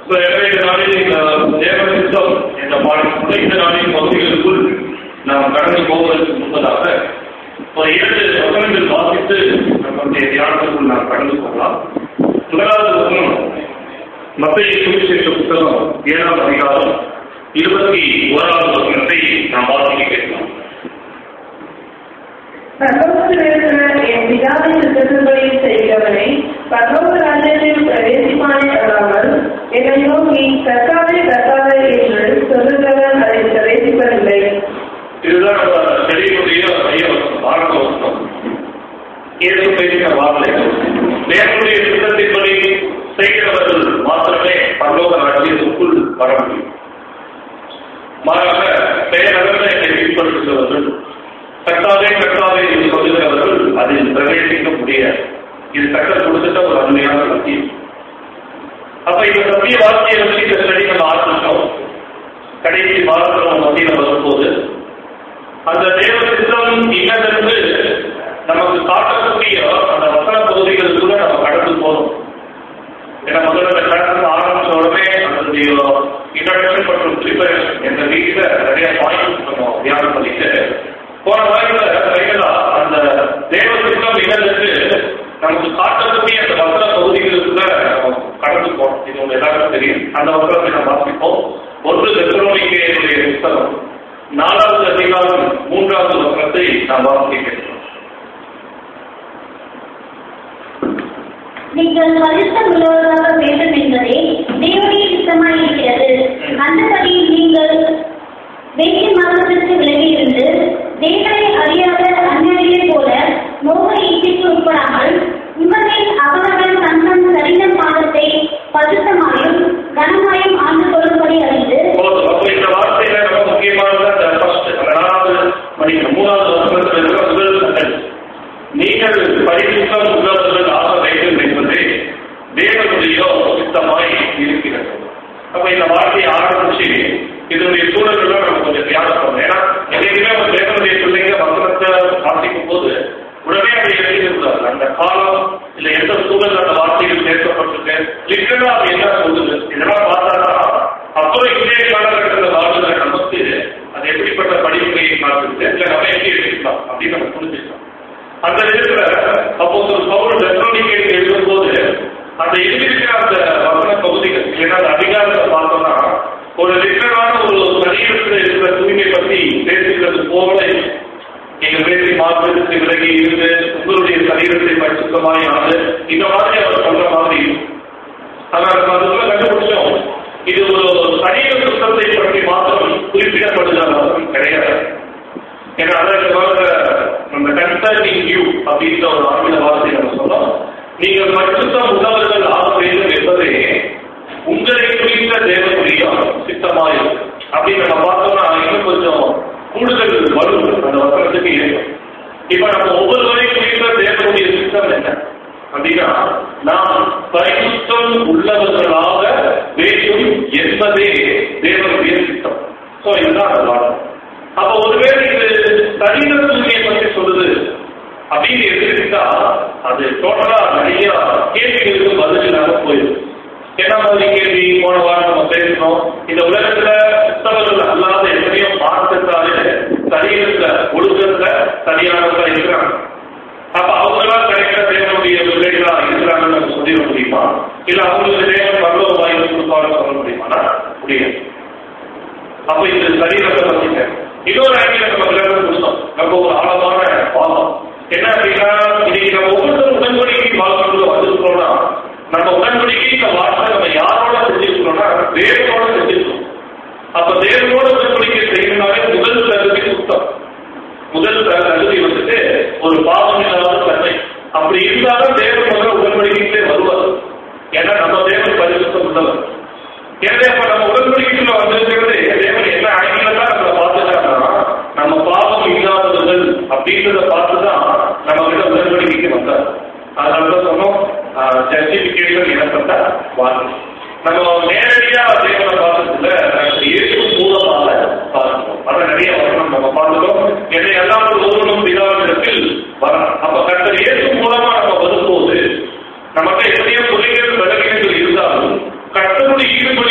So, எனவே இந்த நாளில் இந்த தேவ சித்தம் என்ற பாடல் இந்த நாளின் பகுதிகளுக்குள் நாம் கடந்து போவதற்கு முன்பதாக ஒரு இரண்டு வசனங்கள் வாசித்து நம்முடைய தியானத்திற்குள் நாம் கடந்து போகலாம் முதலாவது வசனம் மத்திய சுவிசேஷ புத்தகம் ஏழாம் அதிகாரம் இருபத்தி ஓராவது வசனத்தை நாம் வாசிக்க கேட்கலாம் பரலோகத்திலிருக்கிற என் பிதாவின் சித்தத்தின்படி செய்கிறவனை பரலோக ராஜ்யத்தில் பிரவேசிப்பானே அல்லாமல் என்னை நோக்கி கர்த்தாவே கர்த்தாவே என்று சொல்லுகிறவன் அதை பிரவேசிப்பதில்லை இதுதான் நம்ம தெளிவுடைய ஐயா ஆரம்ப வசனம் இயேசு பேசின வார்த்தை தேவனுடைய சித்தத்தின்படி செய்கிறவர்கள் மாத்திரமே பரலோக ராஜ்யத்துக்குள் வர முடியும் மாறாக பெயரளவில் என்னை பின்பற்றுகிறவர்கள் கர்த்தாவே கர்த்தாவே என்று சொல்லுகிறவர்கள் அதில் பிரவேசிக்க முடியாது இது கட்டல் கொடுத்துட்ட ஒரு அருமையான சத்தியம் அப்ப இந்த சத்திய வார்த்தையை வச்சு இந்த ஸ்டடி நம்ம ஆரம்பிச்சோம் கடைசி வாரத்தில் நம்ம மத்தியில் வரும்போது அந்த தேவ சித்தம் இன்னதென்று நமக்கு காட்டக்கூடிய அந்த வசன பகுதிகளுக்குள்ள நம்ம கடந்து போறோம் ஏன்னா முதல்ல இந்த கிளாஸ் ஆரம்பிச்ச உடனே அதனுடைய இன்ட்ரடக்ஷன் மற்றும் ப்ரிப்பரேஷன் என்ற வீட்டில் நிறைய பாயிண்ட்ஸ் நம்ம தியானம் பண்ணிட்டு போன வாரத்தில் கைகளா அந்த தேவ சித்தம் இன்னதென்று நமக்கு காட்டக்கூடிய அந்த வசன பகுதிகளுக்குள்ள நம்ம கடந்து போறோம் இது உங்க எல்லாருக்கும் தெரியும் அந்த வசனத்தை நம்ம வாசிப்போம் ஒன்று தெசலோனிக்கேயுடைய புத்தகம் நாலாவது அதிகாரம் மூன்றாவது வசனத்தை நாம் வாசிக்கிறோம் நீங்கள் பரிசுத்தம் உள்ளவர்களாக வேண்டும் என்பதே தேவனுடைய சித்தமாய் இருக்கிறது அந்தபடி நீங்கள் வேண்டிய மார்க்கத்திற்கு விலகி இருந்து தேவனை அறியாத அந்நியர்களைப் போல மோக ஈட்டிக்கு உட்படாமல் உங்களில் அவர்கள் தங்கள் சரிந்த பாதத்தை பரிசுத்தமாயும் கனமாயும் ஆண்டு கொள்ளும்படி அறிந்து போதும் அப்போ இந்த வார்த்தையில ரொம்ப முக்கியமானது அந்த ஃபர்ஸ்ட் அந்த நாலாவது மணி மூணாவது வசனத்தில் இருக்கிற முதல் சட்டம் நீங்கள் பரிசுத்தம் உள்ளவர்கள் ஆக வேண்டும் என்பதே தேவனுடைய சித்தமாய் இருக்கிறது அப்ப இந்த வார்த்தையை ஆரம்பிச்சு இதனுடைய சூழல்கள் நம்ம கொஞ்சம் தியானம் பண்ணணும் ஏன்னா எதையுமே ஒரு தேவனுடைய பிள்ளைங்க வசனத்தை வாசிக்கும் போது உடனே அதை எழுதியிருந்தார் அந்த காலம் இல்ல எந்த சூழல் அந்த வார்த்தைகள் சேர்க்கப்பட்டிருக்கு லிட்டரலா அது என்ன சொல்லுது இதெல்லாம் பார்த்தாதான் அப்புறம் இன்றைய காலகட்டத்தில் வாழ்கிற நமக்கு அது எப்படிப்பட்ட படிப்புகளை காட்டுது இல்ல நம்ம எப்படி எடுக்கலாம் அப்படின்னு நம்ம புரிஞ்சுக்கலாம் அந்த இருக்கிற அப்போ ஒரு பவுல் ரெஸ்டோனிகேட் எழுதும் போது அந்த எழுதியிருக்கிற அந்த வசன பகுதிகள் ஏன்னா அந்த அதிகாரத்தை பார்த்தோம்னா ஒரு லிட்டரான ஒரு சரீரத்தில் இருக்கிற தூய்மை பற்றி பேசுகிறது போல நீங்கள் பேசி மாற்றத்துக்கு விலகி இருந்து உங்களுடைய சரீரத்தை பரிசுத்தமாய் ஆனது இந்த மாதிரி அவர் சொல்ற மாதிரி இருக்கும். ஆனா நம்ம அதுக்குள்ள கண்டுபிடிச்சோம் இது ஒரு சரீர சுத்தத்தை பற்றி மாத்திரம் குறிப்பிடப்படுகிற அவசியம் கிடையாது ஏன்னா அதற்கு வர நம்ம கன்சல்டிங் யூ அப்படின்ற ஒரு ஆங்கில வார்த்தை நம்ம சொன்னோம் நீங்கள் பரிசுத்தம் உள்ளவர்கள் ஆக வேண்டும் என்பதே உங்களை குறித்த தேவனுடைய சித்தமாய் அப்படின்னு நம்ம பார்த்தோம்னா இன்னும் கொஞ்சம் கூடுதல் வலு அந்த வசனத்துக்கு ஏற்படும் இப்ப நம்ம ஒவ்வொருவரையும் குறித்த தேவனுடைய சித்தம் என்ன அப்படின்னா நாம் பரிசுத்தம் உள்ளவர்களாக வேண்டும் என்பதே தேவனுடைய சித்தம் சோ இதுதான் அந்த வார்த்தை அப்ப ஒருவேளை இது சரீர தூய்மையை பற்றி சொல்லுது அப்படின்னு எடுத்துக்கிட்டா அது டோட்டலா நிறைய கேள்விகளுக்கு பதில் இல்லாம போயிடும் என்ன மாதிரி கேள்வி போன வாரம் நம்ம பேசணும் இந்த உலகத்துல புத்தகங்கள் அல்லாத எத்தனையோ பார்த்துட்டாலே சரீரத்துல ஒழுக்கத்துல சரியானவர்களா இருக்கிறாங்க அப்ப அவங்களாம் கிடைக்கிற தேவனுடைய பிள்ளைகளா இருக்கிறாங்கன்னு நம்ம சொல்லிட முடியுமா இல்ல அவங்களுக்கு தேவன் பரலோக வாய்ப்பு கொடுப்பாரு சொல்ல முடியுமானா முடியாது அப்ப இந்த சரீரத்தை பத்தி இன்னொரு ஆங்கில நம்ம விளக்கம் கொடுத்தோம் நம்ம ஒரு ஆழமான பாவம் என்ன அப்படின்னா இன்னைக்கு நம்ம ஒவ்வொரு உடன்படிக்கை வாழ்க்கைக்குள்ள வந்திருக்கிறோம்னா நம்ம உடன்படிக்கை இந்த வார்த்தை நம்ம யாரோட செஞ்சிருக்கிறோம்னா தேவனோட செஞ்சிருக்கோம் அப்ப தேவனோட உடன்படிக்கை செய்யணும்னாலே முதல் தகுதி சுத்தம் முதல் தகுதி வந்துட்டு ஒரு பாவம் இல்லாத தன்மை அப்படி இருந்தாலும் தேவன் முதல்ல உடன்படிக்கையிலே வருவார் ஏன்னா நம்ம தேவன் பரிசுத்தம் உள்ளவர் எனவே அப்ப நம்ம உடன்படிக்கைக்குள்ள வந்திருக்கிறது தேவன் என்ன ஆங்கிலமா நம்மளை பார்த்துட்டாங்கன்னா நம்ம பாவம் இல்லாதவர்கள் அப்படின்றத பார்த்துதான் நம்ம கிட்ட உடன்படிக்கைக்கு வந்தார் அதனாலதான் சொன்னோம் ஜஸ்டிபிகேஷன் எனப்பட்ட வார்த்தை நம்ம நேரடியா தேவனை பார்த்ததுல இயேசு மூலமாக பார்க்கிறோம் அத நிறைய வரணும் நம்ம பார்த்துட்டோம் என்னை எல்லாம் ஒவ்வொன்றும் பிதாவிடத்தில் வரணும் அப்ப கர்த்தர் இயேசு மூலமா நம்ம வரும்போது நமக்கு எத்தனையோ குறைகள் விலகினங்கள் இருந்தாலும் கர்த்தருடைய ஈடுபடி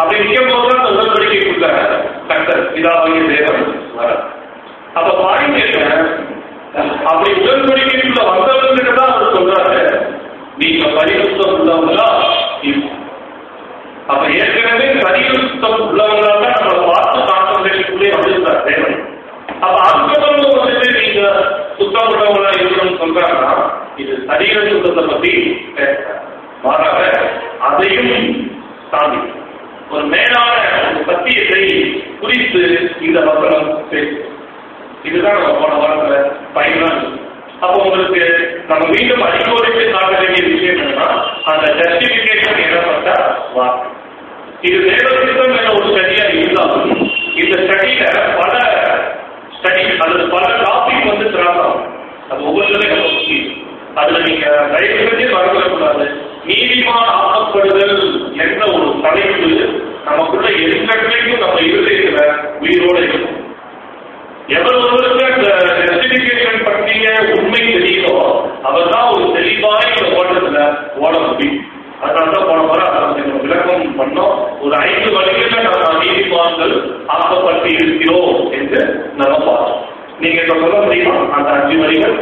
அப்படி நிற்கும் போது தான் அந்த உடன்படிக்கைக்குள்ள கர்த்தர் பிதாவாகிய தேவன் வர அப்ப பாருங்க என்ன அப்படி உடன்படிக்கைக்குள்ள வந்தவங்க தான் அவர் சொல்றாரு நீங்க பரிசுத்தம் உள்ளவங்களா இருக்கும் அப்ப ஏற்கனவே பரிசுத்தம் உள்ளவங்களா தான் நம்மளை பார்த்து கான்சன்ட்ரேஷனுக்குள்ளே வந்திருந்தார் தேவன் அப்ப அதுக்கப்புறம் வந்துட்டு நீங்க சுத்தம் உள்ளவங்களா இருக்கணும்னு சொல்றாங்கன்னா இது சரீர சுத்தத்தை பத்தி பேசுறார். மாறாக அதையும் தாண்டி ஒரு மேலான ஒரு சத்தியத்தை குறித்து இந்த வசனம் பேசும் இதுதான் நம்ம போன வாரத்துல பயனாக அப்போ உங்களுக்கு நம்ம மீண்டும் அடிக்கோடிட்டு காட்ட வேண்டிய விஷயம் என்னன்னா அந்த ஜஸ்டிபிகேஷன் எனப்பட்ட வார்த்தை இது தேவசித்தம் என ஒரு ஸ்டடியா இருந்தாலும் இந்த ஸ்டடியில பல ஸ்டடி அல்லது பல டாபிக் வந்து திராசம் அது ஒவ்வொருத்தரையும் ரொம்ப முக்கியம் அதுல நீங்க தயவு செஞ்சு மறந்துடக்கூடாது நீதிமான் ஆக்கப்படுதல் என்ற ஒரு தலைப்பு நமக்குள்ள எந்தக்கும் நம்ம இருதயத்துல உயிரோட இருக்கும் எவர் ஒருவருக்கு அந்த ஜஸ்டிபிகேஷன் பற்றிய உண்மை தெரியுதோ அவர் தான் ஒரு தெளிவான இந்த ஓட்டத்துல ஓட முடியும் அதனால தான் போன முறை அதை நம்ம விளக்கம் பண்ணோம் ஒரு ஐந்து வழிகள்ல நம்ம நீதிமான்கள் ஆக்கப்பட்டு இருக்கிறோம் என்று நம்ம பார்த்தோம் நீங்க இப்ப சொல்ல முடியுமா அந்த அஞ்சு வழிகள்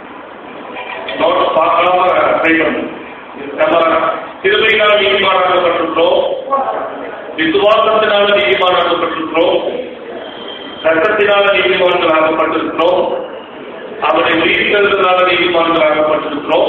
நோட்ஸ் பார்க்கலாமா ட்ரை பண்ணுங்க நம்ம திருமையினால் நீதிமானாக்கப்பட்டிருக்கிறோம் விசுவாசத்தினால நீதிமானாக்கப்பட்டிருக்கிறோம் ரத்தத்தினால நீதிமான்கள் ஆக்கப்பட்டிருக்கிறோம் அவருடைய உயிர்த்தெழுதலால நீதிமான்கள் ஆக்கப்பட்டிருக்கிறோம்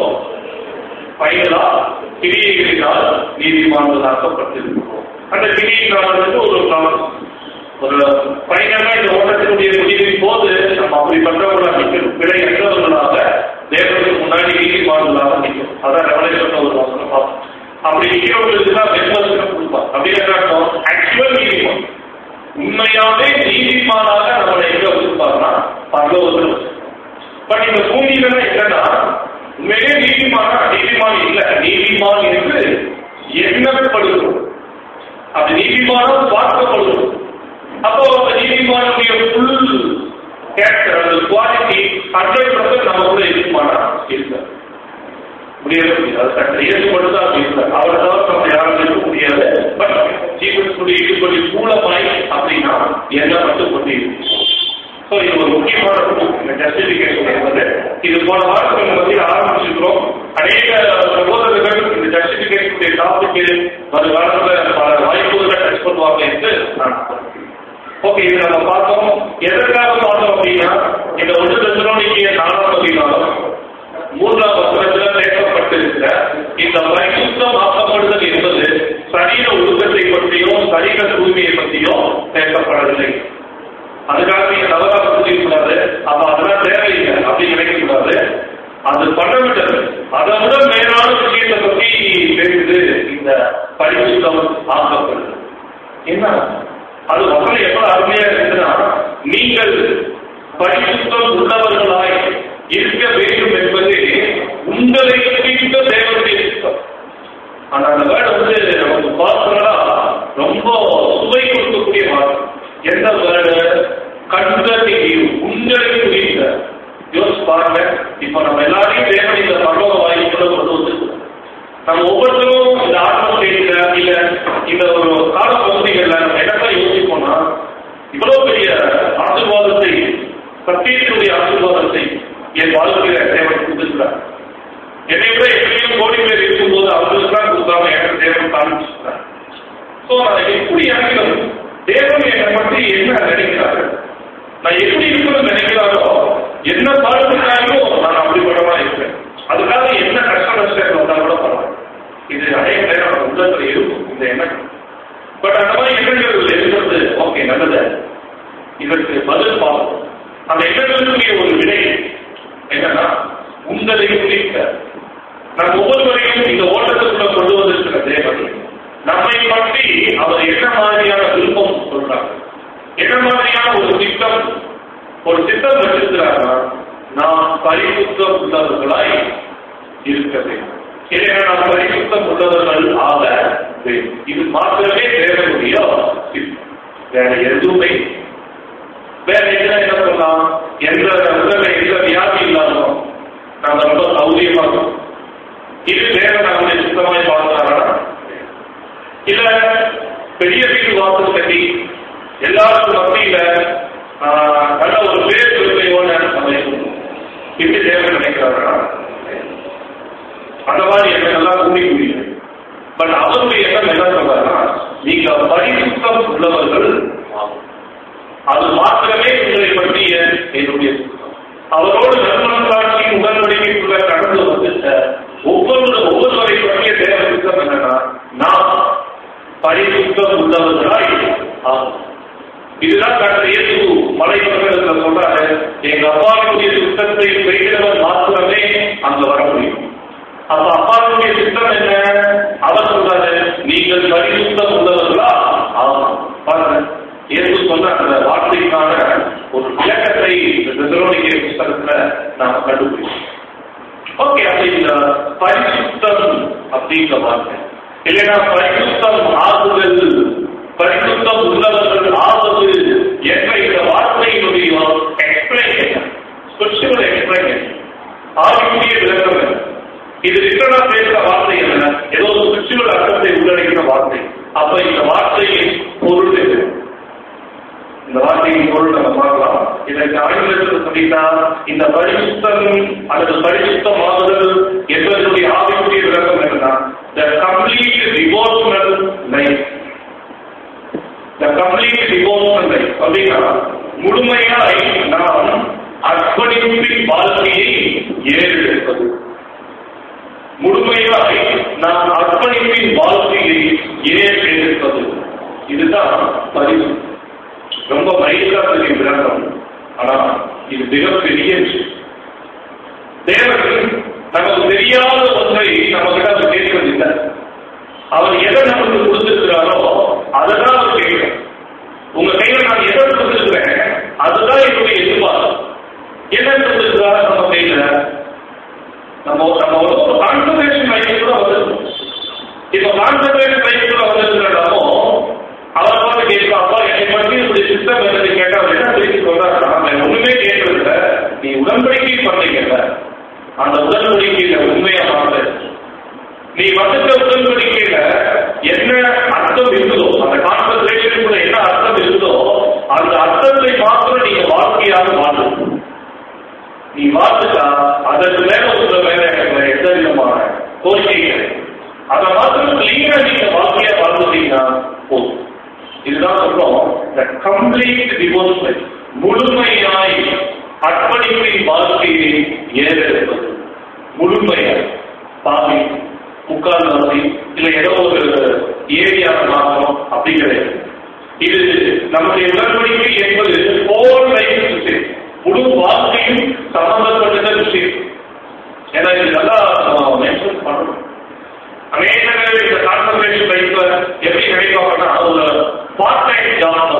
பயனலா கிரியைகளினால் நீதிமான்கள் ஆக்கப்பட்டிருக்கிறோம் அந்த கிரியினால் வந்து ஒரு ப்ராசஸ் ஒரு பயனலா இந்த ஓட்டத்தினுடைய முடிவின் போது நம்ம அப்படி பண்றவர்களாக நிற்கணும் பிழை அற்றவர்களாக தேவனுக்கு முன்னாடி நீதிமான்களாக நிற்கும் அதான் ரெவலேஷன் ஒரு வாசனம் பார்த்தோம் அப்படி நிற்கிறவங்களுக்கு தான் வெண்மசனம் கொடுப்பார் அப்படி என்ன ஆக்சுவல் நீதிமான் உண்மையாவே நீதிமானாக நம்மளை எங்க வச்சிருப்பாருன்னா பரலோகத்தில் பட் இந்த பூமியில என்னன்னா உண்மையிலே நீதிமானா நீதிமான் இல்ல நீதிமான் என்று எண்ணப்படுகிறோம் அது நீதிமானம் பார்க்கப்படுகிறோம் அப்போ அந்த நீதிமானுடைய ஃபுல் கேரக்டர் அந்த குவாலிட்டி ஹண்ட்ரட் பர்சன்ட் நம்ம கூட இருக்குமானா இருக்க முடியவே முடியாது அது கட்ட இயேசு மட்டும் தான் பேசுறாரு அவரை தவிர நம்ம யாரும் இருக்க முடியாது பட் ஜீவனுடைய ஈடுபடி மூலமாய் அப்படின்னா என்ன மட்டும் கொண்டு ஸோ இது ஒரு முக்கியமான book, இந்த ஜஸ்டிபிகேஷன் என்பது இது போன வாரத்தில் நம்ம பற்றி ஆரம்பிச்சிருக்கிறோம் அநேக சகோதரர்கள் இந்த ஜஸ்டிபிகேஷனுடைய டாபிக் வரும் காலத்தில் பல வாய்ப்புகளை டச் பண்ணுவாங்க என்று நான் ஓகே இது நம்ம பார்த்தோம் எதற்காக பார்த்தோம் அப்படின்னா இந்த ஒன்று தசனோனிக்கிய நாலாம் பதினாலும் மூன்றாம் வசனத்துல பேசப்பட்டிருக்கிற இந்த பரிசுத்தம் ஆக்கப்படுதல் என்பது சரீர ஒழுக்கத்தை பற்றியும் சரீர தூய்மையை பற்றியும் பேசப்படவில்லை அதுக்காக நீங்க தவறாக புரிஞ்சிக்கூடாது அப்ப அதெல்லாம் தேவையில்லை அப்படின்னு நினைக்க கூடாது அது பண்ணவிட்டது அதை விட மேலான விஷயத்தை பத்தி பேசுது இந்த பரிசுத்தம் ஆக்கப்படுது என்ன அது வசனம் எவ்வளவு அருமையா இருக்குன்னா நீங்கள் பரிசுத்தம் உள்ளவர்களாய் இருக்க வேண்டும் என்பது உங்களை குறித்த தேவனுடைய சித்தம் ஆனா அந்த வேர்டு வந்து நமக்கு பர்சனலா ரொம்ப சுவை கொடுக்கக்கூடிய வார்த்தை எந்த வேர்டு கண்கட்டி உங்களை குறித்த யோசிச்சு பாருங்க இப்ப நம்ம எல்லாரையும் தேவன் இந்த பரலோக வாய்ப்புகளை கொண்டு வந்திருக்கோம் நம்ம ஒவ்வொருத்தரும் இந்த ஆத்ம ஸ்டேஜ்ல இல்ல இந்த ஒரு கால பகுதிகளில் நம்ம என்னதான் யோசிப்போம்னா இவ்வளவு பெரிய ஆசீர்வாதத்தை சத்தியத்தினுடைய ஆசீர்வாதத்தை என் வாழ்க்கையில தேவன் கொடுத்துருக்கிறார் என்னை விட எத்தனையோ கோடி பேர் இருக்கும்போது அவர்களுக்கு தான் கொடுக்காம எனக்கு தேவன் காமிச்சிருக்கிறார் சோ நான் எப்படி நினைக்கிறோம் தேவன் என்னை பற்றி என்ன நினைக்கிறாரு நான் எப்படி இருக்கணும்னு நினைக்கிறாரோ என்ன பாடுபட்டாலும் நான் அப்படிப்பட்டவா இருக்கிறேன் அதுக்காக என்ன கஷ்ட நஷ்டங்கள் வந்தா கூட பரவாயில்ல இது அநேக நேரம் நம்ம உள்ளத்துல இருக்கும் இந்த எண்ணம் பட் அந்த மாதிரி எண்ணங்கள் இருக்கிறது ஓகே நல்லது இதற்கு பதில் பார்ப்போம் அந்த எண்ணங்களுக்குரிய ஒரு விடை என்னன்னா உங்களை குறித்த நம் ஒவ்வொருவரையும் இந்த ஓட்டத்துக்குள்ள கொண்டு வந்திருக்கிற தேவன் நம்மை பற்றி அவர் என்ன மாதிரியான விருப்பம் சொல்றாங்க என்ன மாதிரியான ஒரு திட்டம் ஒரு திட்டம் வச்சிருக்கிறாரா நாம் பரிசுத்தம் உள்ளவர்களாய் இருக்க வேண்டும் இல்லைன்னா நாம் பரிசுத்தம் உள்ளவர்கள் ஆக வேண்டும் இது மாத்திரமே தேவனுடைய திட்டம் வேற எதுவுமே வேற என்ன என்ன சொல்லலாம் எந்த உடல்ல எந்த வியாதி இல்லாம நம்ம ரொம்ப சௌரியமா இருக்கோம். இது வேற நம்முடைய சுத்தமாய் பார்த்தாரா இல்ல பெரிய வீட்டு வாசல் கட்டி எல்லாருக்கும் மத்தியில ஆஹ், நல்ல ஒரு பேர் பெருமையோட நம்ம இருக்கணும். இப்படி தேவன் நினைக்கிறாரா அந்த மாதிரி எண்ணம் எல்லாம் கூடி முடியும் பட் அவருடைய எண்ணம் என்ன சொல்றாருன்னா நீங்க பரிசுத்தம் உள்ளவர்கள் ஆகும். அது மாத்திரமே உங்களை பற்றிய என்னுடைய சுத்தம். அவரோடு நன்மனசாட்சி உடன்படிக்கைக்குள்ள கடந்து வந்துட்ட ஒவ்வொரு ஒவ்வொருவரை பற்றிய தேவ சுத்தம் என்னன்னா நாம் பரிசுத்தம் உள்ளவர்களாய் ஆகும் இதுதான் கட்ட இயேசு மலை பிரகடனத்துல சொல்றாரு எங்க அப்பாவுடைய சுத்தத்தை செய்கிறவர் மாத்திரமே அங்க வர முடியும் அப்ப அப்பாவுடைய சுத்தம் என்ன அவர் சொல்றாரு நீங்கள் பரிசுத்தம் உள்ளவர்களா ஆமா பாருங்க இயேசு சொன்ன அந்த வார்த்தைக்கான ஒரு விளக்கத்தை தெசலோனிக்கே புஸ்தகத்துல நாம கண்டுபிடிச்சோம் ஓகே அப்ப இந்த பரிசுத்தம் அப்படிங்கிற வார்த்தை இல்லைன்னா பரிசுத்தம் ஆகுதல் பரிசுத்தம் உள்ளவர்கள் ஆவது என்ற இந்த வார்த்தையினுடைய எக்ஸ்பிளேஷன் ஸ்பெஷல் எக்ஸ்பிளேஷன் ஆவிக்குரிய விளக்கம் என்ன? இது லிட்டரலா பேசுற வார்த்தை என்ன ஏதோ ஒரு ஸ்பிரிச்சுவல் அர்த்தத்தை உள்ளடக்கிற வார்த்தை அப்ப இந்த வார்த்தையின் பொருள் என்ன இந்த வார்த்தையின் பொருள் நம்ம பார்க்கலாம் இதற்கு ஆங்கிலத்தில் சொல்லிட்டா இந்த பரிசுத்தம் அல்லது பரிசுத்தமாகுதல் என்பதனுடைய ஆவிக்குரிய விளக்கம் என்னன்னா the complete devotional life the complete devotional life அப்படின்னா முழுமையாய் நாம் அர்ப்பணிப்பின் வாழ்க்கையை ஏறெடுப்பது முழுமையாய் நாம் அர்ப்பணிப்பின் வாழ்க்கையை ஏறெடுப்பது இதுதான் பரிசு ரொம்ப மைல்டா தெரியும் விளக்கம் ஆனா இது மிகப்பெரிய விஷயம் தேவன் நமக்கு தெரியாத ஒன்றை நம்ம கிட்ட அவர் கேட்கறதில்லை அவர் எதை நமக்கு கொடுத்திருக்கிறாரோ அதை தான் அவர் கேட்கிறேன் உங்க கையில நான் எதை கொடுத்திருக்கிறேன் அதுதான் என்னுடைய எதிர்பார்ப்பு என்ன கொடுத்திருக்கிறார் நம்ம கையில நம்ம நம்ம ஒரு கான்சன்ட்ரேஷன் லைஃப் கூட வருது இப்ப கான்சன்ட்ரேஷன் லைஃப் கூட வந்திருக்கிறதாமோ அவர் பார்த்து கேட்கலாம் அப்பா என்னை பற்றி இப்படி சிஸ்டம் என்னது கேட்டா அவர் என்ன திருப்பி சொல்றாரு நான் ஒண்ணுமே கேட்கறதில்ல நீ உடன்படிக்கை பண்ணீங்கல்ல அந்த உடன்படிக்கையில உண்மையா பார்த்து நீ வந்துட்ட உடன்படிக்கையில என்ன அர்த்தம் இருக்குதோ அந்த கான்சன்ட்ரேஷன் கூட என்ன அர்த்தம் இருக்குதோ அந்த அர்த்தத்தை மாத்திரம் நீங்க வாழ்க்கையாக வாழும் நீ வாழ்ந்துட்டா அதற்கு மேல உங்க மேல எனக்கு எந்த விதமான கோரிக்கை கிடையாது அதை மாத்திரம் கிளீனா நீங்க வாழ்க்கையா வாழ்ந்துட்டீங்கன்னா போதும் இதுதான் சொல்றோம் the complete devotion முழுமையாய் அர்ப்பணிப்பின் வாழ்க்கையை ஏறெடுப்பது முழுமையாய் பாவி முக்கால் வாசி இல்ல ஏதோ ஒரு ஏரியா மாற்றம் அப்படி கிடையாது இது நம்முடைய உடன்படிக்கை என்பது ஹோல் லைஃப் விஷயம் முழு வாழ்க்கையும் சம்பந்தப்பட்ட விஷயம் ஏன்னா இது நல்லா மென்ஷன் பண்ணணும் அநேகர்கள் இந்த கான்சன்ட்ரேஷன் லைஃப்ல எப்படி நினைப்பாங்கன்னா ஒரு பார்ட் டைம் ஜாப்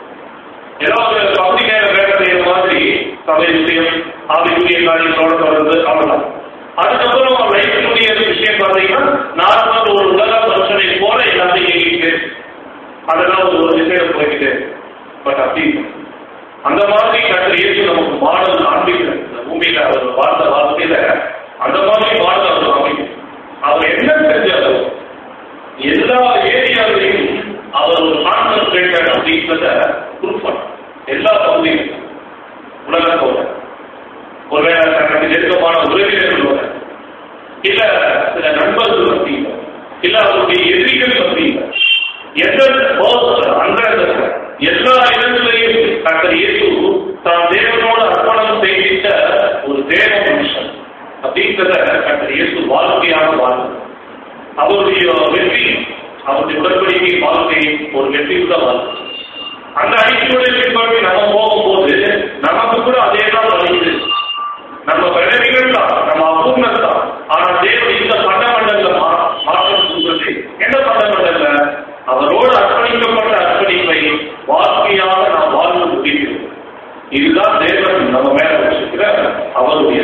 ஏதோ ஒரு பகுதி நேர வேலை செய்யற மாதிரி சபை விஷயம் ஆவிக்குரிய காரியத்தோட தொடர்ந்து அவ்வளவுதான் அதுக்கப்புறம் லைஃபினுடைய விஷயம் பார்த்தீங்கன்னா நார்மல் ஒரு உலக பிரச்சனை போல எல்லாத்தையும் இயங்கிட்டு அதெல்லாம் ஒரு ஒரு விஷயம் போய்கிட்டு பட் அப்படி இல்லை. அந்த மாதிரி கற்று இயேசு நமக்கு மாடல் காண்பிக்கிறார் இந்த பூமியில அவர் வாழ்ந்த வாழ்க்கையில அந்த மாதிரி மாடல் அவர் காண்பிக்கிறார் அவர் என்ன செஞ்சாரோ எல்லா ஏரியாவிலையும் அவர் ஒரு கான்சன்ட்ரேட்டட் அப்படின்றத ப்ரூஃப் பண்ணார் எல்லா பகுதியிலும் உலகத்தோட ஒருவேளை தனக்கு நெருக்கமான உறவினர்களோட இல்ல சில நண்பர்கள் மத்தியில இல்ல அவருடைய எதிரிகள் மத்தியில எந்த அந்த எல்லா இடங்களிலையும் டாக்டர் இயேசு தான் தேவனோட அர்ப்பணம் செய்திட்ட ஒரு தேவ மனுஷன் அப்படின்றத டாக்டர் இயேசு வாழ்க்கையாக வாழ்ந்தார் அவருடைய வெற்றி அவருடைய உடன்படிக்கை வாழ்க்கை ஒரு வெற்றியுள்ள வாழ்க்கை அந்த அடிப்படையை பின்பற்றி நம்ம போகும்போது நமக்கு கூட அதே தான் வருது நம்ம பிறவிகள் தான் நம்ம அபூர்ணம் தான் ஆனா தேவன் இந்த பண்டமண்டல மாற்றம் கொடுத்தது என்ன பண்டமண்டல அவரோடு அர்ப்பணிக்கப்பட்ட அர்ப்பணிப்பை வாழ்க்கையாக நாம் வாழ்ந்து முடிக்கிறோம் இதுதான் தேவன் நம்ம மேல வச்சிருக்கிற அவருடைய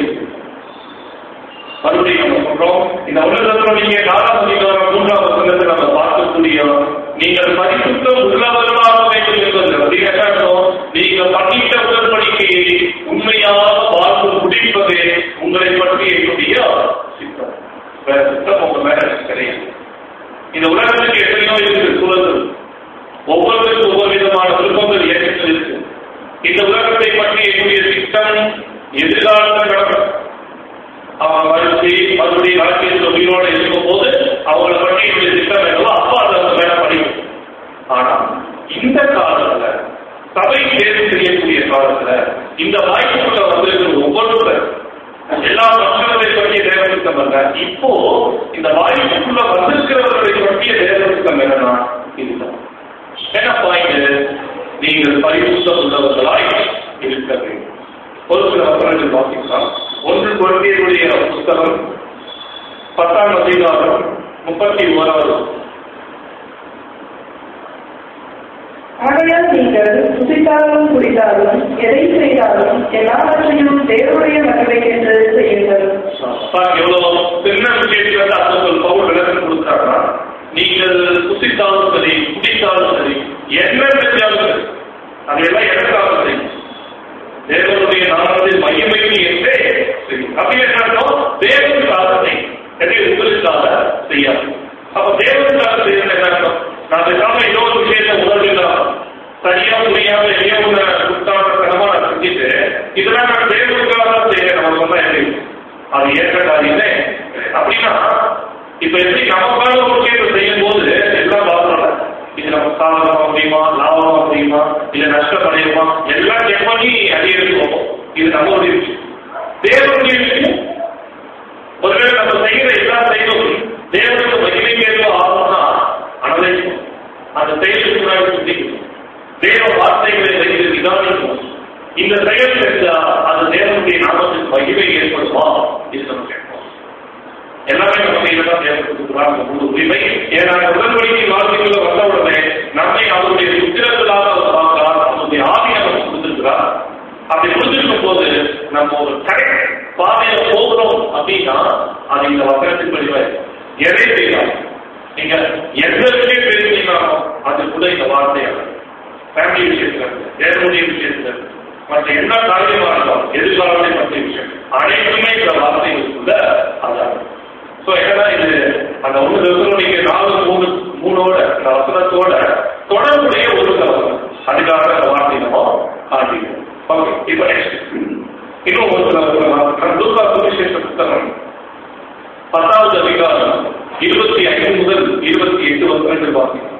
மறுபடியும் நம்ம சொல்றோம் இந்த உலகத்துல நீங்க நாலாம் அதிகாரம் மூன்றாம் வசனத்தை நம்ம பார்க்கக்கூடிய நீங்கள் பரிசுத்தம் உள்ளவர்களாக வேண்டும் என்பது அப்படி என்ன அர்த்தம்? நீங்க பண்ணிட்ட உடன்படிக்கையை உண்மையாக வாழ்ந்து முடிப்பதே உங்களை பற்றி என்னுடைய சித்தம் வேற சித்தம் உங்க மேல கிடையாது இந்த உலகத்துக்கு எத்தனையோ இருக்குது சூழல் எதிர்காலத்தில் நடக்கும் அவன் மறுத்து மறுபடியும் வாழ்க்கையில் உயிரோடு இருக்கும் போது அவங்கள பற்றி இப்படி திட்டம் என்னவோ அப்போ அதை வேலை படிக்கும் ஆனா இந்த காலத்துல சபை தேர்வு செய்யக்கூடிய காலத்துல இந்த வாய்ப்புக்குள்ள வந்திருக்கிற ஒவ்வொருத்தர் எல்லா மக்களதை பற்றிய தேவதிட்டம் அல்ல இப்போ இந்த வாய்ப்புக்குள்ள வந்திருக்கிறவர்களை பற்றிய தேவதிட்டம் என்னன்னா இதுதான் என்ன பாயிண்ட் நீங்கள் பரிசுத்தம் உள்ளவர்களாய் இருக்க வேண்டும் ஒரு சில வசனங்கள் வாசிக்கலாம் ஒன்று குழந்தையுடைய புத்தகம் பத்தாம் அதிகாரம் முப்பத்தி ஓராவது ஆகையால் நீங்கள் புசித்தாலும் குடித்தாலும் எதை செய்தாலும் எல்லாவற்றையும் தேவனுடைய மக்களை என்று செய்யுங்கள் பாருங்க, எவ்வளவு சின்ன விஷயத்துல இருந்து அப்போஸ்தலர் பவுல் விளக்கம் கொடுத்தாருன்னா நீங்கள் புசித்தாலும் சரி குடித்தாலும் சரி என்ன செஞ்சாலும் சரி அதையெல்லாம் எனக்காக செய்யும் தேவனுடைய நாமத்தில் மகிமைக்கு என்றே செய்யும் அப்படி என்ன அர்த்தம்? தேவனுக்காக செய்யும் எதை உங்களுக்காக செய்யாது அப்ப தேவனுக்காக செய்யறது என்ன அர்த்தம் நான் பேசாம ஏதோ ஒரு விஷயத்தை உணர்வுலாம் சரியா புரியாம எதையோ ஒண்ணு குத்தாட்டத்தனமா நான் செஞ்சுட்டு இதெல்லாம் நான் தேவனுக்காக தான் செய்யறேன் நம்ம சொன்னா எப்படி அது ஏற்ற காரியமே கிடையாது. அப்படின்னா இப்ப எப்படி நமக்காக ஒரு விஷயத்தை செய்யும் போது எல்லாம் பார்க்கணும் இது நம்ம சாதகமா முடியுமா லாபமா முடியுமா இல்ல நஷ்டம் அடையுமா எல்லாம் செக் பண்ணி அடையிருக்கோம் இது நம்மளுடைய விஷயம் தேவனுடைய விஷயம் ஒருவேளை நம்ம செய்கிற எல்லா செயலும் தேவனுக்கு மகிமைக்கேற்ற ஆகும்னா அனலைக்கும் அந்த செயலுக்கு முன்னாடி சிந்திக்கணும் தேவ வார்த்தைகளை வைத்து நிதானிக்கும் இந்த செயல் செஞ்சா அது தேவனுடைய நாமத்துக்கு மகிமை ஏற்படுமா இது நம்ம கேட்போம் எல்லாமே நம்ம கையில தான் தேவனுக்கு முழு உரிமை ஏன்னா உடன்படிக்கை வாழ்க்கைக்குள்ள வந்த உடனே நம்மை அவருடைய சுத்திரங்களாக அவர் பார்க்கிறார் அவருடைய ஆவி நமக்கு கொடுத்திருக்கிறார் அப்படி கொடுத்திருக்கும் போது நம்ம ஒரு கரெக்ட் பாதையில போகிறோம் அப்படின்னா அது இந்த வசனத்தின் படிவ எதை செய்யலாம் நீங்க எந்த விஷயம் பேசுனீங்களோ அதுக்குள்ள இந்த வார்த்தையாக ஃபேமிலி விஷயத்துல இருந்து, தேவனுடைய விஷயத்துல இருந்து, மற்ற என்ன காரியமா இருந்தாலும் எதிர்காலத்தை பற்றிய விஷயம் அனைத்துமே இந்த வார்த்தைகளுக்குள்ள அதான் சோ என்னன்னா இது அந்த ஒன்று தசனுடைய நாலு மூணு மூணோட அந்த வசனத்தோட தொடர்புடைய ஒரு வசனம் அதுக்காக அந்த வார்த்தை நம்ம காட்டிக்கிறோம் ஓகே இப்போ நெக்ஸ்ட் இன்னும் ஒரு சில வசனம் லூக்கா சுவிசேஷ புத்தகம் பத்தாவது அதிகாரம் இருபத்தி ஐந்து முதல் இருபத்தி எட்டு வசனங்கள் வாசிக்கிறோம்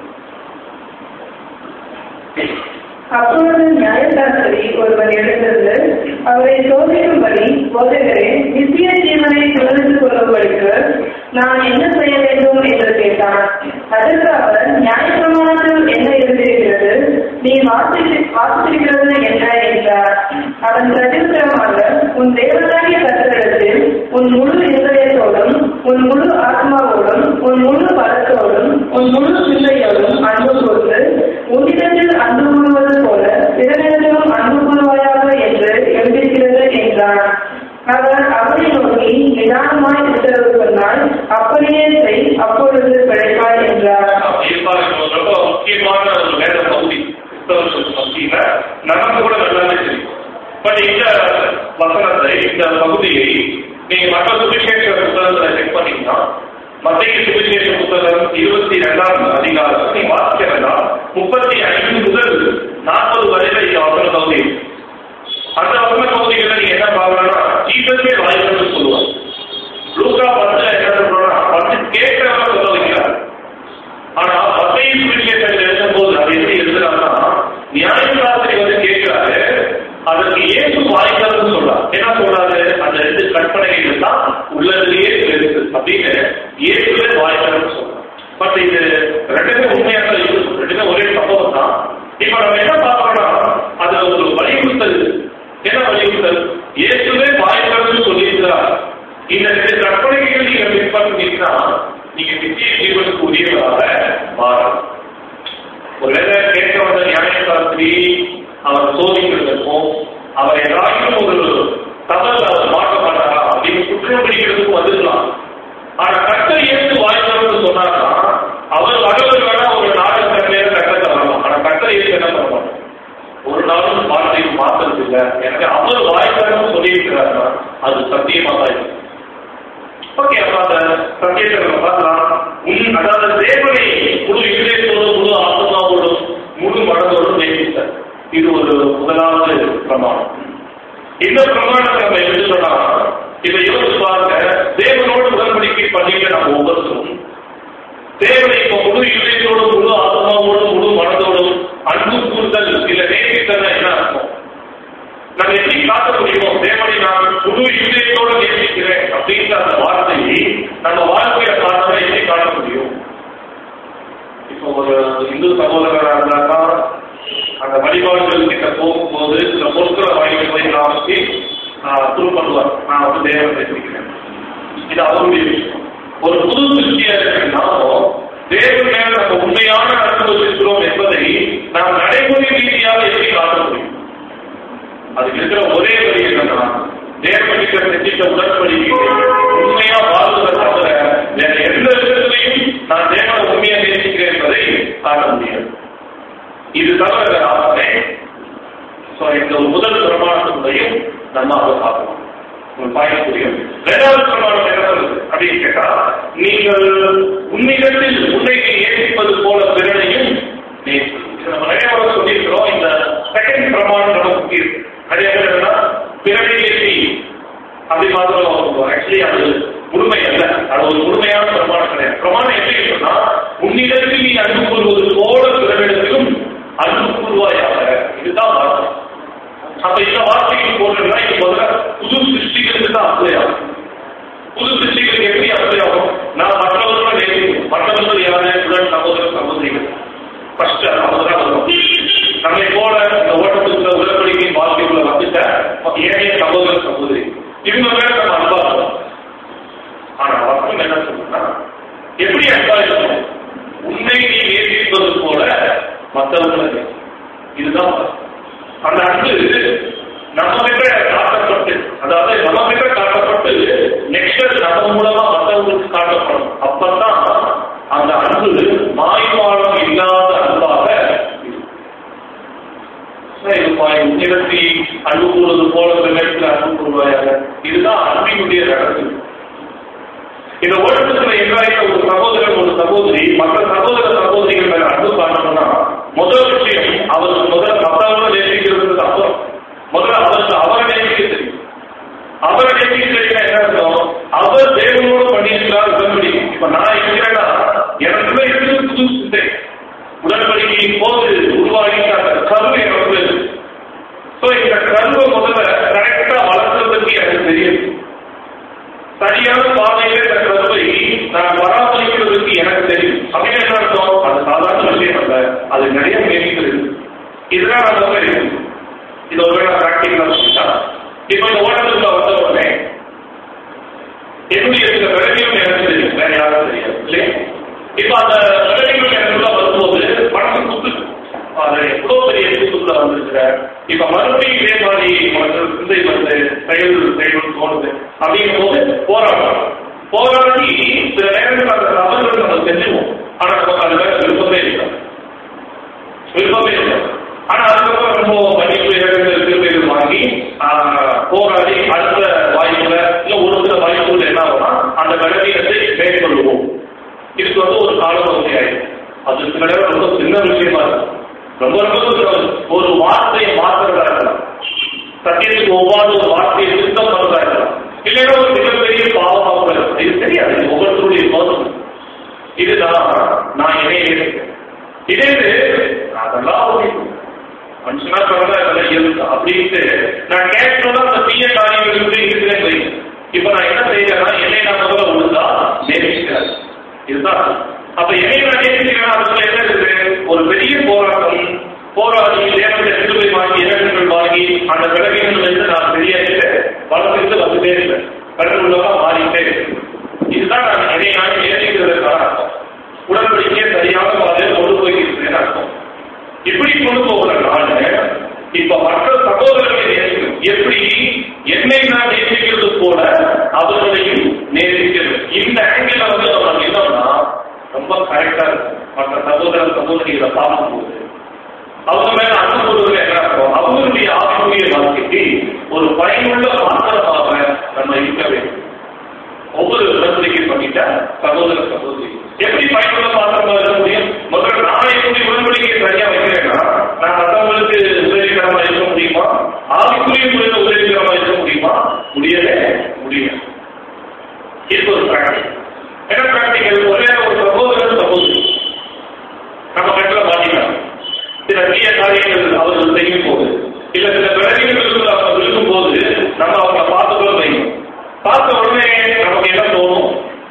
அப்பொழுது நியாயசாஸ்திரி ஒருவன் எழுந்தது அவரை சோதிக்கும்படி போதகரே நித்திய ஜீவனை சுமந்து கொள்ளும்படிக்கு நான் என்ன செய்ய வேண்டும் என்று கேட்டான் அதற்கு அவர் நியாயப்பிரமாணத்தில் என்ன எழுதியிருக்கிறது நீ வாசித்து வாசித்திருக்கிறது என்ன என்றார் அவன் பிரதித்திரமாக உன் தேவனாகிய கத்தரிடத்தில் உன் முழு இருதயத்தோடும் உன் முழு ஆத்மாவோடும் உன் முழு பலத்தோடும் உன் முழு சிந்தையோடும் அன்பு கூர்ந்து உன்னிடத்தில் அன்பு கூறுவது போல பிறனிடத்திலும் அன்பு கூறுவாயாக என்று எழுதியிருக்கிறது என்றார் அவர் அவரை நோக்கி நிதானமாய் உத்தரவு சொன்னால் அப்படியே செய் அப்பொழுது பிழைப்பாய் என்றார் இருப்பாங்க ரொம்ப முக்கியமான ஒரு வேத பகுதி கிறிஸ்தவர்கள் மத்தியில நமக்கு கூட நல்லாவே தெரியும் பட் இந்த வசனத்தை இந்த பகுதியை நீங்க மற்ற சுவிசேஷ புத்தகத்துல செக் பண்ணீங்கன்னா மத்திய சுவிசேஷ புத்தகம் இருபத்தி இரண்டாம் அதிகாரம் நீங்க வாசிக்கிறதா முப்பத்தி ஐந்து முதல் நாற்பது வரையில இந்த வசன பகுதி இருக்கு. அந்த வசன பகுதிகளை நீங்க என்ன பார்க்கணும்னா ஜீசஸே வாய்ப்புன்னு சொல்லுவாங்க லூக்கா பத்துல என்ன சொல்றோம்னா பத்து கேட்கிறவங்க சொல்ல வைக்கிறார் ஆனா மத்தையின் சுவிசேஷத்தில் எழுதும்போது அது எப்படி எழுதுறாங்கன்னா நியாயசாஸ்திரி வந்து கேட்கிறாரு அதற்கு இயேசு வாய்க்காதுன்னு சொல்றார் என்ன சொல்றாரு அந்த ரெண்டு கற்பனைகள் தான் உள்ளதிலேயே பெருசு அப்படின்னு இயேசுவே வாய்க்காதுன்னு சொல்றார் பட் இது ரெண்டுமே உண்மையாக தான் இருக்கு ரெண்டுமே ஒரே சம்பவம் தான் இப்ப நம்ம என்ன பார்க்கறோம்னா அதுல ஒரு வலியுறுத்தல் என்ன வலியுறுத்தல் இயேசுவே வாய்க்காதுன்னு சொல்லியிருக்கிறார் இந்த ரெண்டு கற்பனைகள் நீங்க பின்பற்றினீங்கன்னா நீங்க நித்திய ஜீவனுக்கு உரியவராக மாறலாம் ஒருவேளை கேட்க வந்த நியாயசாஸ்திரி அவர் சோதிக்கிறதுக்கும் அவர் ஏதாச்சும் ஒரு தவறு அவர் மாற்ற மாட்டாரா அப்படின்னு குற்றம் பிடிக்கிறதுக்கும் வந்துடலாம் ஆனா கட்டை ஏற்று வாய்ந்தவர்னு சொன்னார்னா அவர் வகவர் வேணா ஒரு நாட்டு கட்டையில கட்டத்தை வரலாம் ஆனா கட்டை ஏற்று என்ன பண்ண மாட்டோம் ஒரு நாளும் வார்த்தையை மாத்துறது இல்லை எனக்கு அவர் வாய்க்காரன்னு சொல்லியிருக்கிறாருன்னா அது சத்தியமா தான் இருக்கு ஓகே அப்ப அந்த சத்தியத்தை நம்ம பார்க்கலாம் உன் அதாவது தேவனை முழு இதயத்தோடும் முழு ஆத்மாவோடும் முழு மனதோடும் நேசித்தார் இது ஒரு முதலாவது பிரமாணம் இந்த பிரமாணத்தை நம்ம எடுத்துட்டோம்னா இதை யோசிச்சு பாருங்க தேவனோடு உடன்படிக்கை பண்ணிக்க நம்ம ஒவ்வொருத்தரும் தேவனை இப்போ முழு இதயத்தோடும் முழு ஆத்மாவோடும் முழு மனதோடும் அன்பு கூறுதல் இல்ல நேசித்தல் என்ன அர்த்தம் நம்ம எப்படி காட்ட முடியுமோ தேவனை நான் முழு இதயத்தோடு நேசிக்கிறேன் அப்படின்ற அந்த வார்த்தையை நம்ம வாழ்க்கையில காரணம் எப்படி காட்ட முடியும் இப்போ ஒரு இந்து சகோதரராக இருந்தாக்கா அந்த வழிபாடுகள் கிட்ட போகும்போது சில பொருட்களை வாங்கிட்டு போய் நான் வச்சு ப்ரூவ் பண்ணுவார் நான் வந்து தேவனை நேசிக்கிறேன் இது அவருடைய விஷயம் ஒரு புது சிருஷ்டியா நாமோ தேவன் மேல நம்ம உண்மையான அன்பு வச்சிருக்கிறோம் என்பதை நாம் நடைமுறை ரீதியாக எப்படி காட்ட முடியும் அதுக்கு இருக்கிற ஒரே வழி என்னன்னா தேவனுக்கு செஞ்சிட்ட உடன்படிக்கை உண்மையா வாழ்வதை தவிர வேற எந்த விதத்திலையும் நான் தேவனை உண்மையா நேசிக்கிறேன் என்பதை காட்ட முடியாது இது தவிர வேற ஆசை ஸோ இந்த ஒரு முதல் பிரமாணத்தினுடையும் நம்ம அதை பார்க்கணும் உங்களுக்கு பாயிண்ட் புரியும் ரெண்டாவது பிரமாணம் என்ன சொல்லுது அப்படின்னு கேட்டா நீங்கள் உண்மைகளில் உன்னை ஏசிப்பது போல பிறனையும் நேசிப்பது. இது நம்ம நிறைய முறை சொல்லியிருக்கிறோம் இந்த செகண்ட் பிரமாணம் நமக்கு புரியுது நிறைய பேர் என்னன்னா பிறனை ஏசி அப்படி மாத்திரம் ஆக்சுவலி அது முழுமை அல்ல அது ஒரு முழுமையான பிரமாணம் கிடையாது பிரமாணம் எப்படி சொன்னா உன்னிடத்தில் நீ அன்பு கூறுவது போல பிறனிடத்திலும் அன்பு கூறுவாயாக இதுதான் வார்த்தை அப்ப இந்த வார்த்தைக்கு போடுறதுனா இது முதல்ல புது சிருஷ்டிகளுக்கு தான் அப்ளை ஆகும் புது சிருஷ்டிகளுக்கு எப்படி அப்ளை ஆகும் நான் மற்றவர்கள் நேசிக்கணும் மற்றவர்கள் யாரு உடன் சகோதர சகோதரிகள் ஃபர்ஸ்ட் அவங்கதான் வரும் நம்மை போல இந்த ஓட்டத்துக்குள்ள உடன்படிக்கை வாழ்க்கைக்குள்ள வந்துட்ட ஏனைய சகோதர சகோதரி இவங்க மேல நம்ம அன்பா இருக்கணும் ஆனா வர்க்கம் என்ன சொல்லுன்னா எப்படி அன்பா இருக்கணும் உன்னை நீ நேசிப்பது போல மற்றவர்களை நேசி. இதுதான் வர்க்கம். அந்த அன்பு நம்ம கிட்ட காட்டப்பட்டு அதாவது நம்ம கிட்ட காட்டப்பட்டு நெக்ஸ்ட் நம்ம மூலமா மற்றவங்களுக்கு காட்டப்படும் அப்பதான் அந்த அன்பு மாய்மாலம் இல்லாத அன்பாக இருக்கும். உன்னிடத்தி அன்பு கூறுவது போல பின்னத்தில் அன்பு கூறுவாயாக இதுதான் அன்பினுடைய ரகசியம் இந்த உலகத்துல எங்காயிரம் ஒரு சகோதரன் ஒரு சகோதரி மற்ற சகோதர சகோதரிகள் மேல அன்பு காட்டணும்னா முதல் விஷயம் அவருக்கு முதல் மற்றவங்க நேசிக்கிறது அப்புறம் முதல்ல அவருக்கு அவரை நேசிக்க தெரியும் அவரை நேசிக்க தெரியும் என்ன அர்த்தம் அவர் தேவனோடு பண்ணியிருக்கிறார் உடன்படி இப்ப நான் இருக்கிறேன்னா எனக்குள்ள இருக்கிறது புது சிந்தை உடன்படிக்கையின் போது உருவாகி அந்த கருவு எனக்கு ஸோ இந்த கருவை முதல்ல கரெக்டா வளர்க்கறதுக்கு எனக்கு தெரியும் சரியான பாதையில இந்த கருவை நான் பராமரிக்கிறதுக்கு எனக்கு தெரியும் அப்படின்னு என்ன அர்த்தம் அது சாதாரண விஷயம் அல்ல அது நிறைய மேலிகள் இருக்கு இதெல்லாம் நம்ம வந்து இருக்கு இது ஒரு வேளை பிராக்டிகலா சொல்லிட்டா இப்ப இந்த ஓட்டத்துக்குள்ள வந்த உடனே என்னுடைய சில விளைவுகள் எனக்கு தெரியும் வேற யாரும் தெரியாது இல்லையா இப்ப அந்த விளைவுகள் எனக்குள்ள வரும்போது மனசு குத்து அது எவ்வளவு பெரிய குத்துக்குள்ள வந்திருக்கிற இப்ப மறுபடியும் இதே மாதிரி உனக்கு சிந்தை வந்து செயல் செயல் தோணுது அப்படிங்கும் போது போராட்டம் போராடி சில நேரங்கள் அந்த தவறுகள் நம்ம செஞ்சுவோம் ஆனா நமக்கு அது மேல விருப்பமே இல்லை விருப்பமே இல்லை ஆனா அதுக்கப்புறம் ரொம்ப மன்னிப்பு இடங்கள் திரும்பிகள் வாங்கி ஆஹ், போராடி அடுத்த வாய்ப்புல இல்ல ஒரு சில வாய்ப்புகள் என்ன ஆகும்னா அந்த கடைசியத்தை மேற்கொள்வோம் இதுக்கு வந்து ஒரு காலப்பகுதி ஆயிடும் அது சில நேரம் ரொம்ப சின்ன விஷயமா இருக்கும் ரொம்ப ரொம்ப சின்ன- ஒரு வார்த்தையை மாற்றுறதா இருக்கலாம் சத்தியத்துக்கு ஒவ்வாத ஒரு வார்த்தையை திருத்தம் பண்றதா இருக்கலாம் இல்லைன்னா ஒரு மிகப்பெரிய பாவமாக கூட இருக்கலாம். இது தெரியாது இது ஒவ்வொருத்தருடைய சோதனை இதுதான் நான் என்னை நேசிக்கிறேன். இதே இது, நான் அதெல்லாம் ஒழிக்கும். மனுஷனா சொல்றதா இதெல்லாம் இயல்பு அப்படின்ட்டு நான் கேட்கணும்னா அந்த தீய காரியங்களுக்கு இருக்கிறேன் வை. இப்ப நான் என்ன செய்யறேன்னா என்னை நான் முதல்ல ஒழுங்கா நேசிக்கிறேன் இதுதான் அப்ப என்னை நான் நேசிக்கிறேன் அதுல என்ன இருக்குது ஒரு பெரிய போராட்டம் போராடி தேவனுடைய சிலுவை வாங்கி இறக்கங்கள் வாங்கி அந்த விலகிகள் வந்து நான் வெளியேறிட்டு வளர்த்துட்டு வந்துட்டே இருப்பேன் கடவுளா மாறிட்டே இருக்கு இதுதான் நான் என்னை நான் நேசிக்கிறதுக்கான அர்த்தம் உடன்படிக்கையை சரியான பாதையில் கொண்டு போயிருக்கிறேன் அர்த்தம் இப்படி கொண்டு போகிற நாள் இப்ப மற்ற சகோதரர்களை நேசிக்கணும் எப்படி என்னை நான் நேசிக்கிறது போல அவர்களையும் நேசிக்கிறது இந்த ஆங்கிள் வந்து நம்ம என்னன்னா ரொம்ப கரெக்டா இருக்கும் மற்ற சகோதர சகோதரிகளை பார்க்கும்போது அவங்க மேல அன்பு கொள்வது என்ன அர்த்தம் அவங்களுடைய ஆத்மீய வாழ்க்கைக்கு ஒரு பயனுள்ள மாத்திரமாக நம்ம இருக்க வேண்டும் ஒவ்வொரு உடன்படிக்கை பண்ணிட்டா சகோதர சகோதரி எப்படி பயனுள்ள பாத்திரமா இருக்க முடியும் முதல்ல நான் எப்படி உடன்படிக்கை சரியா வைக்கிறேன்னா நான் மற்றவங்களுக்கு உதவிகரமா இருக்க முடியுமா ஆவிக்குரிய முறையில் உதவிகரமா காரியங்கள் அவர்கள் செய்யும் போது இல்ல சில விளைவுகளுக்கு அவங்க இருக்கும் போது நம்ம அவங்க பார்த்துக்கிறோம் வைங்க பார்த்த உடனே நமக்கு என்ன தோணும்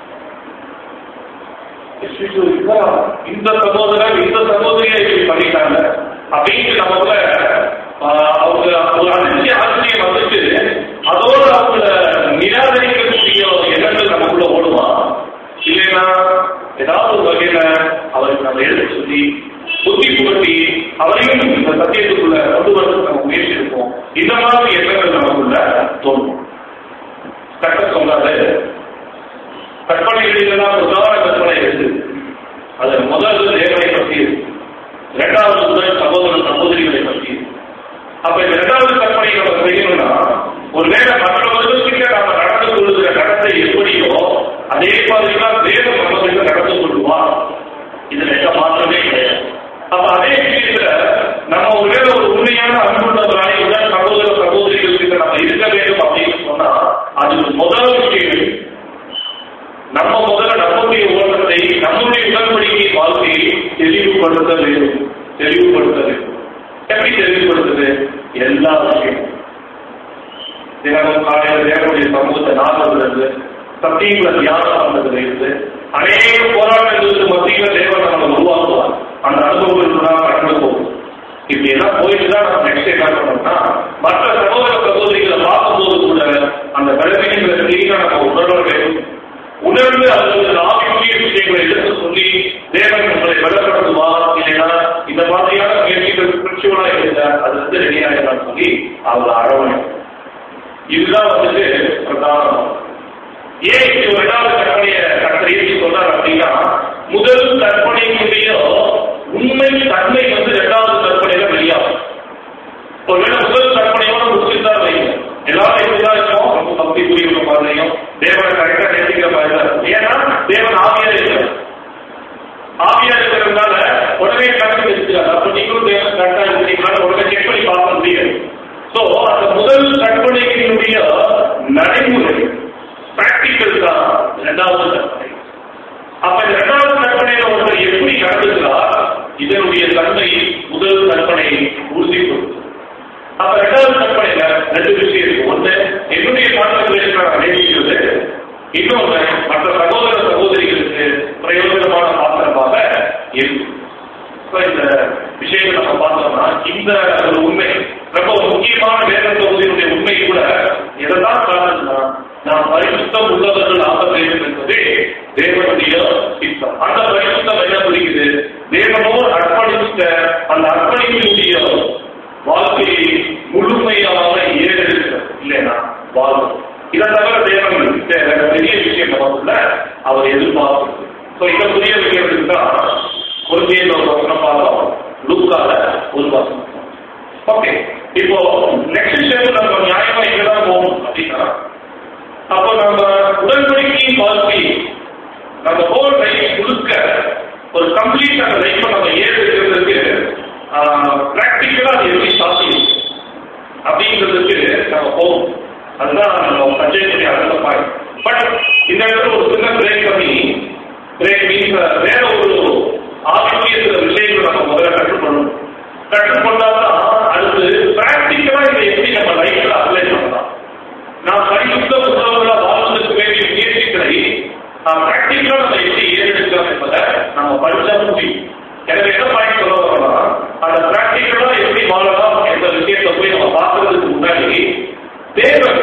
ஐயோ, இவரா? இந்த சகோதரர் இந்த சகோதரியை இப்படி பண்ணிட்டாங்க அப்படின்னு நமக்குள்ள ஆஹ், அவங்க ஒரு அதிர்ச்சி ஆச்சரியம் வந்துட்டு அதோட அவங்கள நிராகரிக்கக்கூடிய ஒரு எண்ணங்கள் நமக்குள்ள ஓடுமா இல்லைன்னா ஏதாவது ஒரு வகையில அவருக்கு நம்ம எடுத்து சொல்லி புத்தி புகட்டி அவரையும் இந்த சத்தியத்துக்குள்ள கொண்டு வரதுக்கு நம்ம முயற்சி இருப்போம் இந்த மாதிரி எண்ணங்கள் நமக்குள்ள தோணும் கட்ட சொல்லாது கற்பனைகளிலெல்லாம் பிரதான கற்பனை இருக்கு அது முதல் தேவனை பற்றி இருக்கு இரண்டாவது முதல் சகோதர சகோதரிகளை பற்றி இருக்கு. அப்ப இந்த இரண்டாவது கற்பனை நம்ம செய்யணும்னா ஒருவேளை மற்றவர்களுக்கிட்ட நாம நடந்து கொள்ளுகிற நடத்தை எப்படியோ அதே மாதிரிதான் தேவன் நமக்கு நடந்து கொள்வார் இதுல எந்த மாற்றமே கிடையாது அப்ப அதே விஷயத்துல நம்ம ஒருவேளை ஒரு உண்மையான அன்புள்ளவராய் உடன் சகோதர சகோதரிகள் கிட்ட நம்ம இருக்க வேண்டும் அப்படின்னு சொன்னா அது முதல் விஷயம் நம்ம முதல்ல நம்முடைய ஓட்டத்தை நம்முடைய உடன்படிக்கை வாழ்க்கையை தெளிவுபடுத்த வேண்டும் தெளிவுபடுத்த வேண்டும் எப்படி தெளிவுபடுத்துது எல்லா விஷயமும் தினமும் காலையில் தேவனுடைய சமூகத்தை நாடுவதிலிருந்து சத்தியங்களை தியானம் பண்ணதுல இருந்து அநேக போராட்டங்களுக்கு மத்தியில தேவன் நம்ம உருவாக்குவார் அந்த அனுபவங்களுக்கு தான் கடந்து போகும் இப்படி எல்லாம் போயிட்டு தான் நம்ம நெக்ஸ்ட் என்ன பண்ணோம்னா மற்ற சகோதர சகோதரிகளை பார்க்கும்போது கூட அந்த பலவீனங்களை கிளீனா நம்ம உணர வேண்டும் உணர்ந்து அவர்களுக்கு ஆவிக்குரிய விஷயங்களை எடுத்து சொல்லி தேவன் உங்களை பலப்படுத்துவார் இல்லைன்னா இந்த மாதிரியான முயற்சிகள் பிரிச்சுவலா இருந்த அது வந்து ரெடியாகலாம் சொல்லி அவங்களை அரவணைக்கும் இதுதான் வந்துட்டு பிரதானம் ஏன் இப்படி ஒரு இரண்டாவது கற்பனையை கற்பனை எப்படி சொல்றாரு அப்படின்னா முதல் கற்பனையினுடைய உண்மை தன்மை வந்து இரண்டாவது கற்பனையில வெளியாகும் ஒருவேளை முதல் கற்பனையோட முடிச்சுதான் வைங்க எல்லாரும் எப்படிதான் இருக்கும் ரொம்ப பக்தி புரியுற மாதிரியும் தேவனை கரெக்டா நேசிக்கிற மாதிரி தான் இருக்கும் ஏன்னா தேவன் ஆவியா இருக்கிறார் ஆவியா இருக்கிறதுனால உடனே கணக்கு வச்சுக்கிறார் அப்ப நீங்களும் தேவன் கரெக்டா இருக்கிறீங்களான்னு உடனே செக் பண்ணி பார்க்க முடியாது சோ அந்த முதல் கற்பனையினுடைய நடைமுறை பிராக்டிக்கல் தான் இரண்டாவது கற்பனை அப்ப இந்த இரண்டாவது கற்பனையில ஒருவர் எப்படி நடந்துக்கிறார் இதனுடைய தன்மை முதல் கற்பனை உறுதிப்படுத்தும் அப்ப இரண்டாவது கற்பனையில ரெண்டு விஷயம் இருக்கு ஒண்ணு என்னுடைய கான்சன்ட்ரேஷன் நான் நேசிக்கிறது இன்னொன்னு மற்ற சகோதர சகோதரிகளுக்கு பிரயோஜனமான பாத்திரமாக இருக்கும் இப்ப இந்த விஷயத்தை நம்ம பார்த்தோம்னா இந்த ஒரு உண்மை ரொம்ப ஒரு முக்கியமான வேத தொகுதியினுடைய உண்மை கூட எதைதான் காரணம்னா நாம் பரிசுத்தம் உள்ளவர்கள் ஆக வேண்டும் என்பதே தேவனுடைய சித்தம் அந்த பரிசுத்தம் என்ன புரியுது தேவனோர் அர்ப்பணித்த அந்த அர்ப்பணிப்பினுடைய வாழ்க்கையை முழுமையாக ஏறெடுக்கிறது இல்லைன்னா வாழும் இதை தவிர தேவன் தேவை பெரிய விஷயம் நமக்குள்ள அவர் எதிர்பார்க்கிறது ஸோ இந்த புதிய விஷயத்துக்கு தான் குருந்தியில் ஒரு வசனம் பார்த்தோம் லூக்கால ஒரு வசனம் ஓகே இப்போ நெக்ஸ்ட் ஸ்டெப் நம்ம நியாயமா இங்க தான் போகணும் அப்படின்னா அப்போ நம்ம உடன்படிக்கை வாழ்க்கை நம்ம ஹோல் லைஃப் முழுக்க ஒரு கம்ப்ளீட் அந்த லைஃப்பை நம்ம ஏற்படுத்துறதுக்கு ப்ராக்டிக்கலா அது எப்படி சாத்தியம் அப்படிங்கிறதுக்கு நம்ம போகும் அதுதான் நம்ம சஜெஸ்ட் பண்ணி அடுத்த பாயிண்ட் பட் இந்த இடத்துல ஒரு சின்ன பிரேக் பண்ணி பிரேக் மீன்ஸ் வேற ஒரு ஆவிக்குரிய சில விஷயங்களை நம்ம முதல்ல கற்றுக்கொள்ளணும் கற்றுக்கொண்டாதான் அடுத்து பிராக்டிக்கலா இதை எப்படி நம்ம லைஃப்ல அப்ளை பண்ணலாம் நாம் பரிசுத்த உணவுகளா வாழ்வதற்கு வேண்டிய முயற்சிகளை பிராக்டிக்கலா நம்ம எப்படி ஏறெடுக்கிறோம் என்பதை நம்ம படிச்சா முடியும் எனவே என்ன பாயிண்ட் சொல்ல வரலாம் அந்த பிராக்டிக்கலா எப்படி வாழலாம் என்ற விஷயத்தை போய் நம்ம பார்க்கறதுக்கு முன்னாடி தேவன்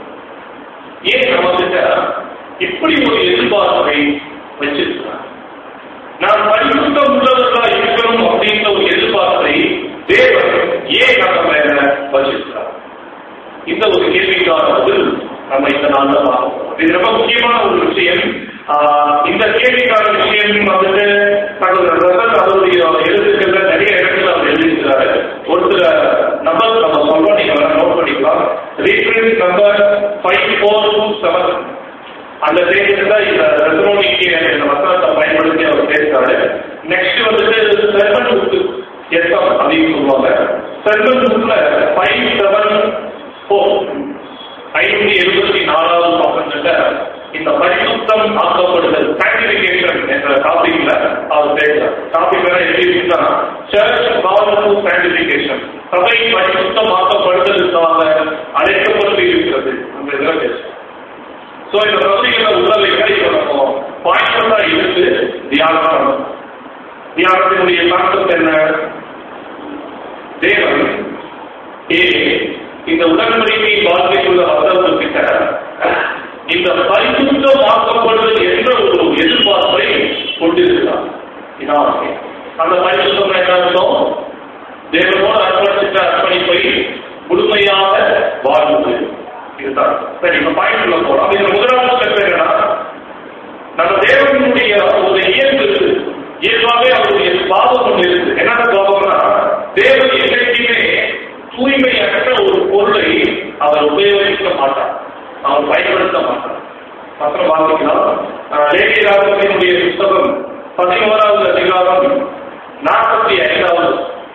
ஏன் நம்ம கிட்ட இப்படி ஒரு எதிர்பார்ப்பை வச்சிருக்கிறார் நான் பரிசுத்தம் உள்ளவர்களா இருக்கணும் அப்படின்ற ஒரு எதிர்பார்ப்பை தேவன் ஏன் நம்ம மேல வச்சிருக்கிறார் இந்த ஒரு கேள்விக்கான பதில் நம்ம இந்த நாள்ல பார்க்கணும் இது ரொம்ப முக்கியமான ஒரு விஷயம் ஆஹ் இந்த கேள்விக்கான விஷயம் வந்துட்டு தங்களுடைய ரசல் அவருடைய எழுத்துக்கள்ல நிறைய இடத்துல அவர் எழுதியிருக்கிறாரு ஒரு சில நம்பர் நம்ம சொல்றோம் நீங்க வேணா நோட் பண்ணிக்கலாம் reference number five four two seven அந்த தேதியில தான் இந்த ரெசனோனிக்கு இந்த வசனத்தை பயன்படுத்தி அவர் பேசுறாரு நெக்ஸ்ட் வந்துட்டு செவன் புக்கு எஸ்எம் அப்படின்னு சொல்லுவாங்க செவன் புக்ல ஃபைவ் செவன் ஃபோர் ஐநூத்தி எழுபத்தி நாலாவது பக்கத்துல இந்த பரிசுத்தம் ஆக்கப்படுதல் சாங்கிபிகேஷன் என்ற டாபிக்ல அவர் பேசுறார் டாபிக் வேற எப்படி இருக்குன்னா சர்ச் கால் டு சாங்கிபிகேஷன் சபை பரிசுத்தம் ஆக்கப்படுதலுக்காக அழைக்கப்பட்டு இருக்கிறது அந்த இதில் பேசுறோம் சோ இந்த பகுதிகளை உள்ள வைக்க இப்ப நம்ம பாயிண்டா இருந்து தியானம் பண்ணணும். தியானத்தினுடைய கான்செப்ட் என்ன தேவன் ஏ இந்த உடன்படிக்கை வாழ்க்கைக்குள்ள வந்தவர்கிட்ட இந்த பரிசுத்தமாக்கப்படுவது என்ற ஒரு எதிர்பார்ப்பை கொண்டிருக்கிறார் இதான் விஷயம். அந்த பரிசுத்தம் என்ன அர்த்தம் தேவனோடு அர்ப்பணித்த அர்ப்பணிப்பை முழுமையாக வாழ்வது இதுதான் சரி இப்ப பாயிண்ட்ல போறோம் இதுல முதலாவது ஸ்டெப் என்னன்னா நம்ம தேவனுடைய ஒரு இயல்பு இருக்கு இயல்பாவே அவருடைய பாவம் ஒன்று இருக்கு என்னென்ன பாவம்னா தேவன் என்றைக்குமே தூய்மையற்ற ஒரு பொருளை அவர் உபயோகிக்க மாட்டார் அவர் பயன்படுத்த மாட்டார் பத்திரம் வாசிக்கலாம் லேகிராகத்தினுடைய புத்தகம் பதினோராவது அதிகாரம் நாற்பத்தி ஐந்தாவது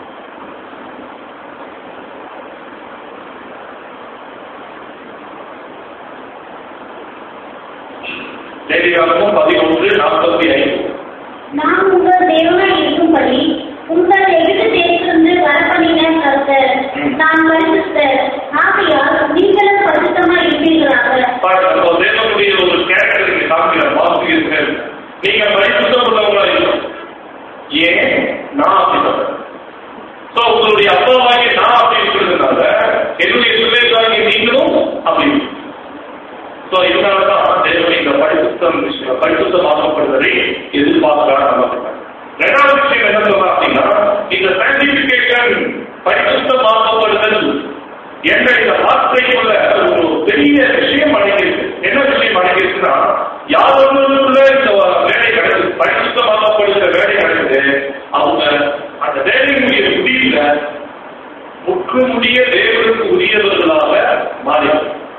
லேகிராகம் பதினொன்று நாற்பத்தி ஐந்து நான் உங்கள் தேவனாய் இருக்கும்படி உங்கள் எகிப்து தேசத்திலிருந்து வரப்பண்ணின கர்த்தர் நான் பரிசுத்தர் ஆகையால் நீங்களும் பரிசுத்தமாய் இருப்பீர்களாக பாருங்க, அப்போ தேவனுடைய ஒரு கேரக்டர் இங்க காமிக்கிற வாசிக்கிறீர்கள் நீங்க பரிசுத்தம் உள்ளவங்களா இருக்கணும் ஏன் நான் அப்படிப்பட்டேன் சோ உங்களுடைய அப்பாவாகி நான் அப்படி இருக்கிறதுனால என்னுடைய பிள்ளைகளாகி நீங்களும் அப்படி சோ இதனாலதான் தேவன் இந்த பரிசுத்தம் விஷயம் பரிசுத்தமாக்கப்படுவதை எதிர்பார்க்கிறார் நமக்கு ரெண்டாவது விஷயம் என்ன சொல்றா அப்படின்னா இந்த சயின்டிபிகேஷன் பரிசுத்தமாக்கப்படுதல் என்ற இந்த வார்த்தைக்குள்ள ஒரு பெரிய விஷயம் அடங்கியிருக்கு என்ன விஷயம் அடங்கியிருக்குன்னா யாருக்குள்ள இந்த வேலை நடக்குது பரிசுத்தமாக்கப்படுகிற வேலை நடக்குது அவங்க அந்த வேலையினுடைய முடிவுல முற்று முடிய தேவனுக்கு உரியவர்களாக மாறி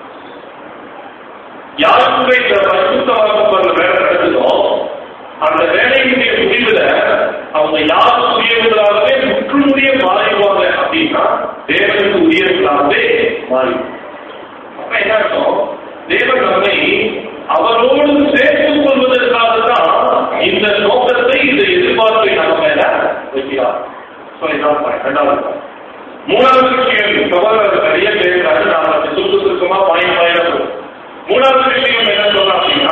யாருக்கு இந்த பரிசுத்தமாக்கப்படுற வேலை நடக்குதோ அந்த வேலையினுடைய முடிவுல அவங்க யாருக்கு உரியவர்களாகவே முற்றுமுடிய மாறிடுவாங்க அப்படின்னா தேவனுக்கு உரியவர்களாகவே மாறி அப்ப என்ன அர்த்தம் தேவன் நம்மை அவரோடு சேர்த்துக் கொள்வதற்காக தான் இந்த நோக்கத்தை இந்த எதிர்பார்ப்பை நம்ம மேல வைக்கிறார் So, இதான் point. ரெண்டாவது point. மூணாவது விஷயம் சகோதரர் நிறைய பேசுறாரு நாம அதை சுருக்க சுருக்கமா பாயிண்ட் பாயிண்டா போறோம் மூணாவது விஷயம் என்ன சொல்றோம் அப்படின்னா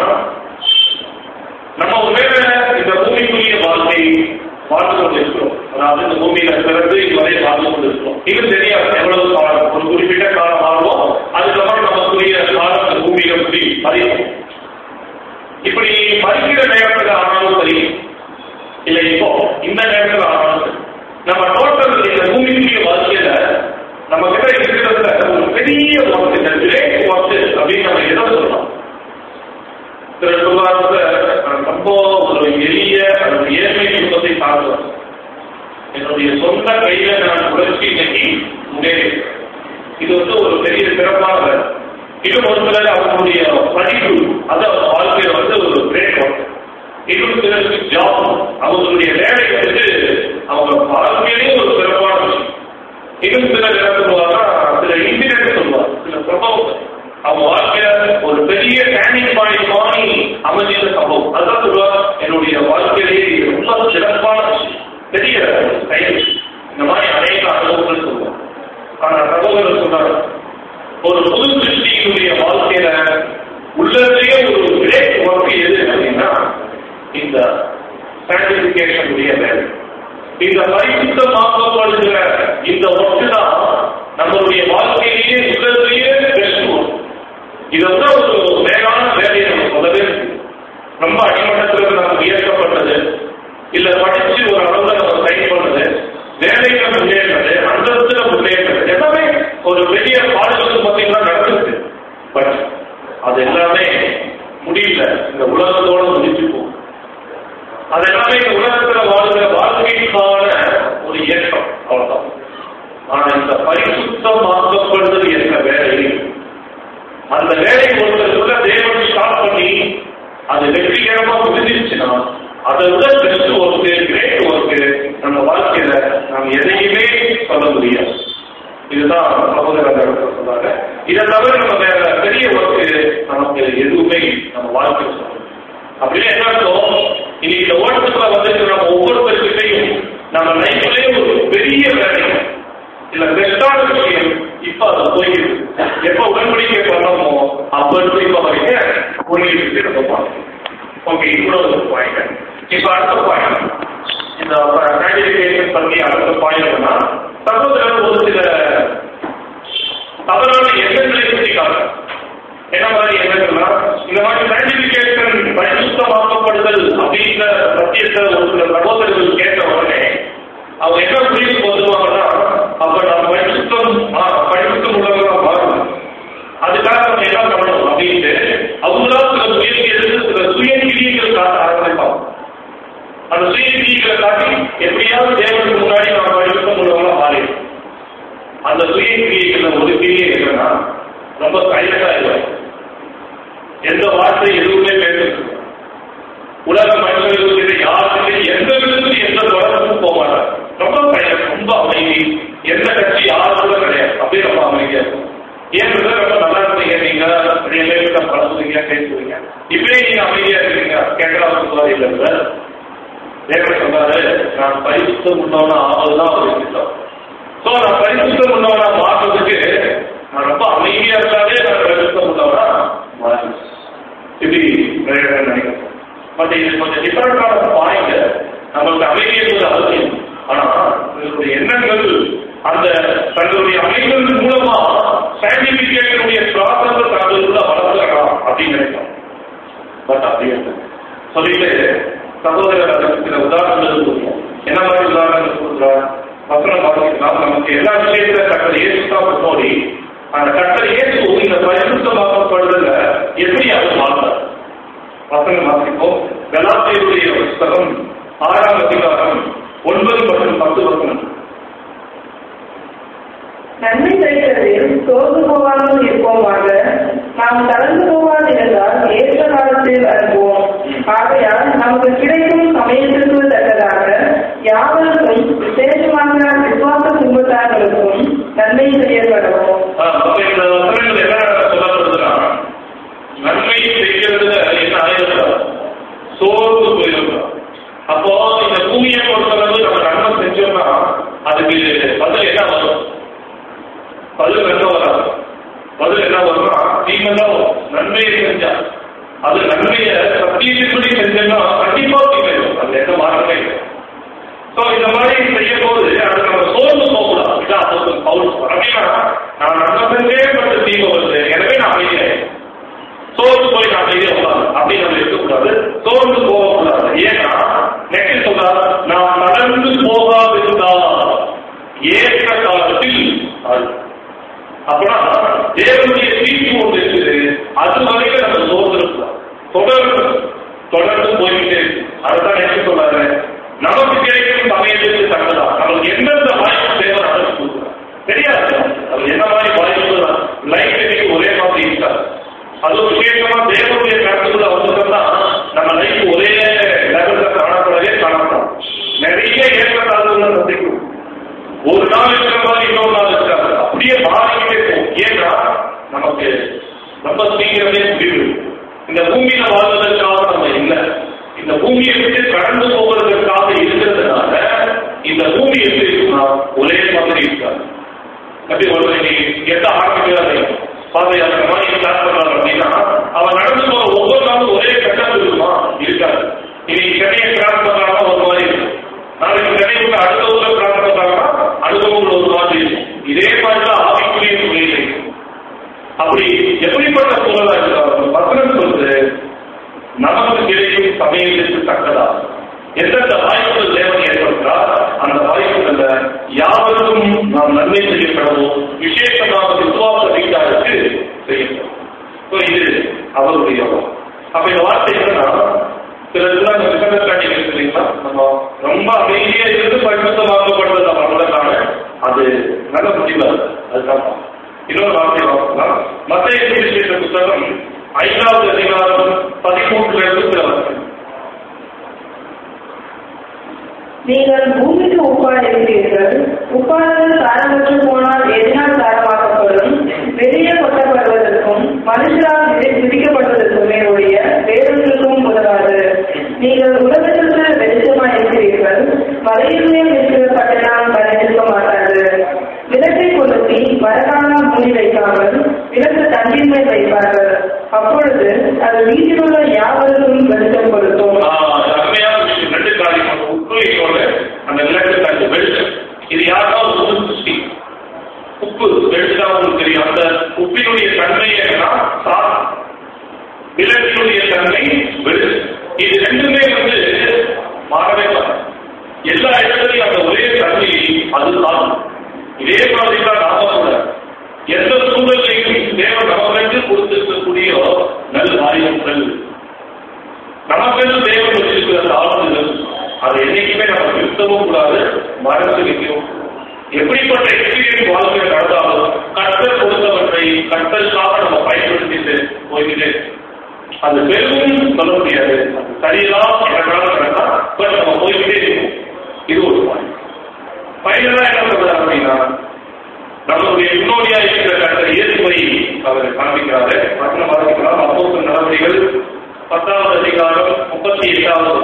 நம்ம ஒருவேளை இந்த பூமிக்குரிய வாழ்க்கை வாழ்ந்து கொண்டு இருக்கிறோம் அதாவது இந்த பூமியில பிறந்து இதுவரை வாழ்ந்து கொண்டு இருக்கிறோம் இது தெரியாது எவ்வளவு காலம் ஒரு குறிப்பிட்ட காலம் வாழ்வோம் அதுக்கப்புறம் நமக்குரிய காலம் இந்த பூமியில முடி அறியும் இப்படி மறிக்கிற நேரத்துல ஆனாலும் சரி இல்ல இப்போ இந்த நேரத்துல ஆனாலும் சரி நம்ம டோட்டல் இந்த பூமிக்குரிய வாழ்க்கையில நம்ம கிட்ட இருக்கிறதுல ஒரு பெரிய ஒர்க் இந்த கிரேட் ஒர்க் அப்படின்னு நம்ம எதை சொல்லலாம் சில சொல்வாங்க நான் ரொம்ப ஒரு எளிய ஒரு ஏழ்மை குடும்பத்தை சார்ந்தவர் என்னுடைய சொந்த கையில நான் உழைச்சி இன்னைக்கு முன்னேறி இது வந்து ஒரு பெரிய சிறப்பான வேலை. இன்னும் ஒரு சிலர் அவங்களுடைய படிப்பு அது அவங்க வாழ்க்கையில வந்து ஒரு கிரேட் ஒர்க் இன்னும் சிலருக்கு ஜாப் அவங்களுடைய வேலை வந்து அவங்க வாழ்க்கையிலேயே ஒரு சிறப்பான விஷயம் இன்னும் சிலர் என்ன சொல்லுவாங்கன்னா சில இன்சிடென்ட் சொல்லுவாங்க சில சம்பவம் அவங்க வாழ்க்கையில ஒரு பெரிய டேர்னிங் பாயிண்ட் மாதிரி அமைஞ்சிருந்த சம்பவம் அதான் சொல்லுவாங்க என்னுடைய வாழ்க்கையிலேயே இது ரொம்ப சிறப்பான விஷயம் பெரிய செயல் இந்த மாதிரி அநேக அனுபவங்கள் சொல்லுவாங்க ஆனா சகோதரர் சொன்னார் ஒரு புது சிருஷ்டியினுடைய வாழ்க்கையில உள்ளதையே ஒரு கிரேட் ஒர்க் எது அப்படின்னா இந்த சாண்டிபிகேஷன் உடைய வேலை இந்த பரிசுத்தமாக்கப்படுகிற இந்த ஒர்க்கு தான் நம்மளுடைய வாழ்க்கையிலேயே உள்ளதிலேயே பெஸ்ட் ஒர்க் இது வந்து ஒரு வேகான வேலையை நம்ம சொல்லவே இருக்கு. ரொம்ப அடிமட்டத்தில் நம்ம உயர்த்தப்பட்டது இல்ல படிச்சு ஒரு அளவுல நம்ம சைன் பண்ணது வேலையில முன்னேற்றது அந்தஸ்துல முன்னேற்றது எல்லாமே ஒரு பெரிய பாடுகளுக்கு பார்த்தீங்கன்னா நடந்துருக்கு பட் அது எல்லாமே முடியல இந்த உலகத்தோட முடிச்சு போகும் அது எல்லாமே இந்த உலகத்துல வாழ்கிற வாழ்க்கைக்கான ஒரு ஏற்றம் அவ்வளவுதான் ஆனா இந்த பரிசுத்தமாக்கப்படுதல் என்ற வேலை அந்த வேலை ஒருத்தருக்குள்ள தேவன் ஸ்டார்ட் பண்ணி அது வெற்றிகரமா முடிஞ்சிருச்சுன்னா அதை விட பெஸ்ட் ஒர்க்கு கிரேட் ஒர்க்கு நம்ம வாழ்க்கையில நாம் எதையுமே சொல்ல முடியாது இதுதான் சகோதரர் அந்த இடத்துல சொன்னாங்க இதை தவிர நம்ம வேற பெரிய ஒர்க்கு நமக்கு எதுவுமே நம்ம வாழ்க்கை சொல்லுது அப்படின்னா என்ன அர்த்தம் இன்னைக்கு இந்த ஓட்டத்துல வந்து நம்ம ஒவ்வொருத்தருக்கிட்டையும் நம்ம லைஃப்லயே ஒரு பெரிய வேலை இல்ல பெஸ்டான விஷயம் இப்ப அது போயிருக்கு எப்ப உடன்படிக்கை பண்ணமோ அப்ப இருந்து இப்ப வரைக்கும் போயிட்டு இருக்கு நம்ம பார்க்கணும் ஓகே இவ்வளவு ஒரு பாயிண்ட் இப்ப அடுத்த பாயிண்ட் இந்த கிராஜுவேஷன் பத்தி அடுத்த பாயிண்ட் என்னன்னா சகோதரர் ஒரு சில தவறான எண்ணங்களை சுட்டிக்காங்க என்ன மாதிரி எண்ணங்கள்னா இந்த மாதிரி சயின்டிபிகேஷன் பரிசுத்தமாக்கப்படுதல் அப்படின்ற சத்தியத்தை ஒரு சில சகோதரர்கள் கேட்ட உடனே அவங்க என்ன புரிந்து போதுவாங்கன்னா அப்ப நம்ம பரிசுத்தம் ஆ, பரிசுத்தம் உள்ளவங்களா மாறணும் அதுக்காக நம்ம என்ன பண்ணணும் அப்படின்ட்டு அவங்களா சில முயற்சி எடுத்து சில சுய கிரியைகள் காட்ட ஆரம்பிப்பாங்க அந்த சுய கிரியைகளை காட்டி எப்படியாவது தேவனுக்கு முன்னாடி நம்ம பரிசுத்தம் உள்ளவங்களா மாறிடும் அந்த சுய கிரியைகள்ல ஒரு கிரியை என்னன்னா ரொம்ப சைலண்டா இருக்கும் எந்த வார்த்தை எதுவுமே பேசுறது உலக மனிதர்களுக்கு யாருக்குமே எந்த விதத்திலும் எந்த தொடர்பும் போக மாட்டாங்க ரொம்ப சைலண்ட் ரொம்ப அமைதி எந்த கட்சி யாரு கூட கிடையாது அப்படியே ரொம்ப அமைதியா இருக்கும் ஏன் brother, ரொம்ப நல்லா இருந்தீங்க நீங்க ரிலேட்டிவா பழகுறீங்க பேசுறீங்க இப்படியே நீங்க அமைதியா இருக்கீங்க கேட்கலாம் சொல்லுவாரு இல்ல சார் தேவன் சொன்னாரு நான் பரிசுத்தம் உண்டவனா ஆவதுதான் ஒரு திட்டம் சோ நான் பரிசுத்தம் உள்ளவனா மாற்றதுக்கு நான் ரொம்ப அமைதியா இருந்தாலே நான் பரிசுத்தம் உள்ளவனா மாறி இப்படி நிறைய பேர் நினைக்கிறேன் பட் இது கொஞ்சம் டிஃபரெண்டான பாயிண்ட் நம்மளுக்கு அமைதி என்பது அவசியம் ஆனா உங்களுடைய எண்ணங்கள் அந்த தங்களுடைய அமைப்பின் மூலமா சயின்டிபிகேஷனுடைய ப்ராசஸ் தங்களுக்குள்ள வளர்க்கலாம் அப்படின்னு நினைக்கிறோம் பட் அப்படி இல்லை சொல்லிட்டு சகோதரர் அதுக்கு சில உதாரணங்கள் கொடுப்போம் என்ன மாதிரி உதாரணங்கள் கொடுக்குறார் வசனம் பார்த்தீங்கன்னா நமக்கு எல்லா விஷயத்துல கட்டளை இயேசு தான் முன்னோடி அந்த கட்டளை இயேசு இந்த பரிசுத்தமாக்கப்படுறதுல எப்படி அவர் மாற்றார் வசனம் வாசிப்போம் கலாத்தியருடைய புஸ்தகம் ஆறாம் அதிகாரம் ஒன்பது மற்றும் பத்து வசனம் நன்மை செய்கிறதில் சோர்ந்து போகாமல் இருப்போமாக நாம் கலந்து போகாது இருந்தால் ஏற்ற காலத்தில் அனுப்புவோம் ஆகையால் நமக்கு கிடைக்கும் சமயத்திற்கு தக்கதாக யாவருக்கும் விசேஷமாக விசுவாச குடும்பத்தார்களுக்கும் நன்மை செய்யப்படவும் ஆஹ் அப்ப இந்த வசனங்கள் என்ன சொல்லப்படுதுன்னா நன்மை செய்கிறதுல என்ன ஆயிருக்கிறார் சோர்ந்து போயிருக்கிறார் அப்போ இந்த பூமியை பொறுத்தளவு நம்ம நன்மை செஞ்சோம்னா அதுக்கு பதில் என்ன வரும் பதில் என்ன வராது பதில் என்ன வரும்னா தீமை தான் வரும் நன்மையை செஞ்சா அது நன்மையை சத்தியத்தின்படி செஞ்சோம்னா கண்டிப்பா தீமை வரும் அது எந்த மாற்றமே இல்லை ஸோ இந்த மாதிரி செய்யும் போது அது நம்ம சோர்ந்து போகக்கூடாது இதான் அப்போ பவுல் அப்படின்னா நான் நன்மை பட்டு தீமை வருது எனவே நான் அமைதியாயிருக்கேன் சோர்ந்து போய் நான் அமைதியா உட்காந்து அப்படி நம்ம இருக்கக்கூடாது சோர்ந்து போகக்கூடாது ஏன்னா நெக்ஸ்ட் சொல்றாரு நான் நடந்து போகாதிருந்தால் ஏற்ற காலத்தில் அது அப்படின்னா தேவனுடைய தீர்ப்பு ஒன்று இருக்குது அது வரைக்கும் நம்ம சோர்ந்து இருக்கலாம் தொடர்ந்து தொடர்ந்து போய்கிட்டே இருக்கு அதுதான் நெக்ஸ்ட் சொல்றாரு நமக்கு கிடைக்கும் சமயத்திற்கு தக்கதான் நமக்கு எந்தெந்த வாய்ப்பு தேவை நடந்து கொடுக்குறான் தெரியாது அது என்ன மாதிரி வாய்ப்பு லைஃப் இன்னைக்கு ஒரே மாதிரி இருக்காது அது விசேஷமா தேவனுடைய கருத்துக்குள்ள வந்துட்டோம்னா நம்ம லைஃப் ஒரே லெவல்ல காணப்படவே காணப்படும் நிறைய ஏற்றத்தாழ்வுகளை சந்திக்கும் ஒரு நாள் இருக்கிற மாதிரி இன்னொரு நாள் இருக்காது அப்படியே மாறிக்கிட்டே போகும் ஏன்னா நமக்கு ரொம்ப சீக்கிரமே முடிவு இந்த பூமியில வாழ்வதற்காக நம்ம இல்லை இந்த பூமியை விட்டு கடந்து போவதற்காக இருக்கிறதுனால இந்த பூமி எப்படி இருக்குன்னா ஒரே மாதிரி இருக்காது அப்படி ஒரு நீ எந்த ஆரம்பிக்கிறாரு பாதையாளர் மாதிரி ஸ்டார்ட் பண்றாரு அப்படின்னா அவன் நடந்து போற ஒவ்வொரு நாளும் ஒரே கட்டத்தில் இருக்குமா இருக்காது இன்னைக்கு சென்னையை கிராஸ் பண்றாங்கன்னா ஒரு மாதிரி இருக்கும் நாளைக்கு சென்னை விட்டு அடுத்த ஊர்ல கிராஸ் பண்றாங்கன்னா அனுபவங்கள் ஒரு மாதிரி இருக்கும் இதே மாதிரி தான் ஆவிக்குரிய சூழ்நிலை இருக்கும் அப்படி எப்படிப்பட்ட சூழலா இருக்கிறார் பத்திரம் சொல்றது நமக்கு கிடைக்கும் சமயத்திற்கு தக்கதா எந்தெந்த வாய்ப்புகள் தேவன் ஏற்படுத்தார் அந்த வாய்ப்புகள்ல யாவருக்கும் நாம் நன்மை செய்யப்படவும் விசேஷமாக விசுவாச வீட்டாருக்கு செய்யப்படும் So, இது அவருடைய வரம். அப்ப இந்த வார்த்தை என்னன்னா சில இதெல்லாம் இந்த மிஸ்அண்டர்ஸ்டாண்டிங் இருக்கு இல்லைங்களா நம்ம ரொம்ப அமைதியா இருந்து பரிசுத்தமாக்கப்படுறது நம்மளோட அது நல்ல முடிவு அதுதான் இன்னொரு வார்த்தை வாசிக்கலாம் மத்திய சுவிசேஷ புத்தகம் ஐந்தாவது அதிகாரம் பதிமூன்றுல இருந்து சில வசனம். நீங்கள் பூமிக்கு உப்பாக இருக்கிறீர்கள் உப்பானது சாரமற்று போனால் எதனால் சாரமாக்கப்படும் வெளியே கொட்டப்படுவதற்கும் மறு ஊற்றி வைக்காமல் விளக்கு தண்ணீர் மேல் வைப்பார்கள் அப்பொழுது அது வீட்டில் உள்ள யாவருக்கும் வெளிச்சம் கொடுக்கும் ஆஹ் அருமையான விஷயம் ரெண்டு காரியம் அந்த உப்பு இன்னொரு அந்த விளக்கு அந்த வெளிச்சம் இது யாருன்னா ஒரு புது சிருஷ்டி உப்பு வெளிச்சம் உங்களுக்கு தெரியும் அந்த உப்பினுடைய தன்மை என்னன்னா சாதம் விளக்கினுடைய தன்மை வெளிச்சம் இது ரெண்டுமே வந்து மாறவே மாறும் எல்லா இடத்துலையும் அந்த ஒரே தன்மை அது சாதம் இதே மாதிரி தான் நாம கூட எந்த சூழலையும் தேவன் நமக்கு கொடுத்திருக்கக்கூடிய நல்ல ஆயுதங்கள் நமக்கு தேவன் வச்சிருக்கிற அந்த ஆளுநர்கள் அதை என்னைக்குமே நம்ம நிறுத்தவும் கூடாது மறந்து வைக்கவும் எப்படிப்பட்ட எக்ஸ்பீரியன்ஸ் வாழ்க்கையில் நடந்தாலும் கர்த்தர் கொடுத்தவற்றை கர்த்தருக்காக நம்ம பயன்படுத்திட்டு போய்கிட்டு அது பெரும் சொல்ல முடியாது அது சரியெல்லாம் எனக்காக நடந்தா பட் நம்ம போய்கிட்டே இருக்கும் இது ஒரு பாயிண்ட் ஃபைனலா என்ன சொல்றது அப்படின்னா நம்மளுடைய முன்னோடியா இருக்கிற கர்த்தர் இயேசுவை அவர் காண்பிக்கிறாரு வசனம் வாசிக்கலாம் அப்போ நடவடிக்கைகள் பத்தாவது அதிகாரம் முப்பத்தி எட்டாவது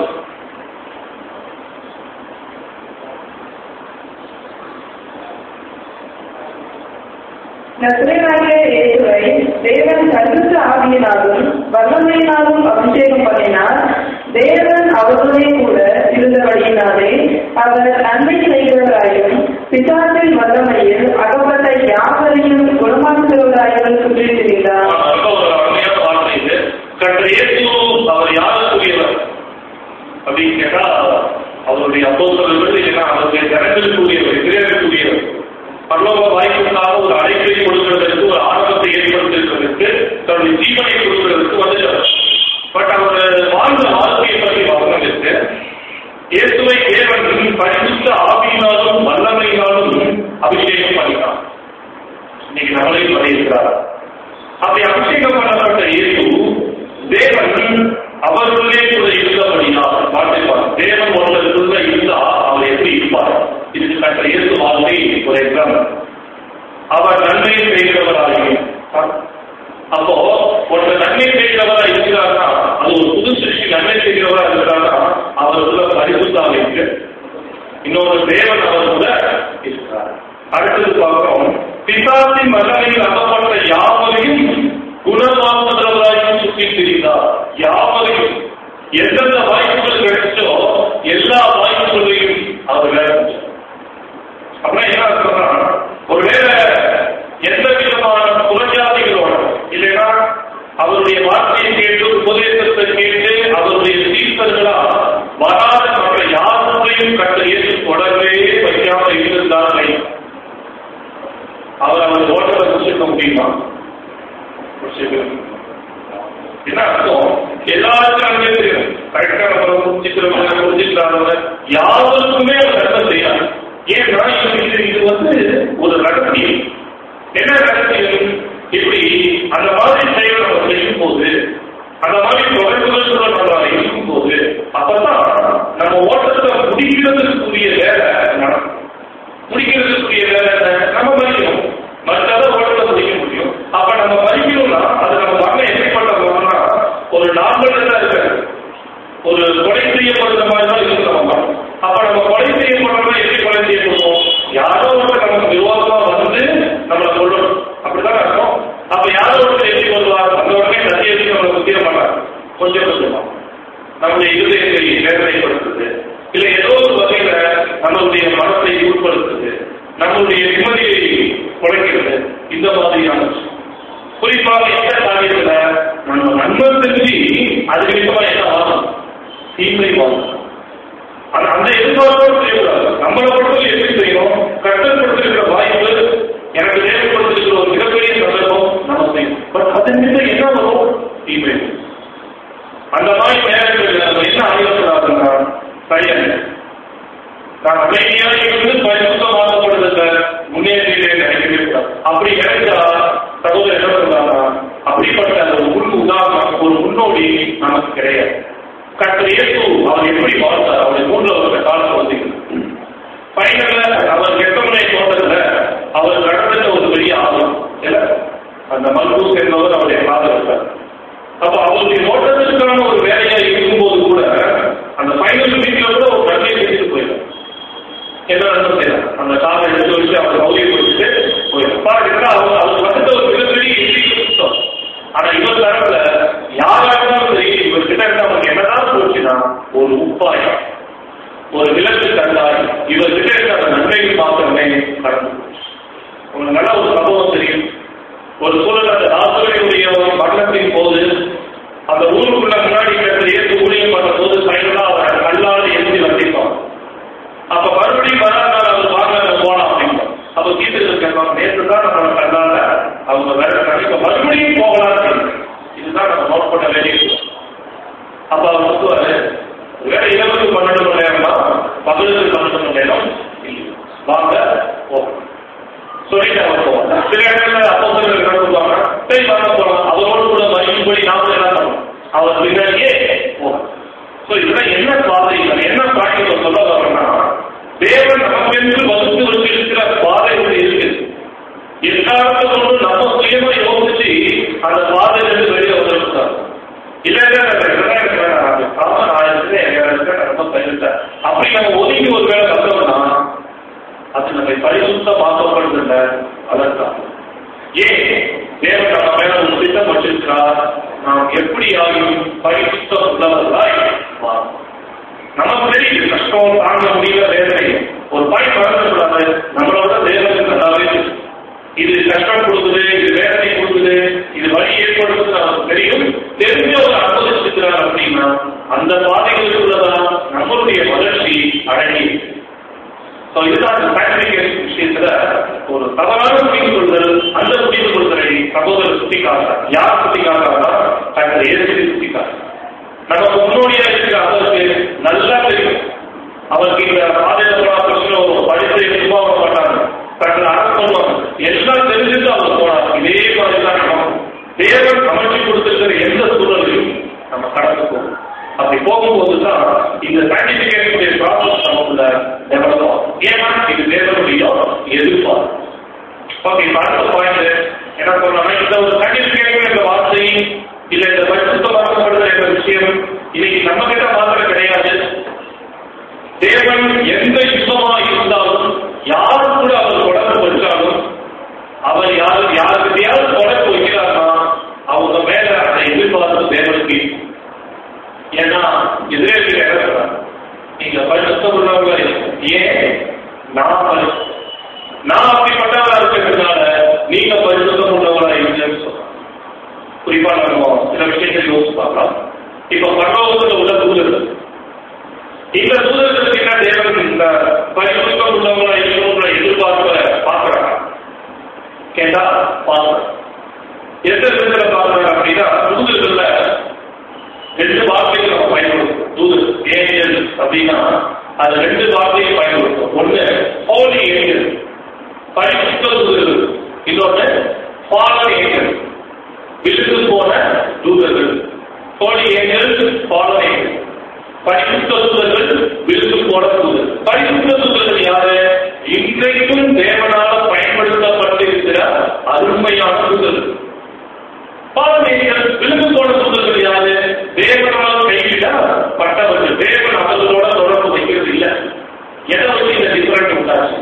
நசிரனாகிய இயேசுவை தேவன் கருத்து ஆவியினாலும் வல்லமையினாலும் அபிஷேகம் பண்ணினார் தேவன் அவர்களே கூட இருந்தபடியினாலே அவர் நன்மை செய்கிறவராயும் பிசாசின் வல்லமையில் அகப்பட்ட யாவரையும் குணமாக்குகிறவராயும் சுற்றி திரிந்தார் ரொம்ப ஒரு அருமையான வார்த்தை இது கர்த்தர் இயேசு அவர் யாருக்குரியவர் அப்படின்னு கேட்டா அவருடைய அப்போஸ்தலர்கள் இல்லைன்னா அவருடைய ஜனங்களுக்குரியவர் இஸ்ரேலுக்குரியவர் பரலோக வாய்ப்புக்காக ஒரு அழைப்பை கொடுக்கிறதற்கு ஒரு ஆரம்பத்தை ஏற்படுத்திருக்கிறதுக்கு தன்னுடைய ஜீவனை கொடுக்கிறதுக்கு வந்துட்டார் பட் அவர் வாழ்ந்த வாழ்க்கையை பற்றி வசனம் இருக்கு இயேசுவை தேவன் பரிசுத்த ஆவியினாலும் வல்லமையினாலும் அபிஷேகம் பண்ணினார் இன்னைக்கு நம்மளையும் பண்ணியிருக்கிறார் அப்படி அபிஷேகம் பண்ணப்பட்ட இயேசு தேவன் அவர்களுடைய கூட இருந்தபடினால் பார்த்துப்பார் தேவன் ஒருவருக்குள்ள இருந்தா அவர் எப்படி இருப்பார் இதுக்கு கற்ற இயேசு வாழ்க்கை ஒரு எக்ஸாம்பிள் அவர் நன்மை செய்கிறவராகும் அப்போ ஒருத்தர் நன்மை செய்கிறவரா இருக்கிறார்னா அது ஒரு புது சிருஷ்டி நன்மை செய்கிறவரா இருக்கிறார்னா அவருக்குள்ள பரிசுத்தாக இருக்கு இன்னொரு தேவன் அவருக்குள்ள இருக்கிறார் அடுத்தது பார்க்கிறோம் பிசாசின் மகனில் அகப்பட்ட யாவரையும் குணமாக்குகிறவராயும் சுற்றி திரிந்தார் யாவரையும் எந்தெந்த வாய்ப்புகள் கிடைச்சோ எல்லா வாய்ப்புகளையும் அவர் வேலை அப்படின்னா என்ன அர்த்தம்னா ஒருவேளை எந்த விதமான புறஜாதிகளோட இல்லைன்னா அவருடைய வார்த்தையை கேட்டு உபதேசத்தை கேட்டு அவருடைய சீர்த்தர்களா வராத மற்ற யாருடையும் கட்ட இயேசு தொடர்பே வைக்காம இருந்தார்கள் அவர் அவர் ஓட்டத்தை முடிச்சிருக்க முடியுமா முடிச்சிருக்க என்ன அர்த்தம் எல்லாருக்கும் அங்கே தெரியும் கரெக்டா நம்ம புரிஞ்சுக்கிறவங்க புரிஞ்சுக்கிறாங்க யாருக்குமே அவர் நன்மை செய்யாது ஏன்னா இது இது வந்து ஒரு ரகசியம் என்ன ரகசியம் இப்படி அந்த மாதிரி செயல் நம்ம செய்யும் போது அந்த மாதிரி தொடர்புகள் நம்ம இருக்கும் போது அப்பதான் நம்ம ஓட்டத்தை முடிக்கிறதுக்குரிய வேலை நடக்கும் முடிக்கிறதுக்குரிய வேலை என்ன? நம்ம மதிக்கணும் மற்றதை ஓட்டத்தை முடிக்க முடியும் அப்ப நம்ம மதிக்கணும்னா அது நம்ம மகன் எப்படிப்பட்ட மகன்னா ஒரு நார்மல் தான் இருக்காது ஒரு கொலை செய்யப்படுற மாதிரி தான் இருக்கு நம்ம மகன் அப்ப நம்ம கொலை செய்யப்படுறோம்னா எப்படி கொலை செய்யப்படுவோம் யாரோ ஒருத்தர் நமக்கு விரோதமா வந்து நம்மளை கொள்ளணும் அப்படிதான் அர்த்தம் அப்ப யாரோ ஒருத்தர் எப்படி வருவார் அந்த உடனே கத்தி எடுத்து நம்மளை குத்திர மாட்டார் கொஞ்சம் கொஞ்சமா நம்முடைய இருதயத்தை வேதனைப்படுத்துது இல்ல ஏதோ ஒரு வகையில நம்மளுடைய மனத்தை உட்படுத்துது நம்மளுடைய நிம்மதியை குறைக்கிறது இந்த மாதிரியான விஷயம். குறிப்பாக எந்த காரியத்துல நம்ம நன்மை செஞ்சு அது நிமித்தமா என்ன வாங்கணும் தீமை வாங்கணும் அந்த அந்த எதிர்பார்ப்போடு செய்யக்கூடாது நம்மளை பொறுத்தவரை எப்படி செய்யணும் கஷ்டப்படுத்திருக்கிற வாய்ப்பு எனக்கு தேவைப்படுத்திருக்கிற ஒரு மிகப்பெரிய சந்தர்ப்பம் நம்ம செய்யணும் பட் அது நிமித்தம் என்ன வரும் தீமை வரும். அந்த மாதிரி நேரங்களில் நம்ம என்ன ஆகிடக்கூடாதுன்னா சைலண்ட் நான் அமைதியா இருந்து பரிசுத்தமாக்கப்படுறத முன்னேற்றிலே நினைக்கவே கூடாது அப்படி நினைச்சா சகோதரர் என்ன சொல்றாங்க அப்படிப்பட்ட ஒரு முன் உதாரணம் ஒரு முன்னோடி நமக்கு கிடையாது கற்று இயேசு அவர் எப்படி வாழ்ந்தார் அவருடைய மூன்று வருஷ காலம் வந்தீங்க ஃபைனல்ல அவர் கெட்டமனை தோட்டத்துல அவர் நடந்துட்ட ஒரு பெரிய ஆர்வம் இல்ல அந்த மல்பூஸ் என்பவர் அவருடைய காதல் இருக்கார் அப்ப அவருடைய ஓட்டத்திற்கான ஒரு வேலையா இருக்கும்போது கூட அந்த ஃபைனல் வீக்ல கூட ஒரு நன்மை செஞ்சுட்டு போயிடும் என்ன நன்மை செய்யலாம் அந்த காலை எடுத்து வச்சு அவர் கௌரியை கொடுத்துட்டு போயிடும் பாருங்க அவர் அவர் வந்து நினைப்பாங்க நேற்று தான் நம்ம கண்ணால அவங்க வேற இப்ப மறுபடியும் போகலாம் இதுதான் நம்ம நோட் பண்ண வேண்டியது அப்ப அவர் சொல்லுவாரு வேற இரவுக்கு பன்னெண்டு மணி நேரமா பகலுக்கு பன்னெண்டு மணி நேரம் இல்லை. வாங்க போகலாம் சொல்லிட்டு அவர் போவாங்க சில இடங்கள்ல அப்போ என்ன சொல்லுவாங்க சரி வாங்க போகலாம் அவரோடு கூட மறுபடி நாம என்ன பண்ணணும் அவர் பின்னாடியே போகலாம் ஸோ இதெல்லாம் என்ன பாதைகள் என்ன பாக்கியம் சொல்ல வரோம்னா தேவன் நமக்கென்று வகுத்து வச்சிருக்கிற பாதைகள் இருக்குது எல்லாத்துக்கும் நம்ம சுயமா யோசிச்சு அந்த பாதையிலிருந்து வெளியே வந்துருக்காங்க இல்லைங்க ஆமா நான் இருக்கிறேன் எங்க இருக்கிறேன் ரொம்ப பயிர்த்தேன் அப்படி நம்ம ஒதுங்கி ஒரு வேலை வந்தோம்னா அது நம்மை பரிசுத்தமாக்கப்படுதில்லை அதற்காக ஏன் தேவன் நம்ம மேல ஒரு திட்டம் வச்சிருக்கிறார் நாம் எப்படி ஆகியும் பரிசுத்தம் உள்ளவர்களாய் மாறும். நமக்கு தெரியுது கஷ்டம் தாங்க முடியல வேதனை ஒரு பாய் மறந்துக்கூடாது நம்மளோட தேவனுக்கு நல்லாவே தெரியும். இது கஷ்டம் கொடுக்குது இது வேதனை கொடுக்குது இது வழி ஏற்படுத்துது நமக்கு தெரியும் தெரிஞ்ச ஒரு அனுபவிச்சிருக்கிறார் அப்படின்னா அந்த பாதைகளுக்குள்ளதான் நம்மளுடைய வளர்ச்சி அடங்கி இருக்கு. So, இதுதான் இந்த sanctification விஷயத்துல ஒரு தவறான முடிவு கொள்தல் அந்த முடிவு கொள்தலை சகோதரர் சுட்டி காட்டுறார் யார் சுட்டி காட்டுறாங்கன்னா தங்கள் இயற்கை சுட்டி காட்டுறார் நமக்கு முன்னோடியா இருக்கிற அவருக்கு நல்லா தெரியும் அவருக்கு இந்த பாதையில போனா பிரச்சனை வரும் படித்து சும்மா வர மாட்டாங்க தங்களை அரசு பண்ணுவாங்க எல்லாம் தெரிஞ்சுட்டு அவங்க போனாங்க இதே மாதிரி தான் நடக்கும் தேவன் அமைச்சு கொடுத்திருக்கிற எந்த சூழலையும் நம்ம கடந்து போகணும் அப்படி போகும்போது தான் இந்த சயின்டிபிகேஷனுடைய ப்ராசஸ் நமக்குள்ள டெவலப் ஆகும் ஏன்னா இது தேவனுடைய எதிர்பார்ப்பு ஓகே இப்ப அடுத்த பாயிண்ட் என்ன சொல்லலாம் இந்த ஒரு சயின்டிபிகேஷன் என்ற வார்த்தை இல்ல இந்த பரிசுத்தமாக்கப்படுதல் என்ற விஷயம் இன்னைக்கு நம்ம கிட்ட மாத்திரம் கிடையாது தேவன் எந்த யுத்தமா இருந்தாலும் யாரு கூட அவர் தொடர்பு வச்சாலும் அவர் யாரு யாருக்கிட்டையாவது தொடர்பு வைக்கிறார்னா அவங்க மேல அதை எதிர்பார்த்து தேவனுக்கு இருக்கு. ஏன்னா இஸ்ரேலுக்கு என்ன சொல்றாங்க? நீங்க பரிசுத்தம் உள்ளவங்க ஏன் நான் பரிசு நான் அப்படிப்பட்டவரா இருக்கிறதுனால நீங்க பரிசுத்தம் உள்ளவரா இல்லைன்னு சொல்றாங்க குறிப்பா நம்ம சில விஷயங்கள் யோசிச்சு பார்க்கலாம் இப்ப பரலோகத்துல உள்ள தூதர்கள் இந்த தூதர்களுக்கு என்ன தேவன் இந்த பரிசுத்தம் உள்ளவங்களா இருக்கணுங்கிற எதிர்பார்ப்ப பார்க்கறாங்க கேட்டா பார்க்கறாங்க எந்த விதத்துல பார்க்கறாங்க அப்படின்னா தூதர்கள்ல ரெண்டு வார்த்தைகள் நம்ம பயன்படுத்தும் தூதர் ஏஞ்சல் அப்படின்னா அது ரெண்டு வார்த்தையை பயன்படுத்தும் ஒண்ணு ஹோலி ஏஞ்சல் பரிசுத்த தூதர்கள் இன்னொன்னு ஃபாலன் ஏஞ்சல் விழுந்து போன தூதர்கள் ஹோலி ஏஞ்சல் ஃபாலன் ஏஞ்சல் பரிசுத்த தூதர்கள் விழுந்து போன தூதர் பரிசுத்த தூதர்கள் யாரு இன்றைக்கும் தேவனால பயன்படுத்தப்பட்டிருக்கிற அருமையான தூதர்கள் பாலமேனிகள் விழுந்து போன தூதர்கள் யாரு தேவனால் கைவிட பட்டவர்கள் தேவன் அவர்களோட தொடர்பு வைக்கிறது இல்ல எதை வச்சு இந்த டிஃபரெண்ட் உண்டாச்சு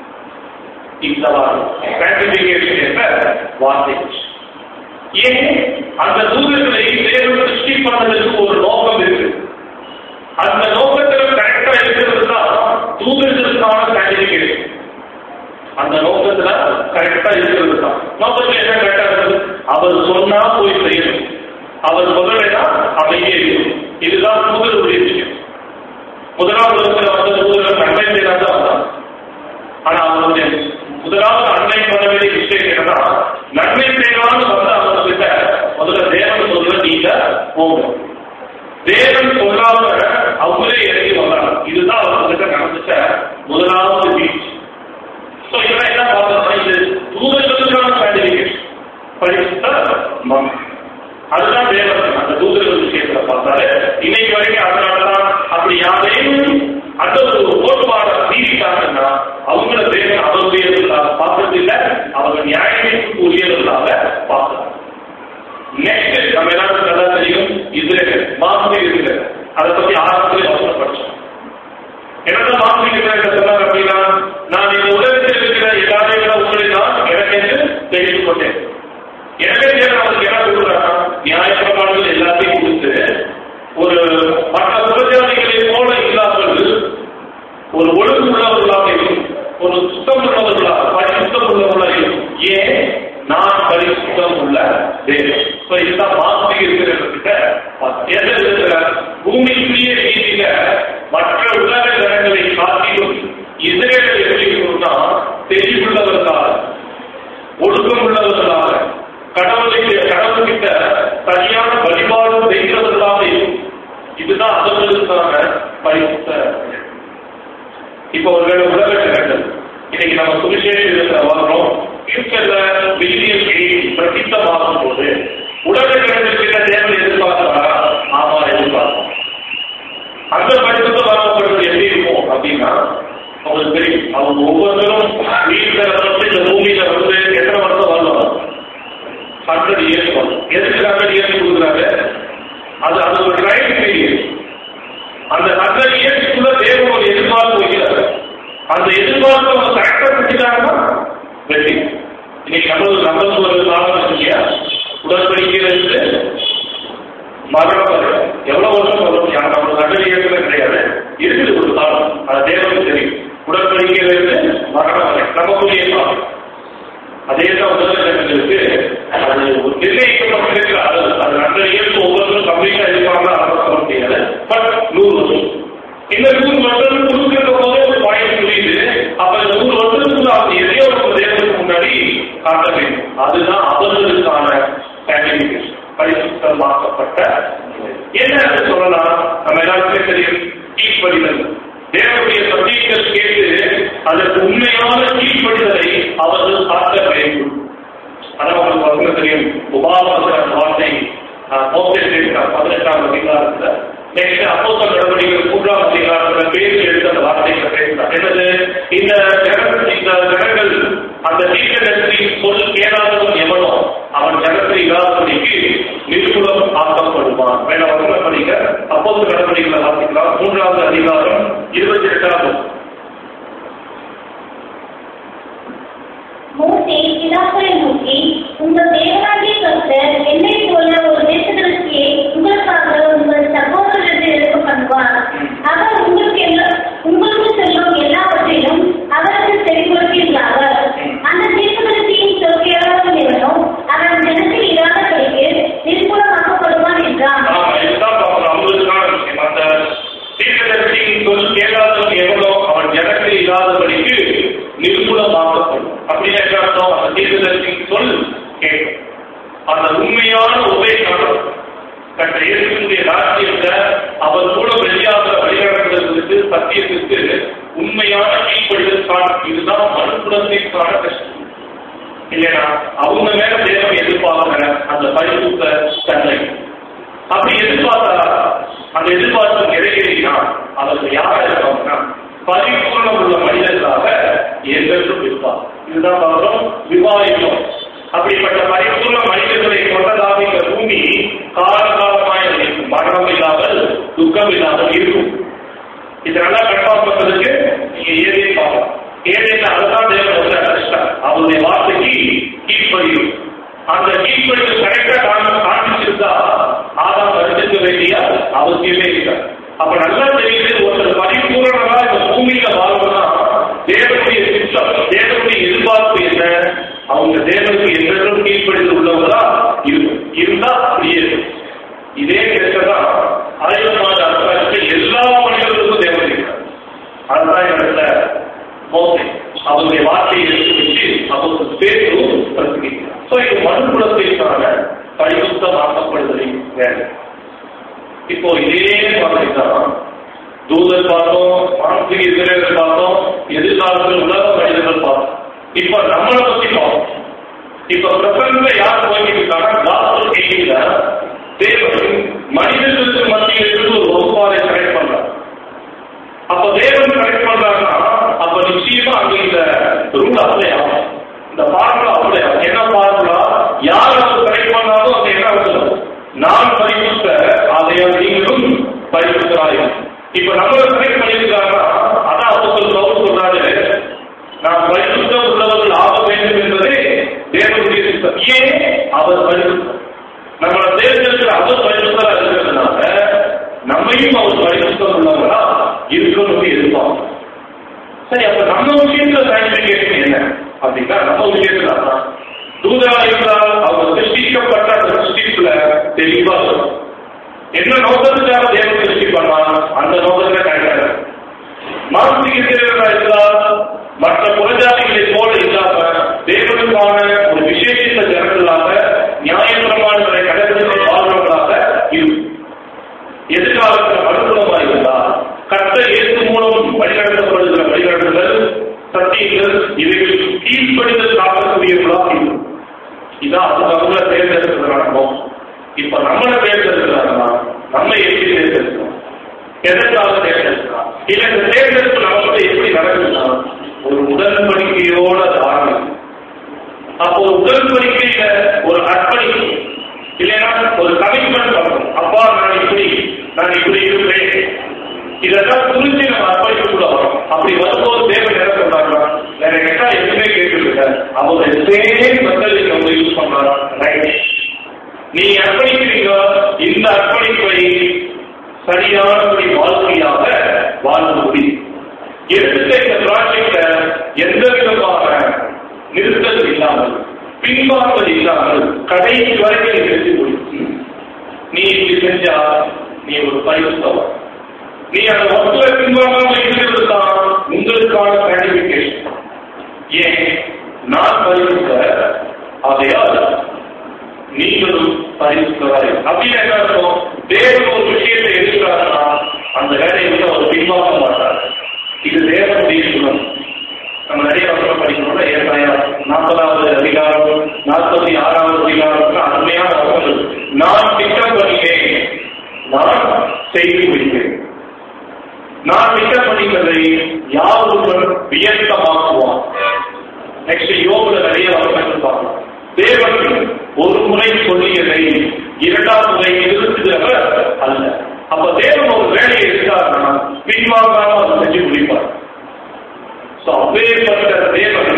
இந்த சான்டிபிகேஷன் என்ற வார்த்தை ஏன் அந்த தூதர்களை தேவன் சிருஷ்டி பண்ணதுக்கு ஒரு நோக்கம் இருக்கு அந்த நோக்கத்தில் கரெக்டா இருக்கிறது தான் தூதர்களுக்கான சான்டிபிகேஷன் அந்த நோக்கத்துல கரெக்டா இருக்கிறது தான் நோக்கத்துல என்ன கரெக்டா இருக்குது அவர் சொன்னா போய் செய்யணும் அவர் சொல்லலைன்னா அமைதியே இருக்கணும் இதுதான் தூதருடைய விஷயம் முதலாவது உலகத்துல வந்த தூதர்கள் நன்மை செய்யறாங்க வந்தாங்க ஆனா அவருடைய முதலாவது அன்னை பண்ண வேண்டிய விஷயம் என்னன்னா நன்மை செய்யலாம்னு வந்து அவங்க கிட்ட முதல்ல தேவன் சொல்ல நீங்க போங்க தேவன் சொல்லாம அவங்களே இறங்கி வந்தாங்க இதுதான் அவங்க கிட்ட நடந்துச்ச முதலாவது பீச் ஸோ இதெல்லாம் என்ன பார்த்தோம்னா இது தூதர்களுக்கான சர்டிபிகேட் பரிசுத்த மம் அதுதான் தேவன் அந்த தூதர்கள் விஷயத்துல பார்த்தாரு இன்னைக்கு வரைக்கும் அதனாலதான் அப்படி யாரையும் அந்த ஒரு கோட்பாட மீறிட்டாங்கன்னா அவங்கள தேவன் அவருடையதுக்காக பார்த்தது இல்ல அவங்க நியாயத்திற்கு உரியதுக்காக பார்த்தாங்க நெக்ஸ்ட் நம்ம எல்லாருக்கும் நல்லா தெரியும் இஸ்ரேல் மாசம் இருக்கு அதை பத்தி ஆரம்பத்தில் வசனம் படிச்சோம் என்னதான் மாற்றிக்கிறேன் சொன்னாங்க அப்படின்னா நான் இந்த உலகத்தில் இருக்கிற எல்லாரையும் விட உங்களை நான் எனக்கு என்று தெரிந்து கொண்டேன் எனவே தேவன் அவருக்கு என்ன கொடுக்குறாங்க நியாயப்பிரமாணங்கள் எல்லாத்தையும் கொடுத்து ஒரு மற்ற புரஜாதிகளை போல இல்லாமல் ஒரு ஒழுங்கு உள்ளவர்களாகவும் ஒரு சுத்தம் உள்ளவர்களாக பரிசுத்தம் உள்ளவர்களாகவும் ஏன் நான் பரிசுத்தம் உள்ள தேவன் So, இதுதான் மாற்றி இருக்கிற எந்த விதத்துல பூமிக்குரிய நீதியில மற்ற உலக ஜனங்களை காட்டிலும் இஸ்ரேலை எப்படி இருக்கணும்னா தெளிவுள்ளவர்களாக ஒழுக்கம் உள்ளவர்களாக கடவுளுக்கு கடவுள்கிட்ட சரியான வழிபாடு செய்கிறவர்களாக இருக்கும் இதுதான் அவர்களுக்கான பரிசுத்த இப்போ ஒருவேளை உலக ஜனங்கள் இன்னைக்கு நம்ம சுவிசேஷ வர்றோம் ஃபியூச்சர்ல மில்லியன் செய்தி பிரசித்தமாகும் போது உலக ஜனங்களுக்கு தேவை எதிர்பார்க்கிறா ஆமா எதிர்பார்ப்போம் அந்த பரிசுத்த வாக்கப்படுறது எப்படி இருக்கும் அப்படின்னா அவங்களுக்கு தெரியும் அவங்க ஒவ்வொருத்தரும் வீட்டுல வந்து இந்த பூமியில வந்து எத்தனை வருஷம் வரலாம் ஹண்ட்ரட் இயர்ஸ் வரும் எதுக்கு ஹண்ட்ரட் இயர்ஸ் கொடுக்குறாங்க அது அது ஒரு டைம் பீரியட் அந்த ஹண்ட்ரட் இயர்ஸ்க்குள்ள தேவன் ஒரு எதிர்பார்ப்பு வைக்கிறார் அந்த எதிர்பார்ப்பு அவங்க கரெக்டா செஞ்சுட்டாங்கன்னா வெற்றி இன்னைக்கு நம்மளுக்கு நம்மளுக்கு ஒரு காலம் இருக்கு இல்லையா உடற்படிக்கிறது மரணம் வரை எவ்வளவு வருஷம் வரும் யார் நம்ம ஹண்ட்ரட் இயர்ஸ்ல கிடையாது இருக்குது ஒரு காலம் அது தேவனுக்கு தெரியும் உடற்படிக்கிறது மரணம் வரை நமக்குரிய காலம் அதே தான் உடல்நலங்களுக்கு அது ஒரு நிர்ணயிக்கப்பட்டிருக்கிற அளவு அது ஹண்ட்ரட் இயர்ஸ் ஒவ்வொருத்தரும் கம்ப்ளீட்டா இருப்பாங்க அதை சொல்ல முடியாது பட் நூறு வருஷம் இந்த நூறு வருஷம் கொடுக்கிற போதே ஒரு பாயிண்ட் புரியுது அப்ப இந்த நூறு வருஷத்துக்குள்ள அவங்க எதையோ ஒரு தேவனுக்கு முன்னாடி காட்ட வேண்டும் அதுதான் அவர்களுக்கான சாட்டிபிகேஷன் பரிசுத்தமாக்கப்பட்ட என்ன சொல்லலாம் நம்ம எல்லாருக்குமே தெரியும் கீழ்ப்படிதல் தேவனுடைய சத்தியங்கள் கேட்டு அதற்கு உண்மையான கீழ்ப்படிதலை அவர்கள் காட்ட வேண்டும் அதான் உங்களுக்கு வந்து தெரியும் உபாவசர வார்த்தை பதினெட்டாம் அதிகாரத்துல நெக்ஸ்ட் அப்போச நடவடிக்கைகள் மூன்றாம் அதிகாரத்துல பேசி எடுத்து அந்த வார்த்தைகளை பேசுறாங்க என்னது இந்த ஜன இந்த ஜனங்கள் அந்த தீர்க்கதரிசி சொல் கேளாதவன் எவனோ அவன் ஜனத்தை இல்லாதபடிக்கு நிர்குலம் ஆக்கப்படுவான் வேணா வசன படிக்க அப்போச நடவடிக்கைகளை வாசிக்கலாம் மூன்றாவது அதிகாரம் இருபத்தி எட்டாவது மோசே பிதாக்களை நோக்கி உங்கள் தேவனாகிய கர்த்தர் என்னை போல ஒரு தீர்க்கதரிசியை உங்களுக்காக உங்கள் சகோதரர்கள் எழுப்ப பண்ணுவார் அவர் உங்களுக்கு எல்லா உங்களுக்கு சொல்லும் எல்லாவற்றையும் அவருக்கு செவி கொடுப்பீர்களாக அந்த தீர்க்கதரிசியின் சொல்கையாளர் எவனோ அவன் ஜனத்தில் இராதபடிக்கு நிர்மூலமாக்கப்படுவான் என்றான் ஆமா, இதுதான் பார்க்கணும். அவங்களுக்கான விஷயம். அந்த தீர்க்கதரிசியின் சொல் கேளாதவன் எவனோ அவன் ஜனத்தில் இல்லாதபடிக்கு நிர்மூலமாக்கப்படும் அப்படின்னா என்ன அர்த்தம் அந்த தீர்க்கதரிசியின் சொல் கேட்கும் அந்த உண்மையான உபயோகம் கற்ற இயேசுடைய ராஜ்யத்தை அவர் கூட வெளியாக வழிநடத்துவதற்கு சத்தியத்திற்கு உண்மையான கீழ்ப்படிதல் காணும் இதுதான் மறுபுறத்திற்கான கஷ்டம் இல்லையா அவங்க மேல தேவன் எதிர்பார்க்கிற அந்த பரிசுத்த தன்மை அப்படி எதிர்பார்த்தா அந்த எதிர்பார்ப்பு நிறைவேறினா அவர்கள் யாரா இருப்பாங்கன்னா பரிபூர்ணம் உள்ள மனிதர்களாக என்றென்றும் இருப்பார் இதுதான் பார்க்கிறோம் விவாதிக்கும் அப்படிப்பட்ட பரிபூர்ண மனிதர்களை கொண்டதாக இந்த பூமி காலகாலமாய் இருக்கும் மரணம் இல்லாமல் துக்கம் இல்லாமல் இருக்கும் இதெல்லாம் கன்ஃபார்ம் பண்றதுக்கு நீங்க ஏதே பார்க்கலாம் ஏதேன்னு அதுதான் தேவன் வந்து அடிச்சிட்டார் அவருடைய வார்த்தைக்கு கீழ்ப்படியும் அந்த கீழ்ப்படிவு கரெக்டா காண்பிச்சிருந்தா ஆதாம் அறிஞ்சிருக்க வேண்டிய அவசியமே இல்லை அப்ப நல்லா தெரியுது ஒருத்தர் பரிபூரணமா இந்த பூமியில வாழ்வதா தேவனுடைய சித்தம் தேவனுடைய எதிர்பார்ப்பு என்ன அவங்க தேவனுக்கு என்றென்றும் கீழ்ப்படிந்து உள்ளவங்களா இருக்கும் இருந்தா அப்படியே இருக்கும் இதே கேட்டதான் ஆயிரம் மாத அரசாங்கத்தில் எல்லா மனிதர்களுக்கும் தேவன் இருக்கிறார் அதுதான் இடத்துல மோசை அவருடைய வார்த்தையை எடுத்து வச்சு அவருக்கு பேரும் பிரசங்கிக்கிறார் ஸோ இது மறுபுறத்திற்கான பரிசுத்தமாக்கப்படுதலை வேலை இப்போ இதே மாதிரி தான் தூதர் பார்த்தோம் மானசிக இஸ்ரேலர் பார்த்தோம் எதிர்காலத்தில் உலக மனிதர்கள் பார்த்தோம் இப்போ நம்மளை பத்தி பார்த்தோம் இப்ப பிரசன்ல யார் துவங்கிட்டாங்க காஸ்பல் எயிட்டில தேவன் மனிதர்களுக்கு மத்தியில் இருந்து ஒரு வகுப்பாரை கனெக்ட் பண்றார் அப்ப தேவன் கனெக்ட் பண்றாருன்னா அப்ப நிச்சயமா அங்க இந்த ரூல் அப்ளை ஆகும் இந்த பார்முலா அப்ளை ஆகும் என்ன பார்முலா யார் அவர் கனெக்ட் பண்ணாலும் அது என்ன ஆகும் நான் பரிசுத்த அதையால் நீங்களும் பரிசுத்தராயும் இப்ப நம்மள கனெக்ட் பண்ணியிருக்காங்கன்னா அதான் அப்போஸ்தலர் பவுல் சொல்றாரு நான் பரிசுத்தம் உள்ளவர்கள் ஆக வேண்டும் என்பதே தேவனுடைய சித்தம் ஏன் அவர் பரிசுத்தம் நம்மளை தேர்ந்தெடுக்கிற அவர் பரிசுத்தரா இருக்கிறதுனால நம்மையும் அவர் பரிசுத்தம் உள்ளவங்களா இருக்கணும்னு எதிர்பார்க்கும் சரி அப்ப நம்ம விஷயத்துல சயின்டிபிகேஷன் என்ன அப்படின்னா நம்ம விஷயத்துல அதான் தூதரா இருந்தால் அவங்க சிருஷ்டிக்கப்பட்ட அந்த சிருஷ்டிப்புல தெளிவா சொல்லும் என்ன நோக்கத்துக்காக தேவன் சிருஷ்டி பண்ணலாம் அந்த நோக்கத்துல கரெக்டா மானசீக இருந்தால் மற்ற புறஜாதிகளை போல இல்லாம தேவனுக்கான ஒரு இவைகளுக்கு கீழ்ப்படிதல் காக்கக்கூடியவர்களாக இருக்கும் இதான் அது நம்மள தேர்ந்தெடுக்கிறது நடக்கும் இப்ப நம்மளை தேர்ந்தெடுக்கிறாங்கன்னா நம்ம எப்படி தேர்ந்தெடுக்கிறோம் எதற்காக தேர்ந்தெடுக்கலாம் இல்ல இந்த தேர்ந்தெடுப்பு நமக்கு எப்படி நடக்குதுன்னா ஒரு உடன்படிக்கையோட அது ஆரம்பிக்கும் அப்போ ஒரு உடன்படிக்கையில ஒரு அர்ப்பணிப்பு இல்லைன்னா ஒரு கமிட்மெண்ட் வரணும் அப்பா நான் இப்படி நான் இப்படி இருப்பேன் இதெல்லாம் புரிஞ்சு நம்ம அர்ப்பணிப்புக்குள்ள வரோம் அப்படி வரும்போது தேவன் என்ன சொல்றாங்க வேற கேட்டா எதுவுமே கேட்கல அவங்க சேம் மெத்தட் அவங்க யூஸ் பண்றாங்க ரைட் நீ அர்ப்பணிக்கிறீங்க இந்த அர்ப்பணிப்பை சரியானபடி வாழ்க்கையாக வாழ முடியும் எடுத்த இந்த ப்ராஜெக்ட எந்த விதமான நிறுத்தல் இல்லாமல் பின்வாங்கல் இல்லாமல் கடைசி வரைக்கும் நீ செஞ்சு முடியும் நீ இப்படி செஞ்சா நீ ஒரு பரிசுத்தவன் நீ அந்த வஸ்துவை பின்வாங்காமல் இருக்கிறது தான் உங்களுக்கான கிராட்டிபிகேஷன் ஏன் நான் பரிசுத்த ஆகையால் நீங்களும் பரிசுத்தராய் அப்படின்னு என்ன அர்த்தம் தேவன் ஒரு விஷயத்தை எடுக்கிறாருன்னா அந்த வேலையை வந்து அவர் பின்வாங்க மாட்டார் இது தேவனுடைய குணம் நம்ம நிறைய வசனம் படிக்கணும்னா ஏசாயா நாற்பதாவது அதிகாரம் நாற்பத்தி ஆறாவது அதிகாரத்துல அருமையான வசனங்கள் நான் திட்டம் பண்ணினேன் நான் செய்து முடிப்பேன் நான் திட்டம் பண்ணினதை யாருடன் வியர்த்தமாக்குவான் நெக்ஸ்ட் யோகுல நிறைய வசனங்கள் பார்க்கலாம் தேவன் ஒரு முறை சொல்லியதை இரண்டாம் முறை நிறுத்துகிறவர் அல்ல அப்ப தேவன் ஒரு வேலையை எடுத்தாருன்னா பின்வாங்காம அதை செஞ்சு முடிப்பார் So, அப்பேற்பட்ட தேவன்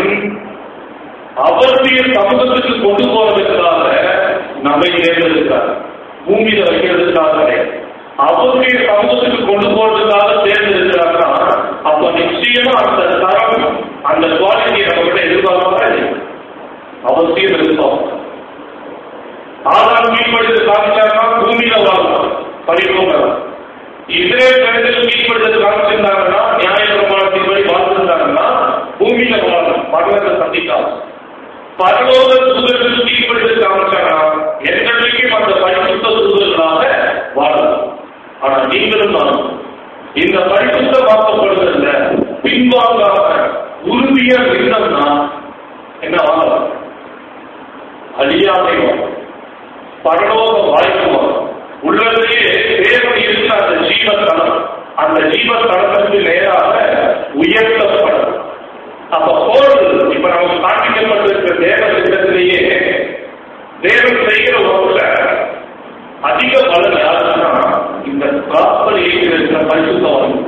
அவருடைய சமூகத்துக்கு கொண்டு போவதற்காக நம்மை தேர்ந்தெடுத்தார் பூமியில வைக்கிறதுக்காக கிடையாது. அவருடைய சமூகத்துக்கு கொண்டு போவதற்காக தேர்ந்தெடுக்கிறார்னா அப்ப நிச்சயமா அந்த தரம் அந்த குவாலிட்டியை நம்ம கிட்ட எதிர்பார்ப்பாங்க அவசியம் எதிர்பார்ப்போம் ஆதாரம் மீன்படுத்த காமிச்சாருன்னா பூமியில வாழலாம் பரிபூர்ணம் இஸ்ரேல் கருத்தில் மீன்படுத்த காமிச்சிருந்தாங்கன்னா நியாய பிரமாணத்தின்படி வாழ்ந்திருந்தாங்கன்னா பூமியில வாழலாம் பரலத்தை சந்திக்கலாம் பரலோக தூதர்களுக்கு மீன்படுத்த காமிச்சாங்கன்னா என்றைக்கும் அந்த பரிசுத்த தூதர்களாக வாழலாம் ஆனா நீங்களும் நானும் இந்த பரிசுத்தமாக்கப்படுறதுல பின்வாங்காம உறுதியா இருந்தோம்னா என்ன வாங்கலாம் அழியாமை வரும் பரலோக வாய்ப்பு வரும் உள்ளதிலேயே தேவன் இருக்கிற அந்த ஜீவத்தலம் அந்த ஜீவத்தலத்திற்கு நேராக உயர்த்தப்படும் அப்ப போர் இப்ப நமக்கு காண்பிக்கப்பட்டிருக்கிற தேவ திட்டத்திலேயே தேவன் செய்கிற ஒருல அதிக பலன் யாருன்னா இந்த காப்பல் இருக்கிற பரிசுத்தவான்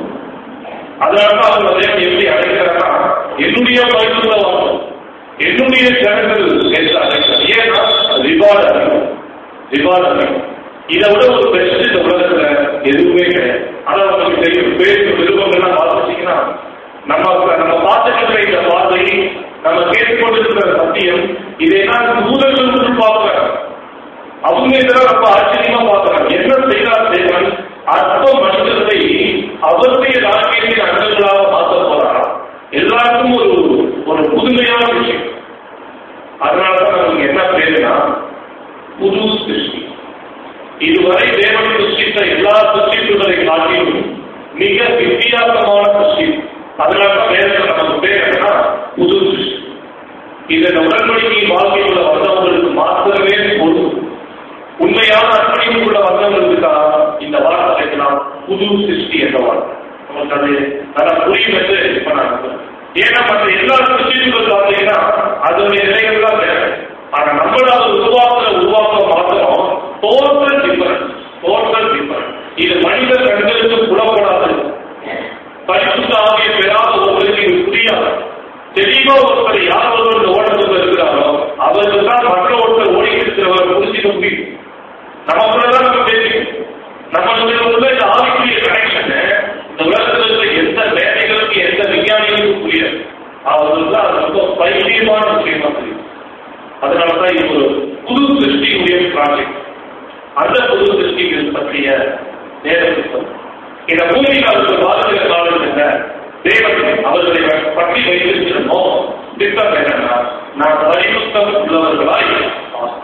அதனால அவங்க தேவன் எப்படி அழைக்கிறாங்கன்னா என்னுடைய பரிசுத்தவான் என்னுடைய ஜனங்கள் என்று அழைக்கிறார் ஏன்னா ரிவார்டு அதிகம் ரிவார்டு அதிகம் இதை விட ஒரு பெஸ்ட் இந்த உலகத்துல எதுவுமே கிடையாது ஆனா உங்களுக்கு தெரியும் பேச்சு விருப்பங்கள்லாம் பார்த்துட்டீங்கன்னா நம்ம நம்ம பார்த்துக்கிற இந்த பார்வை நம்ம கேட்டுக்கொண்டிருக்கிற சத்தியம் இதையெல்லாம் தூதர்கள் பார்க்கிறாங்க அவங்க இதெல்லாம் ரொம்ப ஆச்சரியமா பார்க்கிறாங்க என்ன செய்தார் தேவன் அற்ப மனிதர்களை அவருடைய ராஜ்யத்தின் அங்கங்களாக மாற்ற போறாரா எல்லாருக்கும் ஒரு ஒரு புதுமையான விஷயம் அதனாலதான் நமக்கு என்ன பேருனா புது சிருஷ்டி இதுவரை தேவன் சிருஷ்டித்த எல்லா சிருஷ்டிப்புகளை காட்டிலும் மிக வித்தியாசமான சிருஷ்டி அதனாலதான் வேதத்தில் நமக்கு பேர் என்னன்னா புது சிருஷ்டி இந்த உடன்படிக்கை வாழ்க்கைக்குள்ள வந்தவங்களுக்கு மாத்திரமே பொருள் உண்மையான அர்ப்பணிப்புக்குள்ள வந்தவங்களுக்கு தான் இந்த வார்த்தை வைக்கலாம் புது சிருஷ்டி என்ற வார்த்தை நமக்கு அது நல்லா புரியும் என்று இப்ப நான் நம்புறேன். ஏன்னா மற்ற எல்லா சிருஷ்டிப்புகள் பார்த்தீங்கன்னா அதனுடைய நிலைகள் தான் வேற ஆனா நம்மளால உருவாக்குற உருவாக்கம் மாத்திரம் டோட்டல் டிஃபரன்ஸ் டோட்டல் டிஃபரன்ஸ் இது மனித கண்களுக்கு புலப்படாது பரிசுத்த ஆகிய பெறாத ஒருவருக்கு இது புரியாது தெளிவா ஒருவர் யார் ஒருவர் இந்த ஓட்டத்தில் இருக்கிறாரோ அவருக்கு தான் மற்ற ஒருத்தர் ஓடி இருக்கிறவர் புரிஞ்சிக்க முடியும் நமக்குள்ளதான் நம்ம பேசிக்கணும் நம்மளுடைய உள்ள இந்த ஆவிக்குரிய கனெக்ஷன் இந்த உலகத்தில் இருக்கிற எந்த வேலைகளுக்கு எந்த விஞ்ஞானிகளுக்கும் புரியாது அவர்களுக்கு தான் அது ரொம்ப பைத்தியமான விஷயமா தெரியும் அதனாலதான் இது ஒரு புது சிருஷ்டியுடைய ப்ராஜெக்ட் அந்த புது சிருஷ்டிகள் பற்றிய நேரத்தில் இந்த பூமியில் அவர்கள் வாழ்கிற காலத்தில் தேவன் அவர்களை பற்றி வைத்திருக்கிற நோக்கம் திட்டம் என்னன்னா நான் பரிசுத்தம் உள்ளவர்களாய் ஆசை.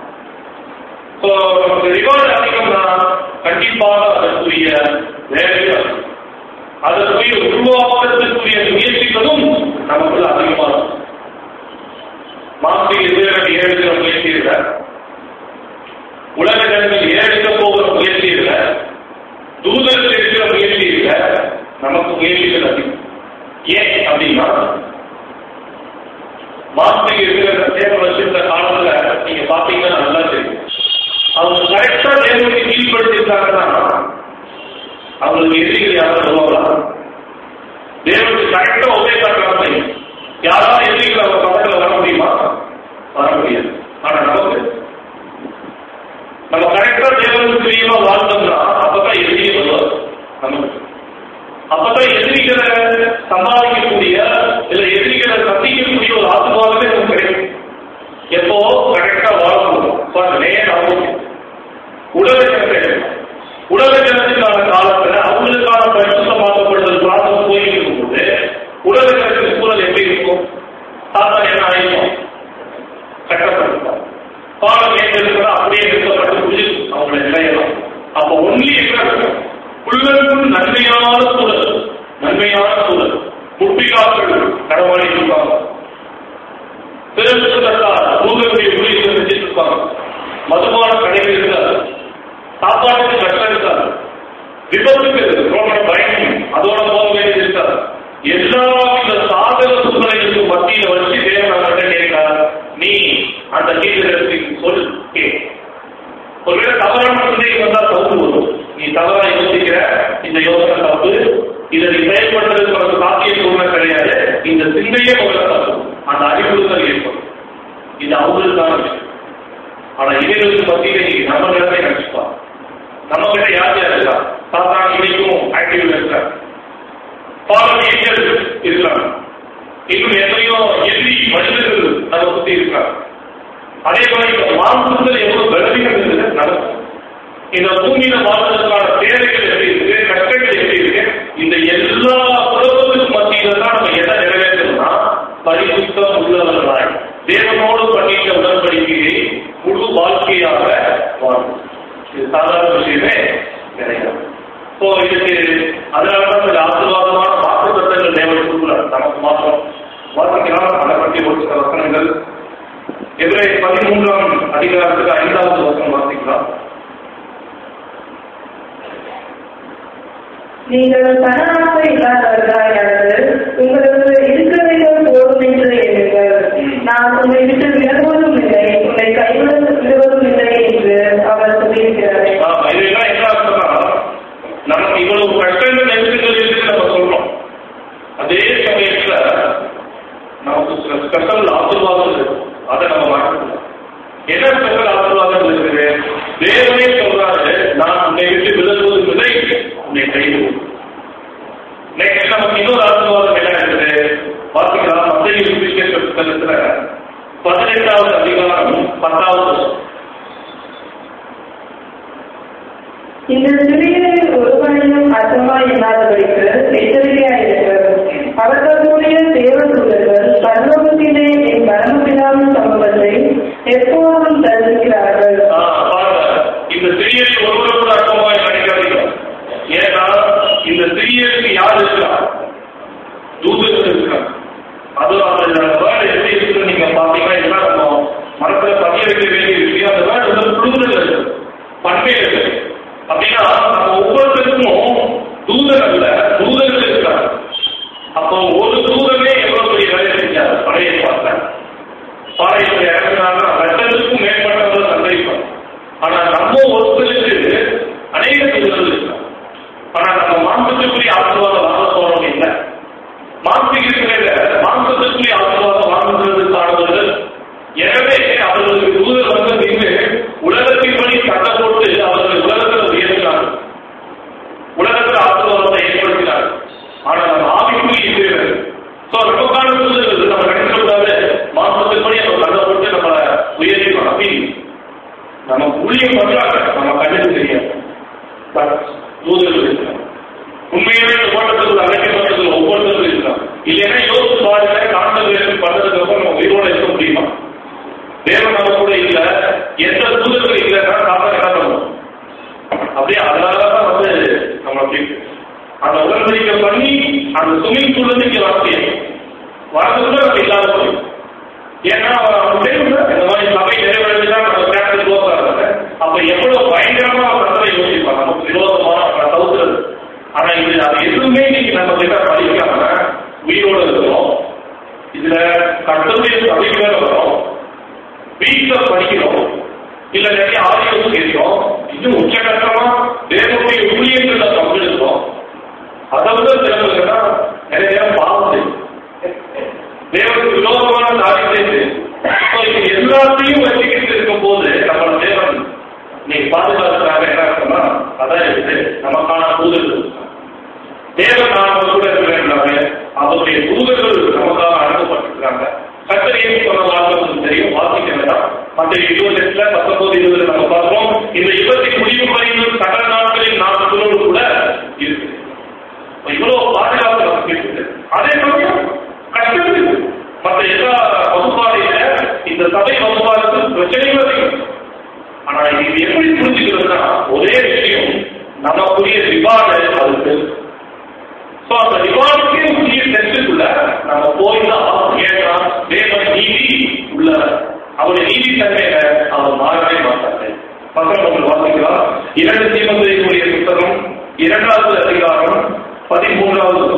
So, நமக்கு ரிவார்டு அதிகம்னா கண்டிப்பாக அதற்குரிய வேலைகள் அதற்குரிய உருவாக்கத்திற்குரிய முயற்சிகளும் நமக்குள்ள அதிகமாக இருக்கும் தேவன் வச்சிருந்த காலத்துல நீங்க பாத்தீங்கன்னா நல்லா தெரியும் அவங்க கரெக்டா தேவனுக்கு கீழ்படுத்திருக்காங்கன்னா அவங்களுக்கு எதிரிகள் யாரும் வருவாங்களா தேவனுக்கு கரெக்டா ஒரே காட்டுறாங்க யாராவது எதிரிகள் அவங்க பக்கத்துல வர முடியுமா வர முடியாது ஆனா நமக்கு நம்ம கரெக்டா தேவனுக்கு பிரியமா வாழ்ந்தோம்னா அப்பதான் எதிரியே வருவார் நமக்கு அப்பதான் எதிரிகளை சம்பாதிக்கக்கூடிய இல்ல எதிரிகளை சந்திக்கக்கூடிய ஒரு ஆத்மாவே நமக்கு கிடைக்கும் எப்போ கரெக்டா வாழணும் பாருங்க நேரம் உலக ஜனத்தை உலக ஜனத்துக்கான காலத்துல அவங்களுக்கான பரிசுத்தமாக்கப்படுதல் பிரார்த்தம் போயிட்டு இருக்கும்போது உலக ஜனத்தின் சூழல் எப்படி இருக்கும் தாத்தா என்ன ஆயிருக்கும் கட்டப்பட்டிருப்பார் பாலம் ஏன் இருக்கிறா அப்படியே நிறுத்தப்பட்டு புரியும் அவங்களை நிலையலாம் அப்ப ஒன்லி என்ன இருக்கும் உள்ளுக்குள் நன்மையான சூழல் நன்மையான சூழல் முட்டிகாக்கள் கடவுளை இருப்பாங்க பெருசுத்தார் ஊர்களுடைய ஊழியர்கள் செஞ்சுட்டு இருப்பாங்க மதுபான கடைகள் இருக்காது சாப்பாட்டுக்கு கஷ்டம் இருக்காது விபத்துக்கு ரோட பயணம் அதோட போக வேண்டியது இருக்காது எல்லா இந்த சாதக சூழ்நிலைகளுக்கு மத்தியில வச்சு தேவன் அவர்கிட்ட கேட்கிறார் நீ அந்த கீழத்தின் சொல் கே ஒருவேளை தவறான சிந்தைக்கு வந்தா தப்பு வரும் நீ தவறா யோசிக்கிற இந்த யோசனை தப்பு இதை நீ செயல்படுறதுக்கு உனக்கு சாத்திய சூழ்நிலை கிடையாது இந்த சிந்தையே முதல்ல தப்பு அந்த அறிவுறுத்தல் ஏற்படும் இது அவங்களுக்கான விஷயம் ஆனா இவர்களுக்கு மத்தியில நீ நம்ம நிலைமை நினைச்சுப்பா நம்ம கிட்ட யார் யார் இருக்கா தாத்தா இன்னைக்கும் ஆக்டிவ்ல இருக்கா பாலனியர்கள் இருக்காங்க இன்னும் எத்தனையோ எதிரி மனிதர்கள் அதை சுத்தி இருக்காங்க அதே மாதிரி இந்த மாம்சத்தில் எவ்வளவு பலவீனம் இருக்குது நடக்கும் இந்த பூமியில வாழ்வதற்கான தேவைகள் எப்படி இருக்கு கஷ்டங்கள் எப்படி இருக்கு இந்த எல்லா உலகத்துக்கு மத்தியில தான் நம்ம எதை நிறைவேற்றணும்னா பரிசுத்தம் உள்ளவர்களாய் தேவனோடு பண்ணிட்ட உடன்படிக்கையை முழு வாழ்க்கையாக வாழும் இது சாதாரண விஷயமே கிடையாது இப்போ இதுக்கு அதனாலதான் சில ஆசீர்வாதமான மாற்று தத்தங்கள் தேவன் கொடுக்குறார் நமக்கு மாற்றம் வாசிக்கலாம் அதை பற்றி ஒரு சில வசனங்கள் எதிரே பதிமூன்றாம் அதிகாரத்துக்கு ஐந்தாவது வசனம் வாசிக்கலாம் நீங்கள் தனநாசை இல்லாதவர்களாய் நடந்து உங்களுக்கு இருக்கிறவைகள் போதும் என்று எண்ணுங்கள் நான் உன்னை விட்டு விலகுவதும் இல்லை உன்னை கைவிட விடுவதும் இல்லை என்று அவர் சொல்லியிருக்கிறார் ஆமா, இதெல்லாம் என்ன அர்த்தம்னா நமக்கு இவ்வளவு கஷ்டங்கள் நெருக்கங்கள் இருக்குன்னு நம்ம சொல்றோம் அதே சமயத்துல நமக்கு சில ஸ்பெஷல் ஆசீர்வாதம் இருக்கு அதை நம்ம மறக்கணும் என்ன ஸ்பெஷல் ஆசீர்வாதம் இருக்குது தேவனே சொல்றாரு நான் உன்னை விட்டு விலகுவதும் இல்லை உன்னை கைவிடுவோம் நெக்ஸ்ட் நமக்கு இன்னொரு ஆசீர்வாதம் என்ன இருக்குது பாத்தீங்கன்னா மத்திய சுவிசேஷ புத்தகத்துல பதினெட்டாவது அதிகாரம் பத்தாவது வசனம். இந்த சிறியரில் ஒருவனையும் அசமா இல்லாதவருக்கு எச்சரிக்கையாயிருக்கிறது அவர்களுடைய தேவதூதர்கள் பரலோகத்திலே என் பரமபிதாவின் சமூகத்தை எப்போதும் தரிசிக்கிறார்கள் ஆ, பாருங்க. இந்த சிறியருக்கு ஒருவர் கூட அர்த்தமாய் நினைக்காதீங்க ஏன்னா இந்த சிறியருக்கு யார் இருக்கா தூதர்கள் இருக்காங்க அதுவும் அந்த வேர்டு எப்படி இருக்குன்னு நீங்க பாத்தீங்கன்னா இதெல்லாம் நம்ம மனசுல பதிய வைக்க வேண்டிய விஷயம் அந்த வேர்டு வந்து புழுதல் இருக்கு பண்பே இருக்கு அப்படின்னா நம்ம ஒவ்வொருத்தருக்கும் தூதர் அல்ல தூதர்கள் இருக்காங்க அப்போ ஒரு தூதமே எவ்வளவு பெரிய வேலை செஞ்சார் பழைய பார்த்தேன் பாளையத்தில் இறங்கினாங்கன்னா லட்சத்துக்கும் மேற்பட்டவர்கள் சந்தேகிப்பாங்க ஆனா நம்ம ஒருத்தருக்கு அநேக தூதர்கள் இருக்காங்க ஆனா நம்ம மாம்சத்துக்குரிய ஆசீர்வாதம் வாங்க போறோம் இல்லை மாம்சம் இருக்கிறத மாம்சத்துக்குரிய ஆசீர்வாதம் வாங்குவதற்கானவர்கள் எனவே அவர்களுக்கு தூதர் வந்து நின்று உலகத்தின்படி சட்டம் போட்டு அவர்கள் உலகத்தில் உயர்த்தினார்கள் உலகத்தில் ஆசீர்வாதத்தை ஏற்படுத்தினார்கள் ஆனா நம்ம ஆவிக்குரிய இருக்கிறது சோ நமக்கான தூதர்கள் நம்ம நினைக்கக்கூடாது மாம்சத்தின்படி நம்ம சட்டம் போட்டு நம்மளை உயர்த்திக்கணும் அப்படின்னு நம்ம ஊழியம் பண்றாங்க நம்ம கண்ணுக்கு தெரியாது பட் தூதர்கள் இருக்கிறாங்க உண்மையாவே இந்த ஓட்டத்துக்குள்ள அழைக்கப்பட்டதுல ஒவ்வொருத்தரும் இருக்காங்க இல்லைன்னா யோசிச்சு பாருங்க காண்டல் பண்ணதுக்கு அப்புறம் நம்ம உயிரோட இருக்க முடியுமா தேவன் நம்ம கூட இல்ல எந்த தூதர்கள் இல்லைன்னா நாம என்ன பண்ணுவோம் அப்படியே அதனால தான் வந்து நம்ம அப்படி அந்த உடன்படிக்கை பண்ணி அந்த ஸ்விமிங் பூல்ல இருந்து இங்க வர முடியும் வரதுக்குள்ள நம்ம இல்லாத போய் ஏன்னா அவர் அவன் தெரியுங்க இந்த மாதிரி சபை நிறைவேறதுதான் நம்ம கேப்டன் க்ளோஸ் ஆகிறாங்க அப்ப எவ்வளவு பயங்கரமா அவர் கத்தரை யோசிப்பாங்க நமக்கு விரோதமா அவரை தவிர்க்கிறது ஆனா இது அது எதுவுமே நீங்க நம்ம கிட்ட படிக்காம உயிரோட இருக்கிறோம் இதுல கட்டத்தை சபைக்கு மேல வரும் வீட்டுல படிக்கிறோம் இல்ல நிறைய ஆடியோ கேட்கிறோம் இன்னும் உச்சகட்டமா தேவனுடைய ஊழியர்கள்ல பங்கெடுக்கிறோம் அதை விட சிறப்புன்னா நிறைய நேரம் பாவம் செய்யும். தேவனுக்கு விரோதமான காரியத்தை செய்யும். அப்ப இது எல்லாத்தையும் வச்சுக்கிட்டு இருக்கும் போது நம்ம தேவன் நீ பாதுகாக்கிறாங்க என்ன இருக்குன்னா அதான் இருக்குது நமக்கான தூதர்கள் தேவன் நாம கூட இருக்கிறாங்க அவருடைய தூதர்கள் நமக்காக அனுப்பப்பட்டிருக்காங்க கத்தரையை சொன்ன வார்த்தை உங்களுக்கு தெரியும் வாசிக்கிறதா மற்ற இருபது எட்டுல பத்தொன்பது இருபதுல நம்ம பார்க்கிறோம் இந்த யுகத்தின் முடிவு வரையிலும் சகல நாட்களில் நாம் சொல்லோடு கூட இருக்கு இவ்வளவு பாதுகாப்பு நமக்கு இருக்குது அதே சமயம் கஷ்டம் இருக்கு மற்ற எல்லா வகுப்பாளையில இந்த சபை வகுப்பாளுக்கு பிரச்சனைகள் அதிகம் ஆனா இது எப்படி புரிஞ்சுக்கிறதுனா ஒரே விஷயம் நமக்குரிய ரிவார்டு அதுக்கு சோ அந்த ரிவார்டுக்கே உரிய டெஸ்டுக்குள்ள நம்ம போய்தான் ஏன்னா தேவன் நீதி உள்ள அவருடைய நீதி தன்மையில அவர் மாறவே மாட்டாரு பக்கம் ஒன்று வாசிக்கலாம் இரண்டு தீமந்திரிகளுடைய புத்தகம் இரண்டாவது அதிகாரம் பதிமூன்றாவது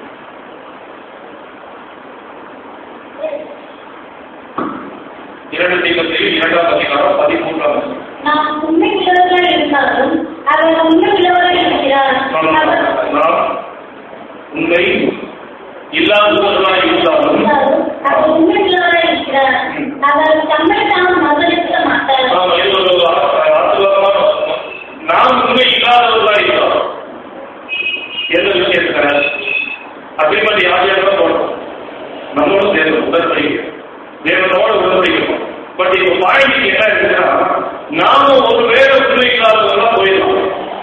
இரண்டு தீமந்திரி இரண்டாவது அதிகாரம் பதிமூன்றாவது நாம் உண்மை உள்ளவர்களாய் இருந்தாலும் அவர் உண்மை உள்ளவராய் இருக்கிறார் அவர் நாம் உண்மை இல்லாதவர்களாய் இருந்தாலும் இருந்தாலும் அவர் உண்மை உள்ளவராய் இருக்கிறார் அவர் தம்மை தாம் மறுதளிக்க மாட்டார் நாம் இது ஒரு ஆசீர்வாதமான வசனம். நாம் உண்மை இல்லாதவர்களாய் இருக்கிறோம் எந்த விஷயத்துல அபிமதி யாரையாக போனோம் நம்மளோட தேவன் உடன்படிக்கை தேவனோட உடன்படிக்கணும் பட் இந்த பாயிண்ட் என்ன இருக்குன்னா நாம ஒரு வேற உண்மை இல்லாதவர்களா போயிடலாம்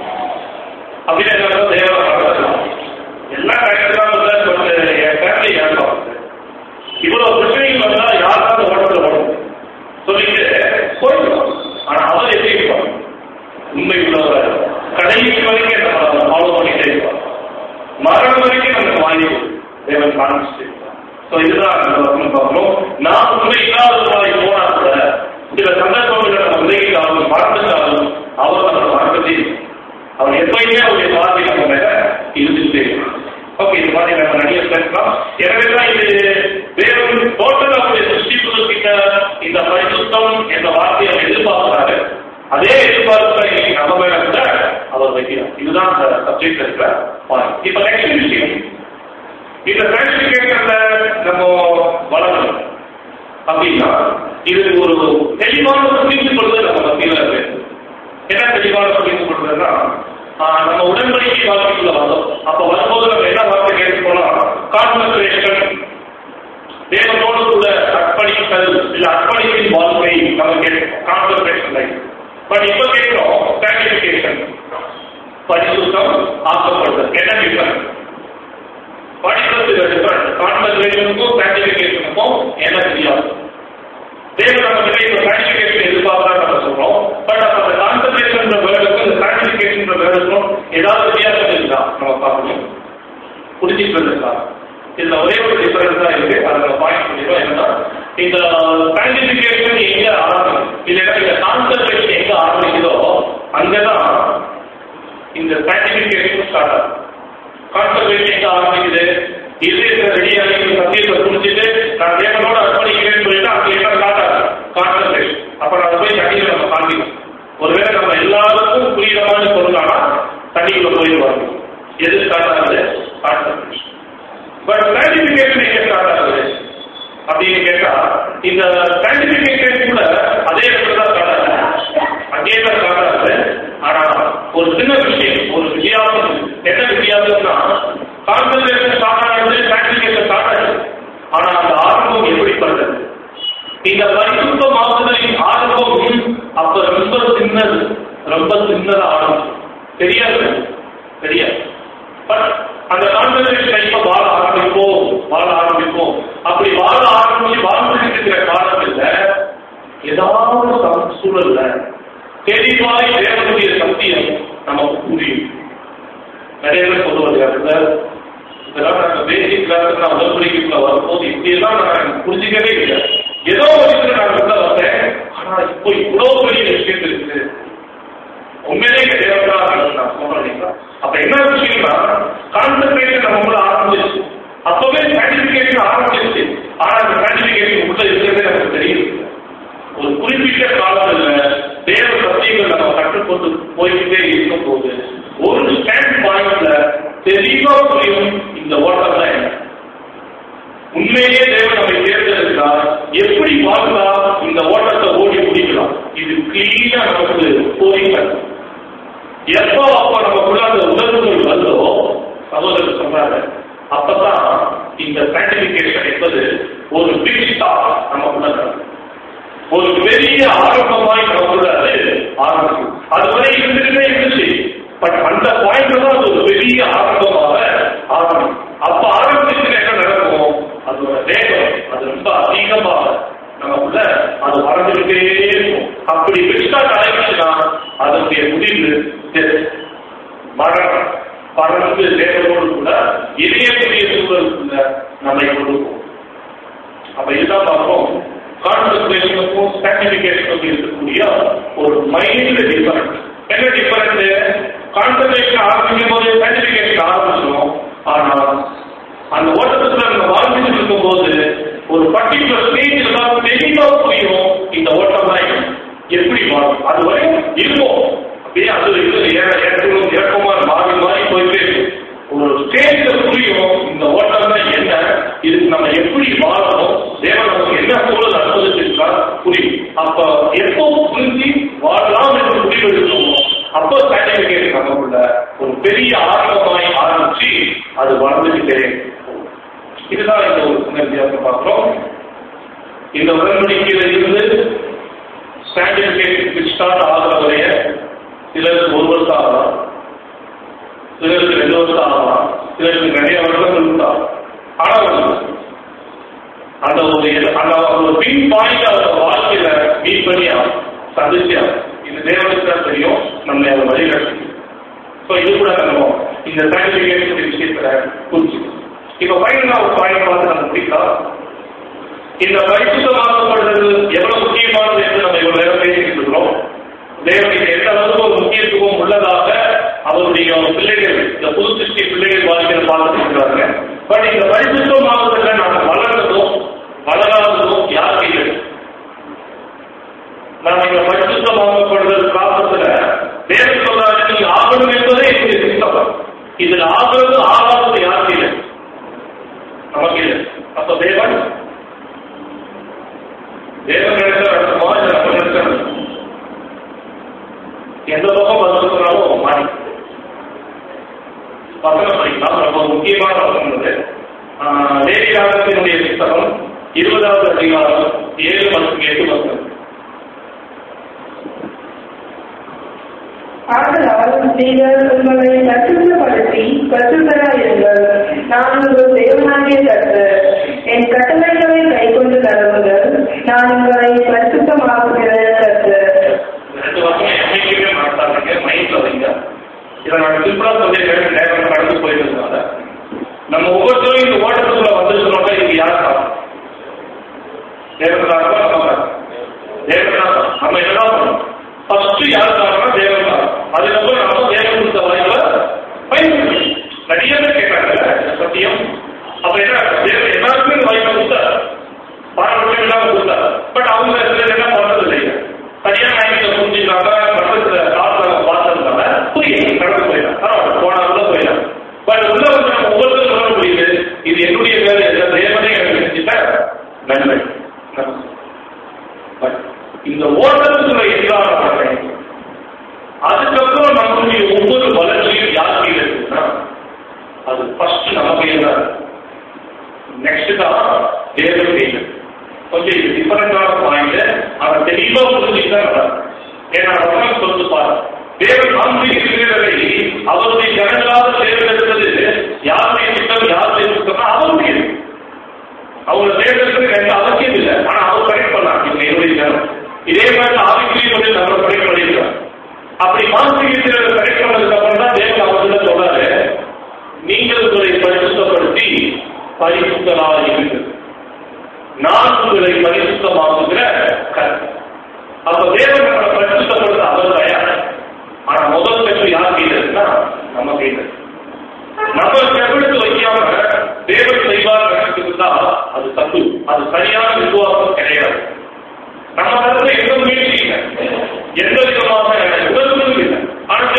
அப்படின்னு என்ன தேவன் நடத்தலாம் எல்லாம் கரெக்டாக தான் பட் என் ஃபேமிலி ஏற்படும் இவ்வளவு பிரச்சனைகள் வந்தா யாருக்காவது உடம்புல வரும் சொல்லிட்டு போயிடலாம் ஆனா அவர் எப்படி இருப்பார் உண்மை உள்ளவர் கடைசி வரைக்கும் நம்ம ஃபாலோ பண்ணிட்டே இருப்பார் மரணம் வரைக்கும் நம்ம வாங்கி தேவன் காமிச்சிட்டு ஸோ இதுதான் நம்ம வசனம் பார்க்கணும் நான் உண்மை இல்லாதவர்களாய் போனா கூட சில சந்தர்ப்பங்களில் நம்ம விலகிட்டாலும் மறந்துட்டாலும் அவர் நம்ம மறக்கதே இல்லை. அவர் எப்பயுமே அவருடைய வார்த்தை நம்ம மேல இருந்துட்டே இருக்கார். ஓகே இது மாதிரி நம்ம நிறைய பேசலாம் எனவே தான் இது வேறொரு டோட்டல் அவருடைய சிருஷ்டிப்புகள் கிட்ட இந்த பரிசுத்தம் என்ற வார்த்தையை அவர் எதிர்பார்க்கிறாரு அதே எதிர்பார்ப்புல இன்னைக்கு நம்ம மேல கூட அவர் வைக்கிறார் இதுதான் அந்த சப்ஜெக்ட் இருக்கிற பாயிண்ட் இப்ப நெக்ஸ்ட் விஷயம் இந்த சர்டிபிகேட்ல நம்ம வளரணும் அப்படின்னா இது ஒரு தெளிவான புரிந்து கொள்வது நம்ம மத்தியில இருக்கு என்ன தெளிவான புரிந்து கொள்வதுன்னா ஆஹ், நம்ம உடன்படிக்கை வாழ்க்கைக்குள்ள வந்தோம் அப்ப வரும்போது நம்ம என்ன வார்த்தை கேட்டுக்கோனா கான்சன்ட்ரேஷன் தேவனோடு கூட அர்ப்பணித்தல் இல்ல அர்ப்பணிப்பின் வாழ்க்கை நம்ம கேட்கிறோம் கான்சன்ட்ரேஷன் லைஃப் பட் இப்ப கேட்கிறோம் சாட்டிபிகேஷன் பரிசுத்தம் ஆக்கப்படுதல் என்ன டிஃபரன்ஸ் படிக்கிறது டிஃபரன்ஸ் கான்சன்ட்ரேஷனுக்கும் சாட்டிபிகேஷனுக்கும் என்ன வித்தியாசம் தேவன் நம்ம கிட்ட இப்ப சாட்டிபிகேஷன் எதிர்பார்த்தா நம்ம சொல்றோம் பட் அப்ப அந்த கான்சன்ட்ரேஷன் வேர்டுக்கும் இந்த சாட்டிபிகேஷன் வேர்டுக்கும் ஏதாவது வித்தியாசம் இருக்கா நம்ம பார்க்கணும் புரிஞ்சுக்கிறது இருக்கா இதுல ஒரே ஒரு டிஃபரன்ஸ் தான் இருக்கு அதை நம்ம பாயிண்ட் பண்ணிடுவோம் என்னன்னா இந்த சாட்டிபிகேஷன் எங்க ஆரம்பிக்கும் இல்லைன்னா இந்த கான்சன்ட்ரேஷன் எங்க ஆரம்பிக்குதோ அங்கதான் இந்த சாட்டிபிகேஷன் ஸ்டார்ட் ஆகும் கான்சன்ட்ரேஷன் எங்க ஆரம்பிக்குது இதயத்தை ரெடியாகி சத்தியத்தை புரிஞ்சுட்டு நான் தேவனோட அர்ப்பணிக்கிறேன்னு சொல்லிட்டு அங்க என்ன காட்டாது கான்சன்ட்ரேஷன் அப்ப நம்ம போய் தண்ணியில நம்ம காண்பிக்கணும் ஒருவேளை நம்ம எல்லாருக்கும் புரியுறமான பொருளானா தண்ணிக்குள்ள போயிடுவாங்க எது ஸ்டார்ட் ஆகுது கான்சன்ட்ரேஷன் பட் சாட்டிபிகேஷன் எங்க ஸ்டார்ட் ஆகுது அப்படின்னு கேட்டா இந்த சாட்டிபிகேஷன் கூட அதே இடத்துல தான் ஸ்டார்ட் ஆகுது அதே தான் ஸ்டார்ட் ஆகுது ஆனா ஒரு சின்ன விஷயம் ஒரு வித்தியாசம் இருக்கு. என்ன வித்தியாசம்னா கான்சன்ட்ரேஷன் ஸ்டார்ட் ஆகுது சாட்டிபிகேஷன் ஸ்டார்ட் ஆகுது ஆனா அந்த ஆரம்பம் எப்படிப்பட்டது இந்த பரிசுத்தமாக்குதலின் ஆரம்பம் அப்ப ரொம்ப சின்னது ரொம்ப சின்னதா ஆரம்பம் தெரியாது தெரியாது பட் அந்த கான்சன்ட்ரேஷன் லைஃப்ப வாழ ஆரம்பிப்போம் வாழ ஆரம்பிப்போம் அப்படி வாழ ஆரம்பிச்சு வாழ்ந்துட்டு இருக்கிற காலத்துல ஏதாவது சம் சூழல்ல தெளிவாய் தேவனுடைய சத்தியம் நமக்கு புரியும் நிறைய பேர் சொல்லுவாங்க சார் இதெல்லாம் நாங்கள் பேசிக் கிளாஸ் நான் முதல் படிக்கல வரும்போது இப்படியெல்லாம் நான் புரிஞ்சுக்கவே இல்லை ஏதோ ஒரு விஷயம் நான் உள்ள வந்தேன் ஆனா இப்போ இவ்வளவு பெரிய விஷயம் இருக்குது உண்மையிலே தேவதா நான் சொல்றேன் இல்லைங்களா? அப்ப என்ன விஷயம்னா கான்சன்ட்ரேஷன் நம்ம உள்ள ஆரம்பிச்சிருச்சு அப்பவே சாட்டிபிகேஷன் ஆரம்பிச்சிருச்சு ஆனா அந்த சாட்டிபிகேஷன் உள்ள இருக்கிறதே நமக்கு தெரியும் ஒரு போயிட்டே இருக்கும்போது ஒரு ஸ்டாண்ட் பாயிண்ட்ல தெளிவா புரியும் இந்த ஓட்டம் தான் என்ன உண்மையே தேவன் நம்மை தேர்ந்தெடுத்தால் எப்படி வாழ்ந்தால் இந்த ஓட்டத்தை ஓடி முடிக்கலாம் இது கிளீனா நமக்கு போதிக்கிறது எப்போ அப்ப நமக்குள்ள அந்த உணர்வுகள் வருதோ சகோதரர் சொன்னாரு அப்பதான் இந்த சாண்டிபிகேஷன் என்பது ஒரு பிக் ஸ்டார் நமக்குள்ள நடக்கும். ஒரு பெரிய ஆரம்பமாய் நமக்குள்ள அது ஆரம்பிக்கும் அதுவரை இருந்துகிட்டே இருந்துச்சு பட் அந்த பாயிண்ட்ல தான் அது ஒரு பெரிய ஆரம்பமாக ஆரம்பிக்கும் அப்ப ஆரம்பிச்சு என்ன நடக்கும் அதோட வேகம் அது ரொம்ப அதிகமாக நமக்குள்ள அது வளர்ந்துகிட்டே இருக்கும் அப்படி பெருசா அடைஞ்சுன்னா அதனுடைய முடிவு death. மரணம் பறந்து தேவனோடு கூட இதயக்கூடிய சூழலுக்குள்ள நம்மை கொடுக்கும் அப்ப இதுதான் பார்ப்போம் கான்சன்ட்ரேஷனுக்கும் சாக்ரிபிகேஷனுக்கும் இருக்கக்கூடிய ஒரு மைண்ட் டிஃபரன்ஸ் என்ன டிஃபரன்ஸ் கான்சன்ட்ரேஷன் ஆரம்பிக்கும் போது சாக்ரிபிகேஷன் ஆரம்பிச்சோம் ஆனா அந்த ஓட்டத்துல நம்ம வாழ்ந்துட்டு இருக்கும்போது ஒரு பர்டிகுலர் ஸ்டேஜில் தான் தெளிவா புரியும் இந்த ஓட்டம் தான் என்ன. எப்படி மாறும் அது வரையும் இருக்கும் அப்படியே அது இது ஏற ஏற்றமும் இறக்கமா மாறி மாறி போயிட்டே இருக்கும் ஒரு ஸ்டேஜ்ல புரியும் இந்த ஓட்டம் தான் என்ன இதுக்கு நம்ம எப்படி வாழணும் தேவன் நமக்கு என்ன சூழல் அனுமதிச்சிருக்கார் புரியும் அப்ப எப்போ புரிஞ்சு வாழலாம் என்று முடிவு எடுக்கணுமோ அப்போ சாட்டிபிகேட் நமக்குள்ள ஒரு பெரிய ஆர்வமாய் ஆரம்பிச்சு அது வளர்ந்துகிட்டே போகும். இதுதான் இந்த ஒரு சின்ன வித்தியாசம் பார்க்கிறோம் இந்த உடன்படிக்கையில இருந்து சாண்டிபிகேட் ஸ்டார்ட் ஆகிற வரைய சிலருக்கு ஒரு வருஷம் ஆகலாம் சிலருக்கு ரெண்டு வருஷம் ஆகலாம் சிலருக்கு நிறைய வருடங்கள் உண்டா ஆனா வந்து அந்த ஒரு அந்த ஒரு பின் பாயிண்ட் அவங்க வாழ்க்கையில மீட் பண்ணி சந்திச்சா இந்த தேவனுக்கு தான் தெரியும் நம்மளை அதை வழிநடத்தி ஸோ இது கூட நம்ம இந்த சர்டிஃபிகேட் விஷயத்துல புரிஞ்சுக்கணும் இப்போ ஃபைனலா ஒரு பாயிண்ட் பார்த்து நம்ம முடிக்கலாம் இந்த பரிசுத்தமாக்கப்படுறது எவ்வளவு முக்கியமானது என்று நம்ம இவ்வளவு நேரம் பேசிட்டு இருக்கிறோம் தேவனுக்கு எந்த அளவுக்கு ஒரு முக்கியத்துவம் உள்ளதாக அவருடைய பிள்ளைகள் இந்த புது சிருஷ்டி பிள்ளைகள் வாழ்க்கையில பார்த்துட்டு இருக்கிறாங்க பட் இந்த பரிசுத்தமாவதில் நாம வளர்ந்ததும் வளராததும் யார் கையில் நாம் இந்த பரிசுத்தமாக்கப்படுறது காலத்துல தேவன் சொல்றாரு நீங்க ஆகணும் என்பதே என்னுடைய சித்தம் இதுல ஆகிறது ஆகாதது யார் கையில் நமக்கு இல்லை அப்ப தேவன் தேவன் நினைச்சா நடக்குமா இல்ல நம்ம நினைச்சா நடக்குமா? எந்த பக்கம் பதில் சொன்னாலும் மாறி வசனம் படிக்கலாம் ரொம்ப முக்கியமான வசனம் இது தேவியாகத்தினுடைய புத்தகம் இருபதாவது அதிகாரம் ஏழு மற்றும் எட்டு வசனம் ஆதலால் நீங்கள் உங்களை பரிசுத்தப்படுத்தி பரிசுத்தராயிருங்கள் நான் உங்கள் தேவனாகிய கர்த்தர் என் கட்டளைகளை கைக்கொண்டு நடவுங்கள் நான் உங்களை பரிசுத்தமாக்குகிற கர்த்தர் ரெண்டு வருஷம் என்னைக்குமே மாட்டாங்க மைண்ட்ல வைங்க இதை நான் சிம்பிளா சொல்லியிருக்கேன் நேரம் கடந்து போயிருந்ததுனால நம்ம ஒவ்வொருத்தரும் இந்த ஓட்டத்துக்குள்ள வந்து சொன்னோம்னா இது யார் காரணம் தேவனாக நம்ம தேவனாக நம்ம என்னதான் பண்ணணும் ஃபர்ஸ்ட் யார் காரணம் தேவன் காரணம் அதுக்கப்புறம் நம்ம தேவன் கொடுத்த வாய்ப்புல பயன்படுத்தி நிறைய பேர் கேட்கறாங்க இந்த சத்தியம் அப்ப என்ன தேவன் எல்லாருக்குமே இந்த வாய்ப்பை கொடுத்தார் பாரம்பரியம் இல்லாம கொடுத்தார் பட் அவங்க சிலர் என்ன பண்றது இல்லைங்க சரியான டைம்ல புரிஞ்சுக்கிறாங்க பக்கத்துல காத்துல பார்த்ததுனால புரியுது கடந்து போயிடலாம் பரவாயில்ல போனாலும் போயிடலாம் பட் உள்ள வந்து நம்ம ஒவ்வொருத்தரும் சொல்ல முடியுது இது என்னுடைய வேலை இல்லை தேவனே எனக்கு செஞ்சுட்டா நன்மை பட் இந்த ஓட்டத்துக்குள்ள எதிரான பண்றேன் அதுக்கப்புறம் நம்மளுடைய ஒவ்வொரு வளர்ச்சியும் யார் கையில் இருக்குன்னா அது ஃபர்ஸ்ட் நம்ம கையில் தான் நெக்ஸ்ட் தான் தேவன் கையில் கொஞ்சம் இது டிஃபரெண்டான பாயிண்ட் ஆனா தெளிவா புரிஞ்சுக்கிட்டா நல்லா இருக்கும். ஏன்னா வசனம் சொல்லுது பாரு தேவன் அன்பு இருக்கிறவரை அவருடைய ஜனங்களாக தேர்ந்தெடுத்தது யாருடைய திட்டம் யாருடைய திட்டம்னா அவருடைய அவங்க தேர்ந்தெடுக்கிறது எந்த அவசியம் இல்லை ஆனா அவர் கரெக்ட் பண்ணாங்க இவங்க என்னுடைய ஜனம் இதே மாதிரி ஆவிக்குரிய வந்து நம்ம கரெக்ட் பண்ணிருக்கிறோம் அப்படி மாசிக்கிறத கரெக்ட் பண்ணதுக்கு அப்புறம் தான் தேவன் அவர்கிட்ட சொல்றாரு நீங்கள் உங்களை பரிசுத்தப்படுத்தி பரிசுத்தலாக இருக்கிறது நான் உங்களை பரிசுத்தமாக்குகிற கருத்து அப்ப தேவன் நம்மளை பரிசுத்தப்படுத்த அவர் தயார் ஆனா முதல் பெற்று யார் கையில நம்ம கையில நம்ம செவிடுத்து வைக்காம தேவன் செய்வார் நினைச்சிருந்தா அது தப்பு அது சரியான விசுவாசம் கிடையாது நம்ம தரத்துல எந்த முயற்சி இல்லை எந்த விதமான உணர்வும் இல்லை ஆனா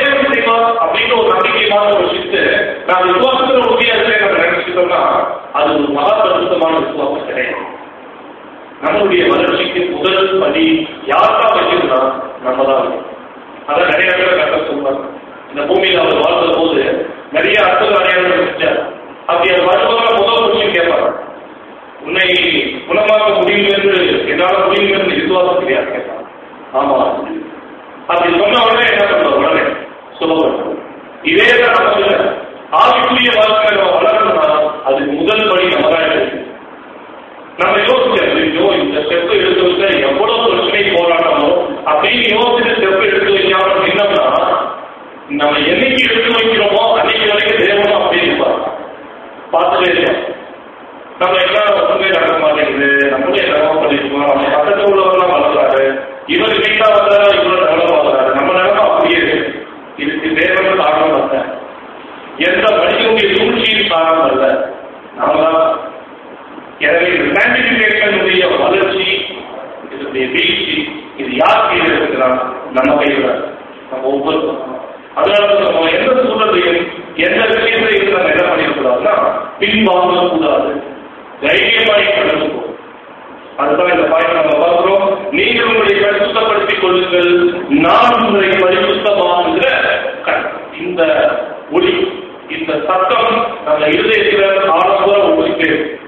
நம்மளுடைய வளர்ச்சிக்கு முதல் படி யார் தான் வைக்கிறதுனா நம்ம தான் வைக்கணும். அதான் நிறைய பேர் கட்ட சொல்றாங்க இந்த பூமியில அவர் வாழ்ந்த போது நிறைய அற்புத அடையாளங்கள் செஞ்சார் அப்படி அது வரும்போது முதல் கொஸ்டின் கேட்பாங்க உன்னை குணமாக்க முடியும் என்று என்னால முடியும் என்று விசுவாசம் கிடையாது கேட்பாங்க ஆமா அப்படி சொன்ன உடனே என்ன பண்ணுவோம் உடனே சொல்லுவோம் இதே தான் நம்ம இல்ல. ஆவிக்குரிய வாழ்க்கை நம்ம வளரணும்னா அதுக்கு முதல் படி நம்ம தான் எடுக்கணும். நம்ம யோசிச்சோம் ஐயோ இந்த ஸ்டெப் எடுத்து வச்சா எவ்வளவு பிரச்சனை போராட்டமோ அப்படின்னு யோசிச்சு ஸ்டெப் எடுத்து வைக்காம என்னன்னா நம்ம என்னைக்கு எடுத்து வைக்கிறோமோ அன்னைக்கு வரைக்கும் தேவனும் அப்படியே இருப்பார் பார்த்துட்டே இருக்கோம் நம்ம எல்லாம் ஒன்றுமே நடக்க மாட்டேங்குது நம்மளே நிலம பண்ணிருக்கோம் நம்ம பக்கத்துல உள்ளவரெல்லாம் வளர்றாரு இவர் வீட்டா வந்தாரா இவ்வளவு நிலம வளர்றாரு நம்ம நிலம அப்படியே இருக்கு இதுக்கு தேவன் காரணம் அல்ல எந்த மனிதனுடைய சூழ்ச்சியின் காரணம் அல்ல நாம தான் எனவே இந்த சாண்டிபிகேஷனுடைய வளர்ச்சி இதனுடைய வீழ்ச்சி இது யார் கையில் இருக்கிறார் நம்ம கையில் நம்ம ஒவ்வொருத்தரும் அதனால நம்ம எந்த சூழலையும் எந்த விஷயத்தையும் நம்ம என்ன பண்ணிடக்கூடாதுன்னா பின்வாங்க கூடாது தைரியமாய் கடந்து போகும் அதுதான் இந்த பாயிண்ட் நம்ம பார்க்கிறோம் நீங்கள் உங்களை பரிசுத்தப்படுத்திக் கொள்ளுங்கள் நான் உங்களை பரிசுத்தமாகுகிற கண். இந்த ஒளி இந்த சத்தம் நம்ம இருதயத்தில் ஆரம்ப ஒழிக்கு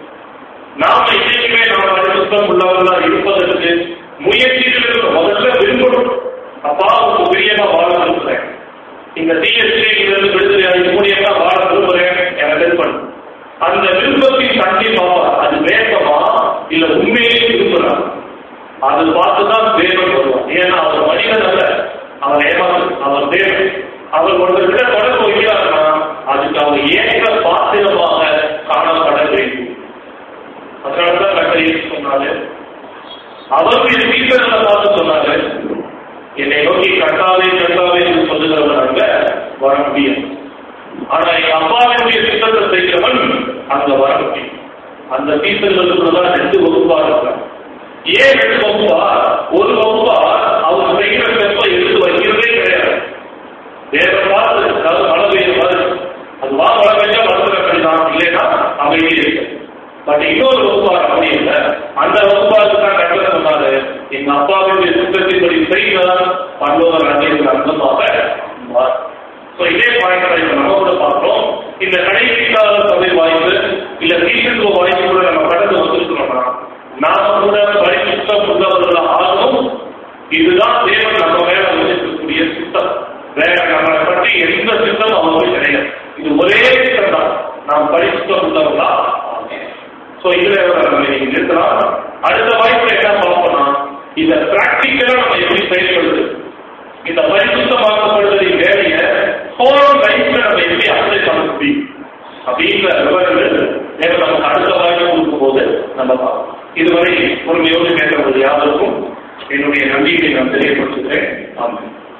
நாம இதையுமே நாம் பரிசுத்தம் உள்ளவர்களா இருப்பதற்கு முயற்சிகளுக்கு முதல்ல விரும்பணும் அப்பா உங்க பிரியமா வாழ விரும்புறேன் இந்த தீய சிலையிலிருந்து விடுதலையாகி மூலியமா வாழ விரும்புறேன் எனக்கு விருப்பம் அந்த விருப்பத்தின் தண்ணி பாப்பா அது வேகமா இல்ல உண்மையிலே விரும்புறான் அது பார்த்துதான் தேவன் வருவான் ஏன்னா அவர் மனிதன் அல்ல அவர் ஏமாறு அவர் தேவன் அவர் ஒருவர்கிட்ட தொடர்பு வைக்கிறார்னா அதுக்கு அவர் ஏற்ற பாத்திரமாக காணப்பட வேண்டும் அதனாலதான் கட்டளை சொன்னாரு அவருடைய சீக்கிரத்தை பார்த்து சொன்னாரு என்னை நோக்கி கட்டாவே கட்டாவே என்று சொல்லுகிறவன் அங்க வர முடியும் ஆனா எங்க அப்பாவினுடைய சித்தத்தை செய்கிறவன் அங்க வர முடியும் அந்த சீசன்களுக்குள்ளதான் ரெண்டு வகுப்பா இருக்கிறான் ஏன் ரெண்டு வகுப்பா ஒரு வகுப்பா அவர் செய்கிற ஸ்டெப்பை எடுத்து வைக்கிறதே கிடையாது வேற பார்த்து அதாவது மழை பெய்யும் வருது அது வா மழை பெய்ஞ்சா வருது அப்படிதான் இல்லைன்னா அமைதி இருக்கு பட் இன்னொரு வகுப்பார் அப்படி இல்லை அந்த வகுப்பாருக்கு தான் கட்டளை சொன்னாரு எங்க அப்பாவுடைய சுத்தத்தின்படி செய்தால் பல்லவர் அன்னைக்கு அர்த்தமாக ஸோ இதே பாயிண்ட் இப்ப நம்ம கூட பார்க்கிறோம் இந்த கடைசி கால சபை வாய்ப்பு இல்ல ரீசன்ட் வாய்ப்பு கூட நம்ம கடந்து வந்திருக்கிறோம்னா நாம கூட பரிசுத்தம் உள்ளவர்கள் ஆகும் இதுதான் தேவன் நம்ம மேல வச்சிருக்கக்கூடிய சித்தம் வேற நம்மளை பற்றி எந்த சித்தம் அவங்களுக்கு கிடையாது இது ஒரே சித்தம் தான் நாம் பரிசுத்தம் உள்ளவர்களா சோ இதுல நம்ம நீங்க நிறுத்தலாம் அடுத்த வாய்ப்புல என்ன பார்ப்போம்னா இந்த பிராக்டிக்கலா நம்ம எப்படி செயல்படுது இந்த பரிசுத்தமாக்கப்படுவதின் வேலையை ஹோல் லைஃப்ல நம்ம எப்படி அப்ளை பண்ண முடியும் அப்படின்ற விவரங்கள் நேரம் நமக்கு அடுத்த வாய்ப்பு கொடுக்கும் போது நம்ம பார்ப்போம் இதுவரை பொறுமையோடு கேட்டபோது யாருக்கும் என்னுடைய நன்றியை நான் தெரியப்படுத்துகிறேன் ஆமாம்